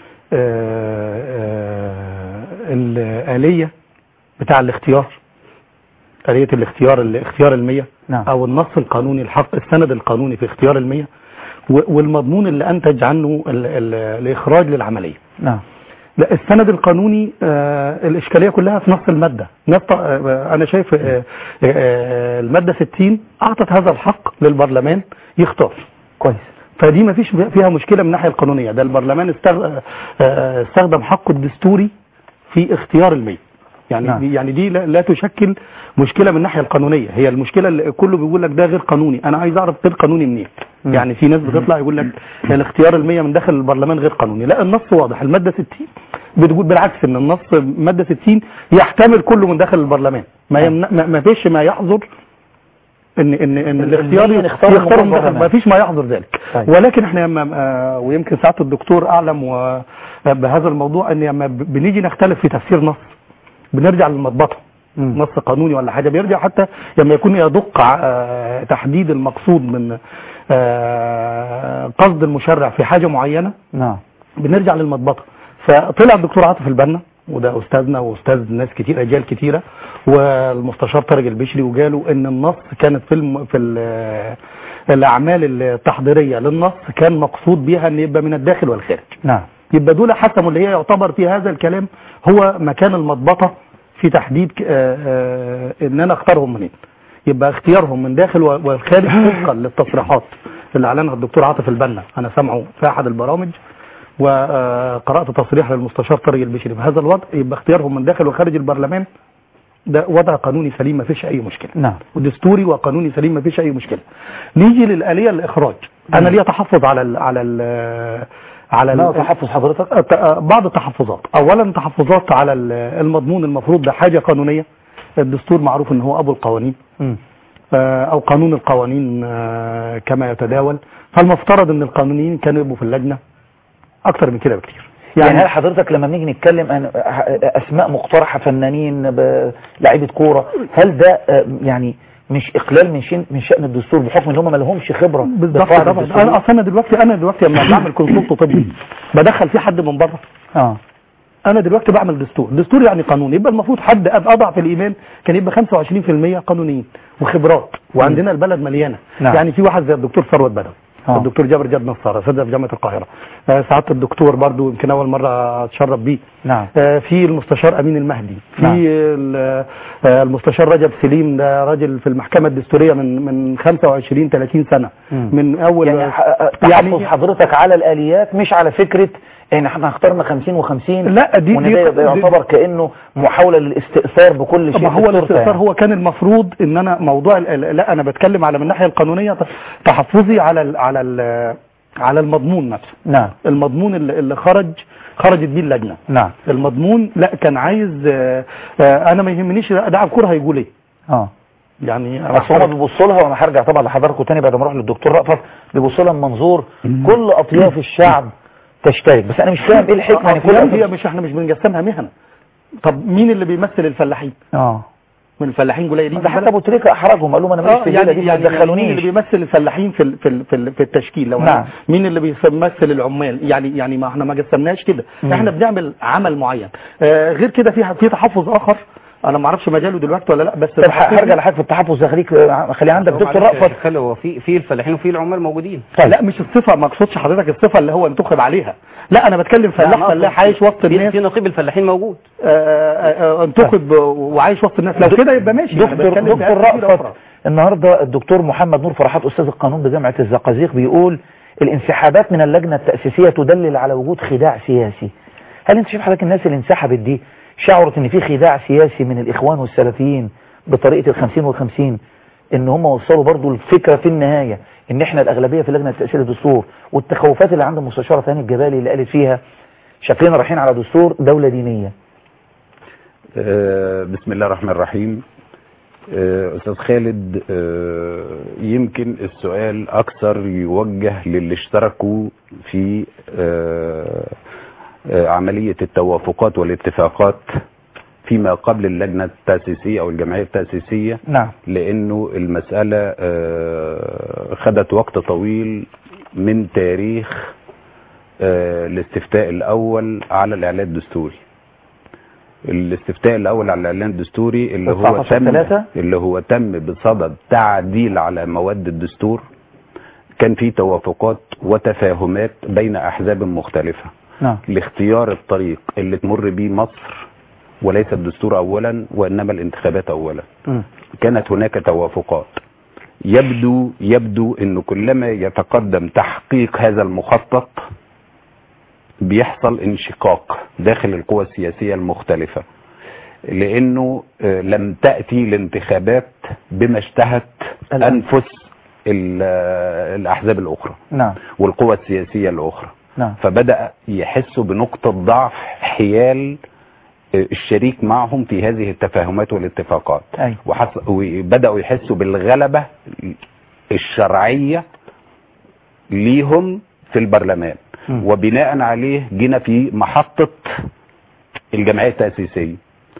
آه، آه، الآلية بتاع الاختيار آلية الاختيار الاختيار المية نعم. أو النص القانوني الحق السند القانوني في اختيار المية و- والمضمون اللي أنتج عنه ال- ال- الإخراج للعملية نعم لا السند القانوني آه الإشكالية كلها في نص المادة نص آه أنا شايف آه آه المادة 60 أعطت هذا الحق للبرلمان يختار كويس فدي ما فيش فيها مشكلة من الناحية القانونية ده البرلمان استغ- آه، استخدم حقه الدستوري في اختيار المية يعني نعم. دي يعني دي لا, لا تشكل مشكلة من الناحية القانونية هي المشكلة اللي كله بيقول لك ده غير قانوني أنا عايز أعرف غير قانوني منين مم. يعني في ناس بتطلع يقول لك الاختيار المية من داخل البرلمان غير قانوني لا النص واضح المادة 60 بتقول بالعكس ان النص مادة 60 يحتمل كله من داخل البرلمان ما يمنع ما ما فيش ما يحظر ان ان ان الاختيار المية نختار من يختار من داخل داخل البرلمان. ما فيش ما يحظر ذلك طيب. ولكن احنا لما آه، ويمكن ساعه الدكتور اعلم و- بهذا الموضوع ان لما ب- بنيجي نختلف في تفسير نص بنرجع للمضبطه نص قانوني ولا حاجه بيرجع حتى لما يكون يدق آه، تحديد المقصود من آه، قصد المشرع في حاجه معينه نعم بنرجع للمضبطه فطلع الدكتور عاطف البنا وده استاذنا واستاذ ناس كتير اجيال كتيره والمستشار طارق البشري وقالوا ان النص كانت في الم... في ال- الاعمال التحضيريه للنص كان مقصود بها ان يبقى من الداخل والخارج نعم يبقى دول حسموا اللي هي يعتبر في هذا الكلام هو مكان المضبطه في تحديد ك- آه، آه، ان انا اختارهم منين يبقى اختيارهم من داخل و- والخارج وفقا للتصريحات اللي اعلنها الدكتور عاطف البنا انا سامعه في احد البرامج وقرات تصريح للمستشار طارق البشري بهذا الوضع يبقى اختيارهم من داخل وخارج البرلمان ده وضع قانوني سليم ما فيش اي مشكله نعم ودستوري وقانوني سليم ما فيش اي مشكله نيجي للاليه الاخراج انا ليا تحفظ على ال على ال على ما ال- تحفظ حضرتك الت- بعض التحفظات اولا تحفظات على ال- المضمون المفروض ده حاجه قانونيه الدستور معروف ان هو ابو القوانين مم. آه، او قانون القوانين آه، كما يتداول فالمفترض ان القانونيين كانوا يبقوا في اللجنه اكتر من كده بكتير يعني هل حضرتك لما بنيجي نتكلم عن اسماء مقترحه فنانين ب- لعيبه كوره هل ده آه، يعني مش اقلال من شين من شان الدستور بحكم ان هم ما لهمش خبره بالظبط بالقواعد طبعا الدستورية؟ انا اصلا أنا دلوقتي انا دلوقتي لما بعمل كونسلت طبي بدخل فيه حد من بره اه انا دلوقتي بعمل دستور دستور يعني قانون يبقى المفروض حد اضعف الايمان كان يبقى 25% قانونيين وخبرات وعندنا البلد مليانه نعم. يعني في واحد زي الدكتور ثروت بدوي آه. الدكتور جابر جاد نصار اساتذه في جامعه القاهره آه، سعاده الدكتور برضو يمكن اول مره اتشرف بيه نعم آه، في المستشار امين المهدي في نعم. ال- آه، المستشار رجب سليم ده راجل في المحكمه الدستوريه من من 25 30 سنه مم. من اول يعني ح- تحفظ حضرتك على الاليات مش على فكره ان احنا اخترنا 50 و50 لا دي وإن دي, ده, ده يعتبر كانه محاوله للاستئثار بكل شيء ما في هو التورتة الاستئثار يعني. هو كان المفروض ان انا موضوع ال- ال- لا انا بتكلم على من الناحيه القانونيه ت- تحفظي على ال على ال على المضمون نفسه نعم المضمون اللي اللي خرج خرجت بيه اللجنه نعم المضمون لا كان عايز آه، آه، انا ما يهمنيش ده عبد الكوره هيقول ايه اه يعني بس هما بيبصوا لها وانا هرجع طبعا لحضراتكم تاني بعد ما اروح للدكتور رأفت بيبصوا لها من منظور كل اطياف الشعب تشترك بس انا مش فاهم ايه الحكمه يعني كل هي مش احنا مش بنقسمها مهنه طب مين اللي بيمثل الفلاحين اه من الفلاحين قليلين ده حتى ابو تريكه احرجهم قال لهم انا ماليش اه في يعني الليله دي ما يعني مين اللي تدخلونيش بيمثل الفلاحين في ال- في ال- في, ال- في التشكيل لو نعم. أنا- مين اللي بيمثل العمال يعني يعني ما احنا ما قسمناش كده مم. احنا بنعمل عمل معين آه غير كده في في تحفظ اخر انا ما اعرفش مجاله دلوقتي ولا لا بس طب هرجع لحضرتك في التحفظ ده خليك خلي عندك دكتور رأفت خلي هو في في الفلاحين وفي العمال موجودين لا مش الصفه ما اقصدش حضرتك الصفه اللي هو انتخب عليها لا انا بتكلم لا، فلاح أنا أقصد فلاح عايش وسط في- الناس في نقيب الفلاحين موجود آه، آه، آه، انتخب وعايش وسط الناس لو كده يبقى ماشي أنا دكتور بتكلم في دكتور حاجات كتيرة رأفت أخرى. النهارده الدكتور محمد نور فرحات استاذ القانون بجامعه الزقازيق بيقول الانسحابات من اللجنه التاسيسيه تدلل على وجود خداع سياسي هل انت شايف حضرتك الناس اللي انسحبت دي شعرت ان في خداع سياسي من الاخوان والسلفيين بطريقه الخمسين والخمسين ان هم وصلوا برضو الفكره في النهايه ان احنا الاغلبيه في لجنه تاسيس الدستور والتخوفات اللي عند المستشاره ثاني الجبالي اللي قالت فيها شكلنا رايحين على دستور دوله دينيه آه، بسم الله الرحمن الرحيم آه، أستاذ خالد آه، يمكن السؤال أكثر يوجه للي اشتركوا في آه، آه، عملية التوافقات والاتفاقات فيما قبل اللجنة التأسيسية أو الجمعية التأسيسية نعم لأنه المسألة آه، خدت وقت طويل من تاريخ آه، الاستفتاء الأول على الإعلان الدستوري الاستفتاء الاول على الاعلان الدستوري اللي هو 19 تم ثلاثة؟ اللي هو تم بصدد تعديل على مواد الدستور كان في توافقات وتفاهمات بين احزاب مختلفه نعم لاختيار الطريق اللي تمر بيه مصر وليس الدستور اولا وانما الانتخابات اولا مم. كانت هناك توافقات يبدو يبدو انه كلما يتقدم تحقيق هذا المخطط بيحصل انشقاق داخل القوى السياسية المختلفة لانه آه، لم تأتي الانتخابات بما اشتهت انفس ال- آه، الاحزاب الاخرى نعم والقوى السياسية الاخرى نعم فبدأ يحسوا بنقطة ضعف حيال آه، الشريك معهم في هذه التفاهمات والاتفاقات أي. وحس... وبدأوا يحسوا بالغلبة الشرعية ليهم في البرلمان مم. وبناء عليه جينا في محطة الجمعية التأسيسية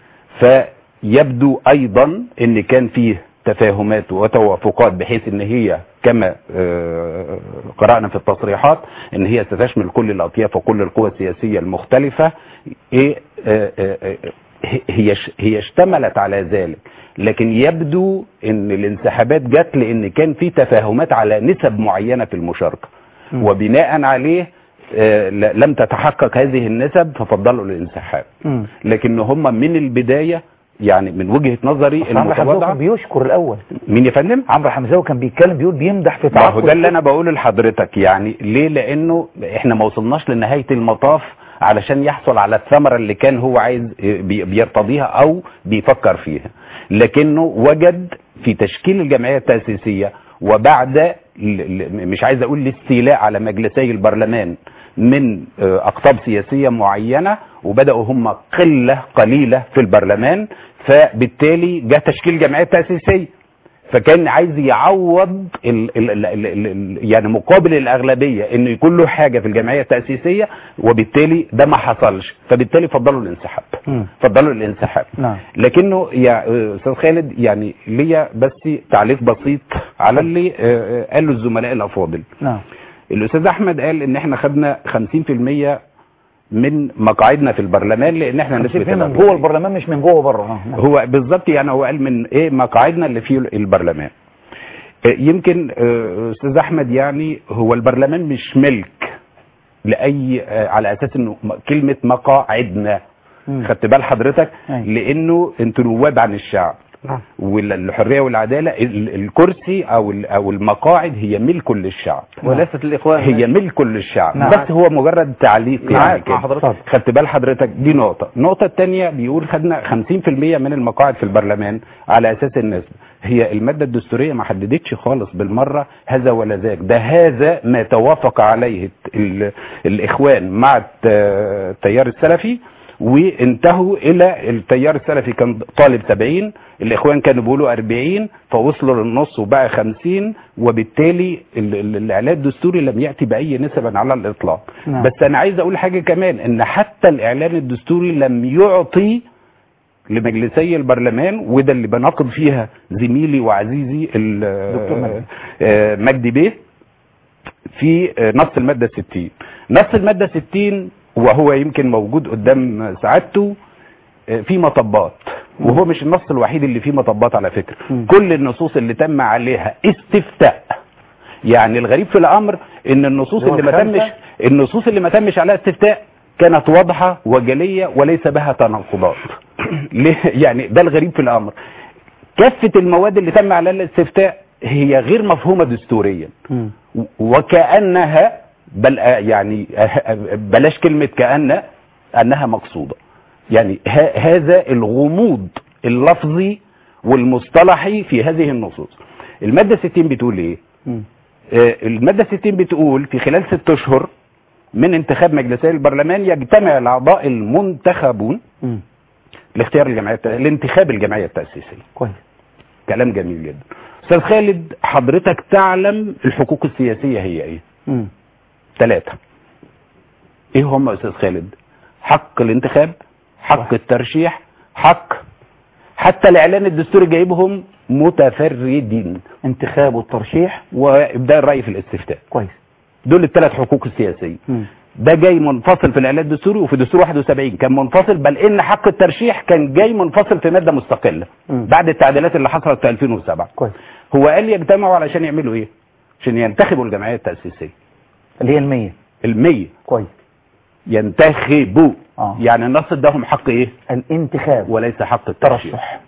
فيبدو أيضا أن كان فيه تفاهمات وتوافقات بحيث ان هي كما آه، قرأنا في التصريحات ان هي ستشمل كل الاطياف وكل القوى السياسية المختلفة ايه آه، آه، آه، هي هي اشتملت على ذلك لكن يبدو ان الانسحابات جت لان كان في تفاهمات على نسب معينة في المشاركة وبناء عليه آه، ل- لم تتحقق هذه النسب ففضلوا الانسحاب مم. لكن هم من البداية يعني من وجهة نظري أصل عمرو حمزاوي المتواضعة كان بيشكر الاول مين يا فندم عمرو حمزاوي كان بيتكلم بيقول بيمدح في ما هو تعاقد ده اللي انا بقوله لحضرتك يعني ليه لانه احنا ما وصلناش لنهاية المطاف علشان يحصل على الثمرة اللي كان هو عايز بي- بيرتضيها او بيفكر فيها لكنه وجد في تشكيل الجمعية التأسيسية وبعد ل- ل- مش عايز اقول الاستيلاء على مجلسي البرلمان من آه، اقطاب سياسية معينة وبدأوا هم قلة قليلة في البرلمان فبالتالي جاء تشكيل جمعية تأسيسية فكان عايز يعوض ال ال ال ال ال ال يعني مقابل الاغلبيه انه يكون له حاجه في الجمعيه التاسيسيه وبالتالي ده ما حصلش فبالتالي فضلوا الانسحاب فضلوا الانسحاب نعم لكنه يا آه، استاذ خالد يعني ليا بس تعليق بسيط على اللي آه، آه، قاله الزملاء الافاضل نعم الاستاذ احمد قال ان احنا خدنا 50% من مقاعدنا في البرلمان لان احنا نسبه من الأغلبية. جوه البرلمان مش من جوه بره آه. هو بالظبط يعني هو قال من ايه مقاعدنا اللي في البرلمان آه، يمكن آه، استاذ احمد يعني هو البرلمان مش ملك لاي آه، على اساس انه م- كلمه مقاعدنا خدت بال حضرتك لانه انتوا نواب عن الشعب والحريه والعداله ال- الكرسي او ال- او المقاعد هي ملك للشعب وليست للاخوان هي ملك للشعب نعم. بس هو مجرد تعليق يعني معاك كده مع حضرتك. خدت بال حضرتك دي نقطه النقطه الثانيه بيقول خدنا 50% من المقاعد في البرلمان على اساس النسبه هي الماده الدستوريه ما حددتش خالص بالمره هذا ولا ذاك ده هذا ما توافق عليه ال- الاخوان مع الت- التيار السلفي وانتهوا الى التيار السلفي كان طالب 70 الاخوان كانوا بيقولوا 40 فوصلوا للنص وبقى 50 وبالتالي ال- ال- الاعلان الدستوري لم ياتي باي نسب على الاطلاق نعم. بس انا عايز اقول حاجه كمان ان حتى الاعلان الدستوري لم يعطي لمجلسي البرلمان وده اللي بناقض فيها زميلي وعزيزي ال- دكتور مجدي. آه، مجدي بيه في آه، نص المادة 60 نص المادة 60 وهو يمكن موجود قدام سعادته آه، في مطبات وهو مش النص الوحيد اللي فيه مطبات على فكرة كل النصوص اللي تم عليها استفتاء يعني الغريب في الامر ان النصوص اللي هو اللي ما الخمسة؟ تمش النصوص اللي ما تمش عليها استفتاء كانت واضحة وجلية وليس بها تناقضات ليه؟ يعني ده الغريب في الامر كافة المواد اللي تم عليها الاستفتاء هي غير مفهومة دستوريا وكأنها بل آه يعني آه بلاش كلمة كأن أنها مقصودة يعني ه- هذا الغموض اللفظي والمصطلحي في هذه النصوص المادة 60 بتقول ايه آه، المادة 60 بتقول في خلال ست اشهر من انتخاب مجلسي البرلمان يجتمع الاعضاء المنتخبون لاختيار الجمعية الت- لانتخاب الجمعية التأسيسية كويس كلام جميل جدا استاذ خالد حضرتك تعلم الحقوق السياسية هي ايه ثلاثة ايه هم يا استاذ خالد حق الانتخاب حق الترشيح حق حتى الاعلان الدستوري جايبهم متفردين انتخاب والترشيح وابداء الراي في الاستفتاء كويس دول الثلاث حقوق السياسيه ده جاي منفصل في الاعلان الدستوري وفي دستور 71 كان منفصل بل ان حق الترشيح كان جاي منفصل في ماده مستقله بعد التعديلات اللي حصلت في 2007 كويس هو قال يجتمعوا علشان يعملوا ايه عشان ينتخبوا الجمعيه التاسيسيه اللي هي المية المية كويس ينتخبوا آه. يعني النص اداهم حق ايه الانتخاب وليس حق الترشيح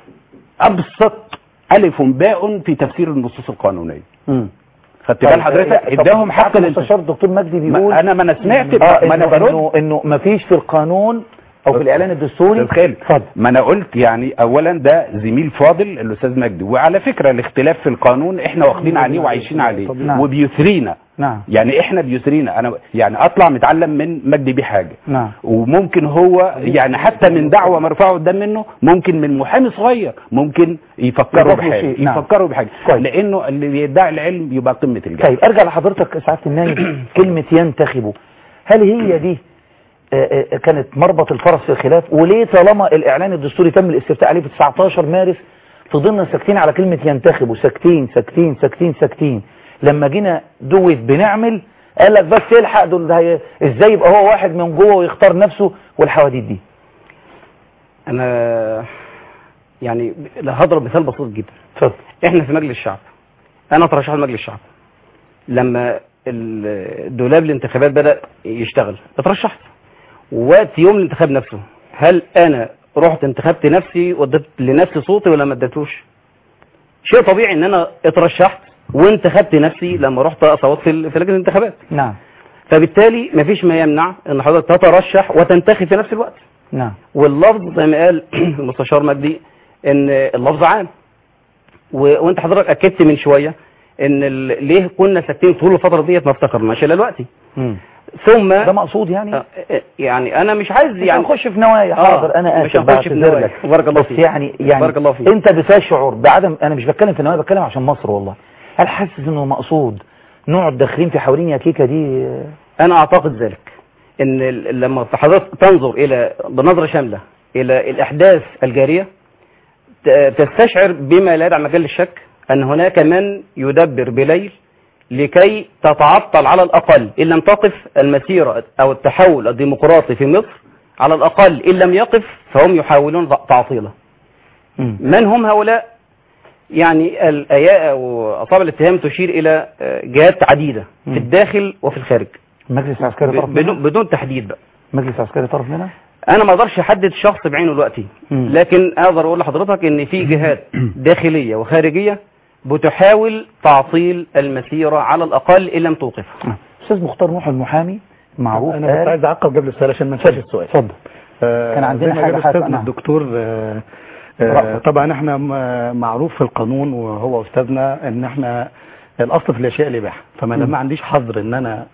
ابسط الف باء في تفسير النصوص القانونيه خدت بال حضرتك اداهم حق المستشار الدكتور مجدي بيقول ما انا ما انا سمعت آه ما انا إنه- برد انه انه ما فيش في القانون او في الاعلان الدستوري خالد ما انا قلت يعني اولا ده زميل فاضل الاستاذ مجدي وعلى فكره الاختلاف في القانون احنا واخدين عليه وعايشين عليه نعم. وبيثرينا نعم يعني احنا بيثرينا انا يعني اطلع متعلم من مجدي بيه حاجه نعم وممكن هو يعني حتى من دعوه مرفوعه قدام منه ممكن من محامي صغير ممكن يفكروا يضاف له بحاجه شيء. نعم. يفكروا بحاجه لانه اللي بيدعي العلم يبقى قمه الجهل طيب ارجع لحضرتك سعاده النايب كلمه ينتخبوا هل هي دي آه، آه، كانت مربط الفرس في الخلاف وليه طالما الاعلان الدستوري تم الاستفتاء عليه في 19 مارس فضلنا ساكتين على كلمه ينتخبوا ساكتين ساكتين ساكتين ساكتين لما جينا دوت بنعمل قال لك بس الحق دول ده هي- ازاي يبقى هو واحد من جوه ويختار نفسه والحواديت دي انا يعني هضرب مثال بسيط جدا اتفضل احنا في مجلس الشعب انا ترشحت مجلس الشعب لما ال- دولاب الانتخابات بدا يشتغل اترشحت ووقت يوم الانتخاب نفسه هل انا رحت انتخبت نفسي واديت لنفسي صوتي ولا ما اديتوش شيء طبيعي ان انا اترشحت وانتخبت نفسي لما رحت اصوت في ال- في لجنه الانتخابات نعم فبالتالي مفيش ما يمنع ان حضرتك تترشح وتنتخب في نفس الوقت نعم واللفظ زي ما قال المستشار مجدي ان اللفظ عام و... وانت حضرتك اكدت من شويه ان ال... ليه كنا ساكتين طول الفتره ديت ما افتكرناش الا دلوقتي ثم ده مقصود يعني يعني انا مش عايز يعني يعني نخش في نوايا آه، حاضر انا مش اسف هنخش في بعتذر نوايا. لك بارك الله بس فيك. يعني يعني بارك الله فيك. انت بتشعر بعدم انا مش بتكلم في النوايا بتكلم عشان مصر والله هل حاسس انه مقصود نوع الداخلين في حوالين يا كيكه دي آه، انا اعتقد ذلك ان ال- لما حضرتك تنظر الى بنظره شامله الى الاحداث الجاريه ت- تستشعر بما لا يدع مجال للشك ان هناك من يدبر بليل لكي تتعطل على الاقل ان لم تقف المسيره او التحول الديمقراطي في مصر على الاقل ان لم يقف فهم يحاولون تعطيله من هم هؤلاء يعني الآياء أو أصابع الاتهام تشير إلى آه، جهات عديدة في الداخل وفي الخارج مجلس عسكري طرف ب- بدون, منها بدون تحديد بقى مجلس عسكري طرف منها انا ما اقدرش احدد شخص بعينه دلوقتي مم. لكن اقدر اقول لحضرتك ان في جهات داخليه وخارجيه بتحاول تعطيل المسيره على الاقل ان لم توقفها استاذ مختار نوح المحامي معروف انا بس قال- عايز اعقب قبل السؤال عشان ما انساش السؤال اتفضل آه، كان عندنا زي ما حاجة قال حاسة، استاذنا نعم. الدكتور آه، آه، رأفت. طبعا احنا م- معروف في القانون وهو استاذنا ان احنا الاصل في الاشياء الاباحه فما دام مم. ما عنديش حظر ان انا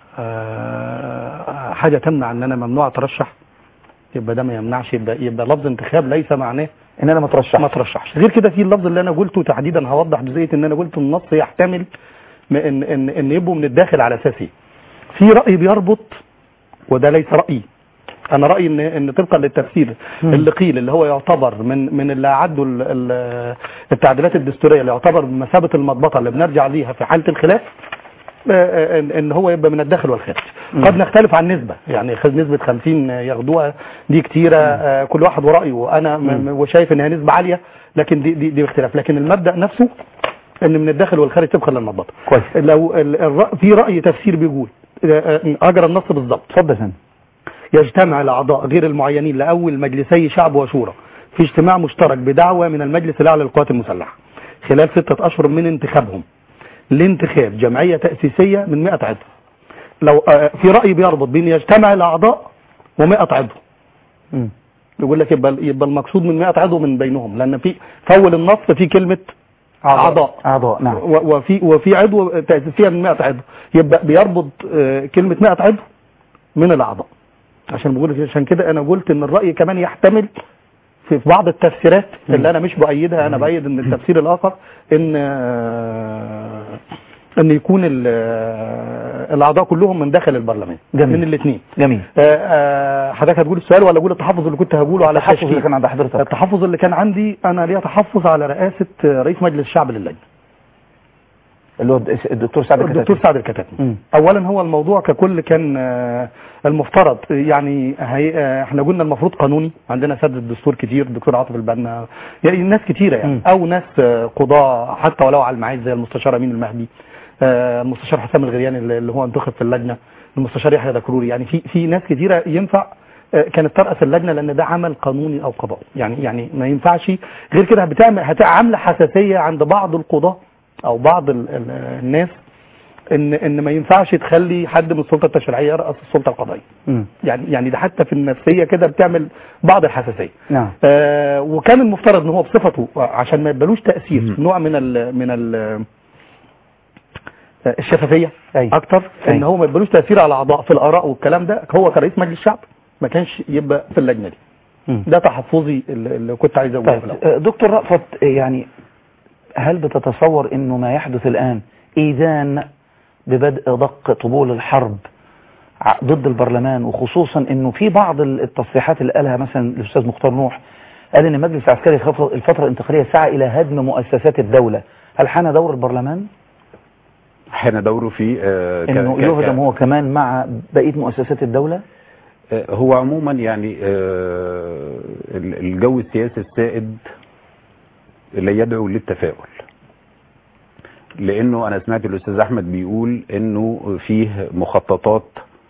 آه، حاجه تمنع ان انا ممنوع اترشح يبقى ده ما يمنعش يبقى يبقى لفظ انتخاب ليس معناه ان انا ما اترشحش ما اترشحش غير كده في اللفظ اللي انا قلته تحديدا هوضح جزئيه ان انا قلته النص يحتمل م- ان ان ان يبقوا من الداخل على اساس ايه في راي بيربط وده ليس رايي انا رايي ان ان طبقا للتفسير مم. اللي قيل اللي هو يعتبر من من اللي عدوا ال- ال- التعديلات الدستوريه اللي يعتبر بمثابه المضبطه اللي بنرجع ليها في حاله الخلاف آه، آه، ان إن هو يبقى من الداخل والخارج مم. قد نختلف عن نسبه يعني خد نسبه 50 ياخدوها دي كتيره آه، كل واحد ورايه انا م- م- وشايف انها نسبه عاليه لكن دي دي, دي اختلاف لكن المبدا نفسه ان من الداخل والخارج طبقا للمضبطه كويس لو ال- الر- في راي تفسير بيقول آه، آه، اجرى النص بالظبط اتفضل يا فندم يجتمع الاعضاء غير المعينين لاول مجلسي شعب وشورى في اجتماع مشترك بدعوه من المجلس الاعلى للقوات المسلحه خلال ستة اشهر من انتخابهم لانتخاب جمعيه تاسيسيه من 100 عضو لو آه، في راي بيربط بين يجتمع الاعضاء و100 عضو مم. يقول لك يبقى يبقى المقصود من 100 عضو من بينهم لان في في اول النص في كلمه اعضاء اعضاء نعم و- وفي وفي عضو تاسيسيه من 100 عضو يبقى بيربط آه، كلمه 100 عضو من الاعضاء عشان بقول عشان كده انا قلت ان الراي كمان يحتمل في في بعض التفسيرات اللي انا مش بايدها انا بايد ان التفسير الاخر ان آه، ان يكون ال- آه، الاعضاء كلهم من داخل البرلمان جميل. من الاثنين جميل حضرتك هتقول السؤال ولا اقول التحفظ اللي كنت هقوله على التحفظ اللي التشكيل؟ كان عند حضرتك التحفظ اللي كان عندي انا ليا تحفظ على رئاسه رئيس مجلس الشعب للجنه اللي هو الدكتور سعد الدكتور الكتاتي سعد الكتاتي مم. اولا هو الموضوع ككل كان آه، المفترض يعني هي آه، احنا قلنا المفروض قانوني عندنا سد الدستور كتير الدكتور عاطف البنا يعني ناس كتيره يعني مم. او ناس آه، قضاه حتى ولو على المعاش زي المستشار امين المهدي آه، المستشار حسام الغرياني اللي اللي هو انتخب في اللجنه المستشار يحيى دكروري يعني في في ناس كتيره ينفع آه، كانت ترأس اللجنه لان ده عمل قانوني او قضائي يعني يعني ما ينفعش غير كده بتعمل هتبقى عامله حساسيه عند بعض القضاه او بعض ال- ال- الناس ان ان ما ينفعش تخلي حد من السلطه التشريعيه يرأس السلطه القضائيه مم. يعني يعني ده حتى في النفسيه كده بتعمل بعض الحساسيه نعم آه وكان المفترض ان هو بصفته عشان ما يبقالوش تاثير نوع من ال من ال آه، الشفافيه أي. اكتر ان أي. هو ما يبقالوش تاثير على الاعضاء في الاراء والكلام ده هو كرئيس مجلس الشعب ما كانش يبقى في اللجنه دي مم. ده تحفظي اللي اللي كنت عايز اقوله طيب في الأول. آه، دكتور رأفت آه، يعني هل بتتصور انه ما يحدث الان ايذان ببدء دق طبول الحرب ع- ضد البرلمان وخصوصا انه في بعض ال- التصريحات اللي قالها مثلا الاستاذ مختار نوح قال ان المجلس العسكري الخف- الفتره الانتقاليه سعى الى هدم مؤسسات الدوله هل حان دور البرلمان حان دوره في آه، ك- انه ك- ك- يهدم هو كمان مع بقيه مؤسسات الدوله آه، هو عموما يعني آه، ال- الجو السياسي السائد لا يدعو للتفاؤل لانه انا سمعت الاستاذ احمد بيقول انه فيه مخططات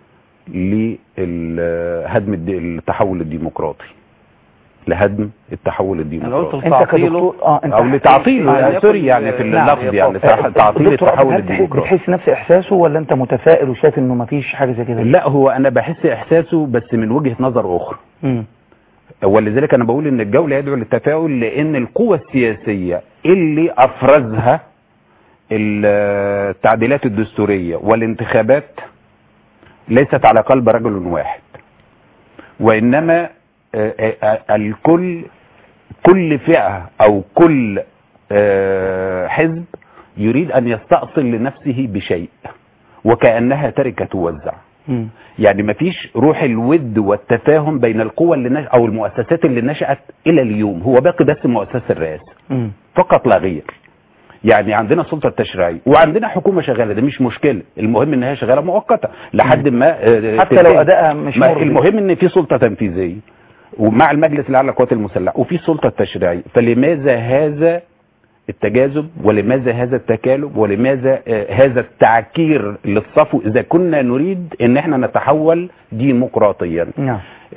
لهدم الد- التحول الديمقراطي لهدم التحول الديمقراطي قلت لتعطيله اه انت او لتعطيله يعني آه، سوري يعني في نعم، اللفظ يعني يتوقف. تع- تعطيل دكتور رأفت، التحول هل تحس- الديمقراطي بتحس نفس احساسه ولا انت متفائل وشايف انه ما فيش حاجه زي كده لا هو انا بحس احساسه بس من وجهة نظر اخرى مم. ولذلك انا بقول ان الجو لا يدعو للتفاؤل لان القوى السياسية اللي افرزها التعديلات الدستورية والانتخابات ليست على قلب رجل واحد وانما آه، آه، الكل كل فئة او كل آه، حزب يريد ان يستأصل لنفسه بشيء وكأنها تركة توزع مم. يعني مفيش روح الود والتفاهم بين القوى اللي نش... او المؤسسات اللي نشأت الى اليوم هو باقي بس مؤسسة الرئاسة مم. فقط لا غير يعني عندنا سلطة تشريعية وعندنا حكومة شغالة ده مش مشكلة المهم انها شغالة مؤقتة لحد ما آه، حتى تنتهي. لو ادائها مش ما مرضي. المهم ان في سلطة تنفيذية ومع المجلس الاعلى للقوات المسلحة وفي سلطة تشريعية فلماذا هذا التجاذب ولماذا هذا التكالب ولماذا آه، هذا التعكير للصفو اذا كنا نريد ان احنا نتحول ديمقراطيا نعم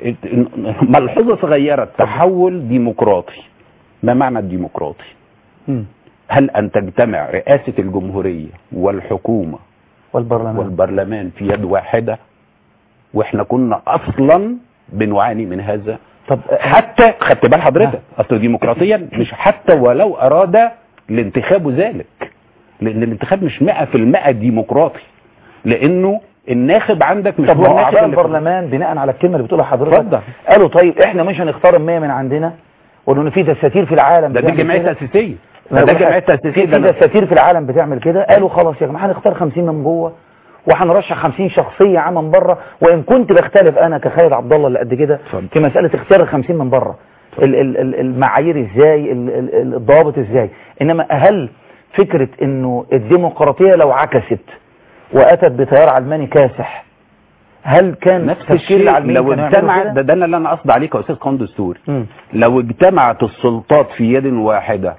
ملحوظه صغيره تحول ديمقراطي ما معنى الديمقراطي مم. هل ان تجتمع رئاسه الجمهوريه والحكومه والبرلمان والبرلمان في يد واحده واحنا كنا اصلا بنعاني من هذا طب حتى خدت بال حضرتك اصل ديمقراطيا مش حتى ولو اراد الانتخاب ذلك لان الانتخاب مش 100% ديمقراطي لانه الناخب عندك مش طب هو هو الناخب اعضاء اللي- البرلمان بناء على الكلمه اللي بتقولها حضرتك اتفضل. قالوا طيب احنا مش هنختار ال 100 من عندنا وانه في دساتير في العالم ده دي بتعمل جمعيه كده. تاسيسيه ما ده أنا بقول جمعيه لك تاسيسيه في ده في أنا- دساتير في العالم بتعمل كده قالوا خلاص يا جماعه هنختار 50 من جوه وهنرشح 50 شخصيه عامه من بره وان كنت بختلف انا كخالد عبد الله اللي قد كده في مساله اختيار ال 50 من بره ال- ال- ال- المعايير ازاي ال- ال- ال- الضوابط ازاي انما هل فكره انه الديمقراطيه لو عكست واتت بتيار علماني كاسح هل كان نفس تفكير الشيء العلمانيين لو كانوا يعملوا اجتمعت كده؟ ده, ده اللي انا قصدي عليه كاستاذ قانون دستوري مم. لو اجتمعت السلطات في يد واحده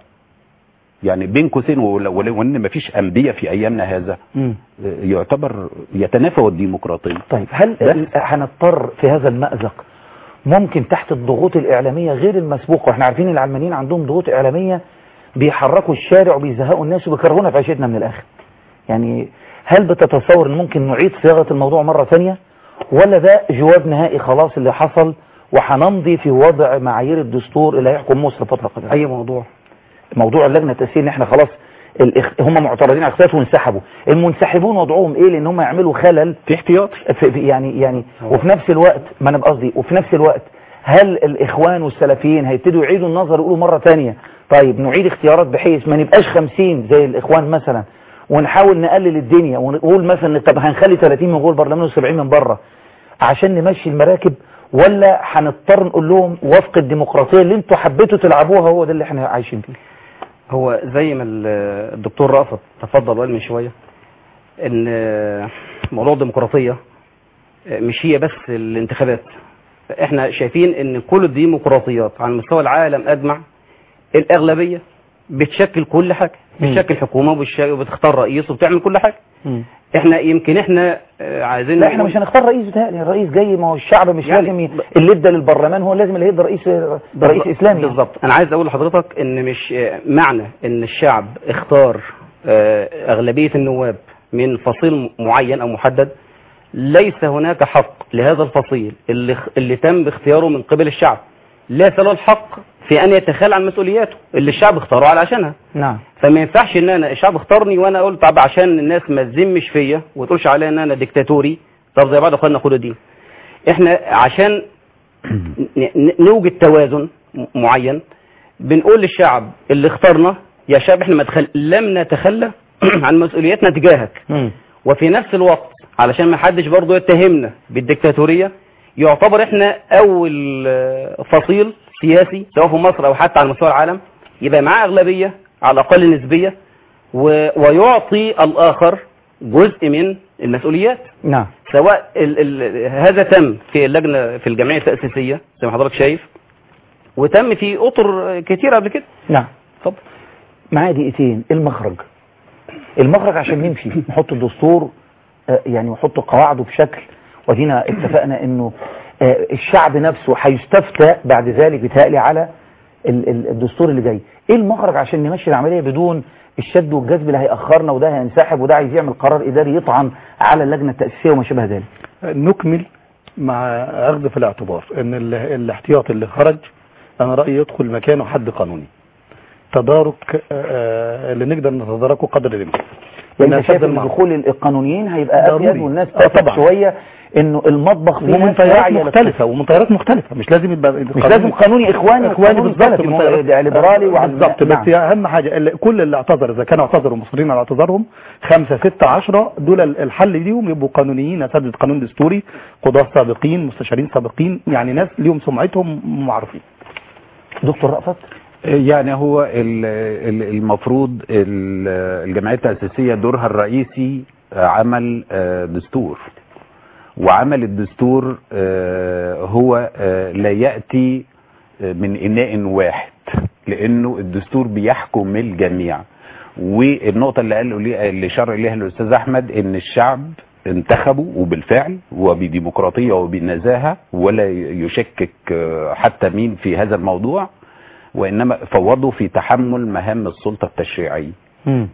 يعني بين قوسين ولو- ولو ان مفيش انبياء في ايامنا هذا مم. يعتبر يتنافى الديمقراطيه طيب هل بس. هنضطر في هذا المأزق ممكن تحت الضغوط الإعلامية غير المسبوقة واحنا عارفين العلمانيين عندهم ضغوط إعلامية بيحركوا الشارع وبيزهقوا الناس وبيكرهونا في عيشتنا من الآخر يعني هل بتتصور ان ممكن نعيد صياغة الموضوع مرة ثانية ولا ده جواب نهائي خلاص اللي حصل وهنمضي في وضع معايير الدستور اللي هيحكم مصر فترة قادمة اي موضوع موضوع اللجنة التأسيسية ان احنا خلاص الاخ... هم معترضين على الاختلاف وانسحبوا المنسحبون وضعهم ايه لان هم يعملوا خلل في احتياطي في في- يعني يعني وفي نفس الوقت ما انا قصدي وفي نفس الوقت هل الاخوان والسلفيين هيبتدوا يعيدوا النظر يقولوا مرة تانية طيب نعيد اختيارات بحيث ما نبقاش 50 زي الاخوان مثلا ونحاول نقلل الدنيا ونقول مثلا طب هنخلي 30 من جوه البرلمان و70 من بره عشان نمشي المراكب ولا هنضطر نقول لهم وفق الديمقراطيه اللي انتوا حبيتوا تلعبوها هو ده اللي احنا عايشين فيه هو زي ما ال- الدكتور رأفت تفضل وقال من شوية ان موضوع الديمقراطية مش هي بس الانتخابات احنا شايفين ان كل الديمقراطيات على مستوى العالم اجمع الاغلبية بتشكل كل حاجة بتشكل حكومة وبتش- وبتختار رئيس وبتعمل كل حاجة احنا يمكن احنا آه، عايزين لا احنا نقول- مش هنختار رئيس بتهيألي الرئيس جاي ما هو الشعب مش يعني لازم ي... اللي ادى للبرلمان هو لازم اللي يدى رئيس رئيس اسلامي يعني. بالظبط انا عايز اقول لحضرتك ان مش آه، معنى ان الشعب اختار آه، اغلبيه النواب من فصيل معين او محدد ليس هناك حق لهذا الفصيل اللي اللي تم اختياره من قبل الشعب ليس له الحق في ان يتخلى عن مسؤولياته اللي الشعب اختاره علشانها نعم فما ينفعش ان انا الشعب اختارني وانا اقول طب عشان الناس ما تذمش فيا وتقولش عليا ان انا ديكتاتوري طب زي بعض اخواننا خدوا دي احنا عشان ن- ن- نوجد توازن م- معين بنقول للشعب اللي اختارنا يا شعب احنا ما تخل... لم نتخلى عن مسؤوليتنا تجاهك وفي نفس الوقت علشان ما حدش برضه يتهمنا بالديكتاتورية يعتبر احنا اول آه، فصيل سياسي سواء في مصر او حتى على مستوى العالم يبقى معاه اغلبية على الاقل نسبية و... ويعطي الاخر جزء من المسؤوليات نعم سواء ال ال هذا تم في اللجنة في الجمعية التأسيسية زي ما حضرتك شايف وتم في اطر كتير قبل كده نعم اتفضل معايا دقيقتين المخرج المخرج عشان نمشي نحط الدستور آه، يعني ونحط قواعده بشكل ودينا اتفقنا انه آه، الشعب نفسه هيستفتى بعد ذلك بيتهيألي على ال- ال- الدستور اللي جاي ايه المخرج عشان نمشي العمليه بدون الشد والجذب اللي هيأخرنا وده هينسحب وده عايز يعمل قرار اداري يطعن على اللجنه التأسيسيه وما شابه ذلك نكمل مع اخذ في الاعتبار ان ال- الاحتياط اللي خرج انا رايي يدخل مكانه حد قانوني تدارك آه، اللي نقدر نتداركه قدر الامكان يعني لأن انت شايف أشد ان المعروف. دخول القانونيين هيبقى افيد ضروري. والناس آه، تفهم طبعا. شويه انه المطبخ فيه ومن ناس تيارات واعية مختلفة ومن تيارات مختلفة مش لازم يبقى مش لازم قانوني اخواني اخواني وقانوني بالظبط سلفي، من هو تيارات- ليبرالي وعلماني. بالظبط نعم. بس اهم حاجة اللي- كل اللي اعتذر اذا كانوا اعتذروا مصرين على اعتذارهم خمسة ستة عشرة دول ال- الحل ليهم يبقوا قانونيين اساتذة قانون دستوري قضاة سابقين مستشارين سابقين يعني ناس ليهم سمعتهم معروفين دكتور رأفت يعني هو ال- ال- المفروض ال- الجمعية التأسيسية دورها الرئيسي عمل آه، دستور وعمل الدستور آه، هو آه، لا يأتي آه، من إناء واحد لانه الدستور بيحكم الجميع والنقطه اللي قال لي- اللي شار اليها الاستاذ احمد ان الشعب انتخبوا وبالفعل وبديمقراطيه وبنزاهه ولا يشكك آه، حتى مين في هذا الموضوع وانما فوضوا في تحمل مهام السلطه التشريعيه مم.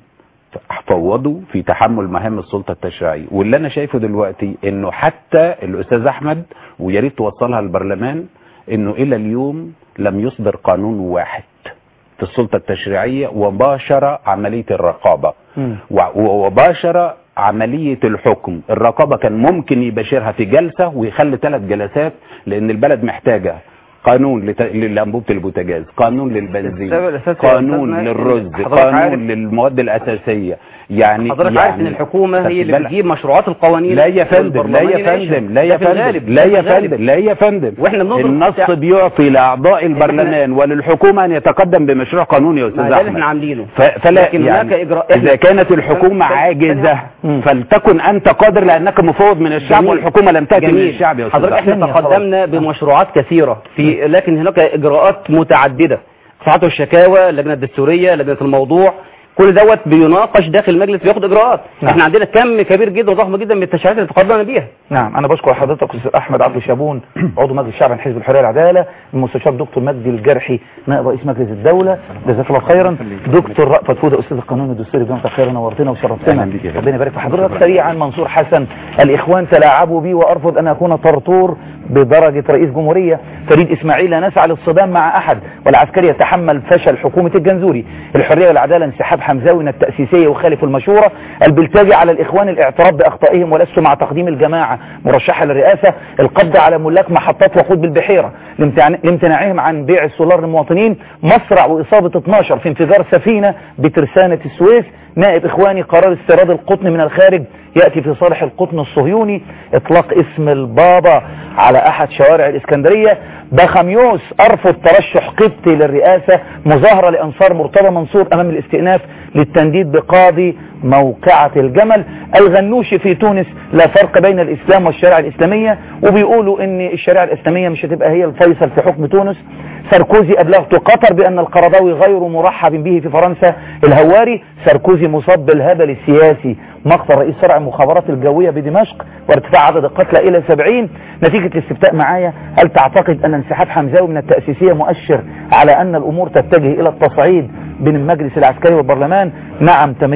فوضوا في تحمل مهام السلطه التشريعيه واللي انا شايفه دلوقتي انه حتى الاستاذ احمد ويا ريت توصلها للبرلمان انه الى اليوم لم يصدر قانون واحد في السلطه التشريعيه وباشر عمليه الرقابه مم. و- وباشر عملية الحكم الرقابة كان ممكن يباشرها في جلسة ويخلي ثلاث جلسات لأن البلد محتاجة قانون لت... لأنبوبة البوتاجاز قانون للبنزين السبب الأساسي يا قانون أستاذنا للرز حضرتك قانون عارف- للمواد الأساسية يعني حضرتك يعني عارف ان الحكومه هي اللي خد بالك. بتجيب مشروعات القوانين لا يا فندم لا والبرلمان يا يناقشها. فندم لا ده يا في الغالب فندم لا ده يا في الغالب. فندم لا يا فندم واحنا بننظر النص بيعطي لاعضاء البرلمان وللحكومه ان يتقدم بمشروع قانوني يا ما استاذ ده اللي احمد احنا عاملينه ف- فلا لكن هناك يعني إجراء- اذا إحنا- كانت الحكومه ثانية- عاجزه ثانية. فلتكن انت قادر لانك مفوض من الشعب جميل. والحكومه لم تاتي من جميل. الشعب يا استاذ حضرتك احنا أحمد. تقدمنا بمشروعات كثيره في لكن هناك اجراءات متعدده صحته الشكاوى اللجنه الدستوريه لجنه الموضوع كل دوت بيناقش داخل المجلس بياخد اجراءات نعم. احنا عندنا كم كبير جدا وضخم جدا من التشريعات اللي تقدمنا بيها نعم انا بشكر حضرتك استاذ احمد عبد الشابون عضو مجلس الشعب عن حزب الحريه والعداله المستشار دكتور مجدي الجرحي نائب رئيس مجلس الدوله جزاك الله خيرا دكتور رأفت فوده استاذ القانون الدستوري جزاك الله خيرا نورتنا وشرفتنا ربنا يبارك في حضرتك سريعا منصور حسن الاخوان تلاعبوا بي وارفض ان اكون طرطور بدرجه رئيس جمهوريه فريد اسماعيل لا نسعى للصدام مع احد والعسكري يتحمل فشل حكومه الجنزوري الحريه والعداله انسحاب حمزاوي من التاسيسيه وخالف المشوره البلتاجي على الاخوان الاعتراف باخطائهم ولست مع تقديم الجماعه مرشحه للرئاسه القبض على ملاك محطات وقود بالبحيره لامتناع- لامتناعهم عن بيع السولار للمواطنين مصرع واصابه 12 في انفجار سفينه بترسانه السويس نائب اخواني قرار استيراد القطن من الخارج ياتي في صالح القطن الصهيوني اطلاق اسم البابا على احد شوارع الاسكندريه بخميوس ارفض ترشح قبطي للرئاسه مظاهره لانصار مرتضى منصور امام الاستئناف للتنديد بقاضي موقعه الجمل الغنوشي في تونس لا فرق بين الاسلام والشريعه الاسلاميه وبيقولوا ان الشريعه الاسلاميه مش هتبقى هي الفيصل في حكم تونس ساركوزي أبلغت قطر بأن القرضاوي غير مرحب به في فرنسا الهواري ساركوزي مصاب بالهبل السياسي مقتل رئيس فرع المخابرات الجوية بدمشق وارتفاع عدد القتلى إلى 70 نتيجة الاستفتاء معايا هل تعتقد أن انسحاب حمزاوي من التأسيسية مؤشر على أن الأمور تتجه إلى التصعيد بين المجلس العسكري والبرلمان نعم 80%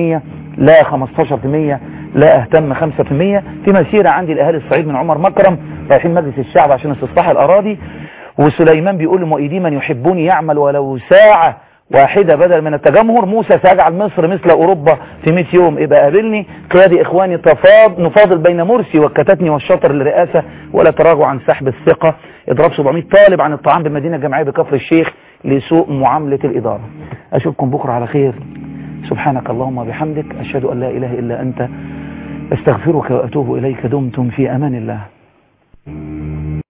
لا 15% لا اهتم 5% في مسيرة عندي الأهالي الصعيد من عمر مكرم رايحين مجلس الشعب عشان استصلاح الأراضي وسليمان بيقول لمؤيدي من يحبني يعمل ولو ساعة واحدة بدل من التجمهر موسى سيجعل مصر مثل أوروبا في 100 يوم ابقى قابلني قيادي إخواني تفاض نفاضل بين مرسي وكتتني والشطر للرئاسة ولا تراجع عن سحب الثقة اضراب 700 طالب عن الطعام بالمدينة الجامعية بكفر الشيخ لسوء معاملة الإدارة أشوفكم بكرة على خير سبحانك اللهم وبحمدك أشهد أن لا إله إلا أنت استغفرك وأتوب إليك دمتم في أمان الله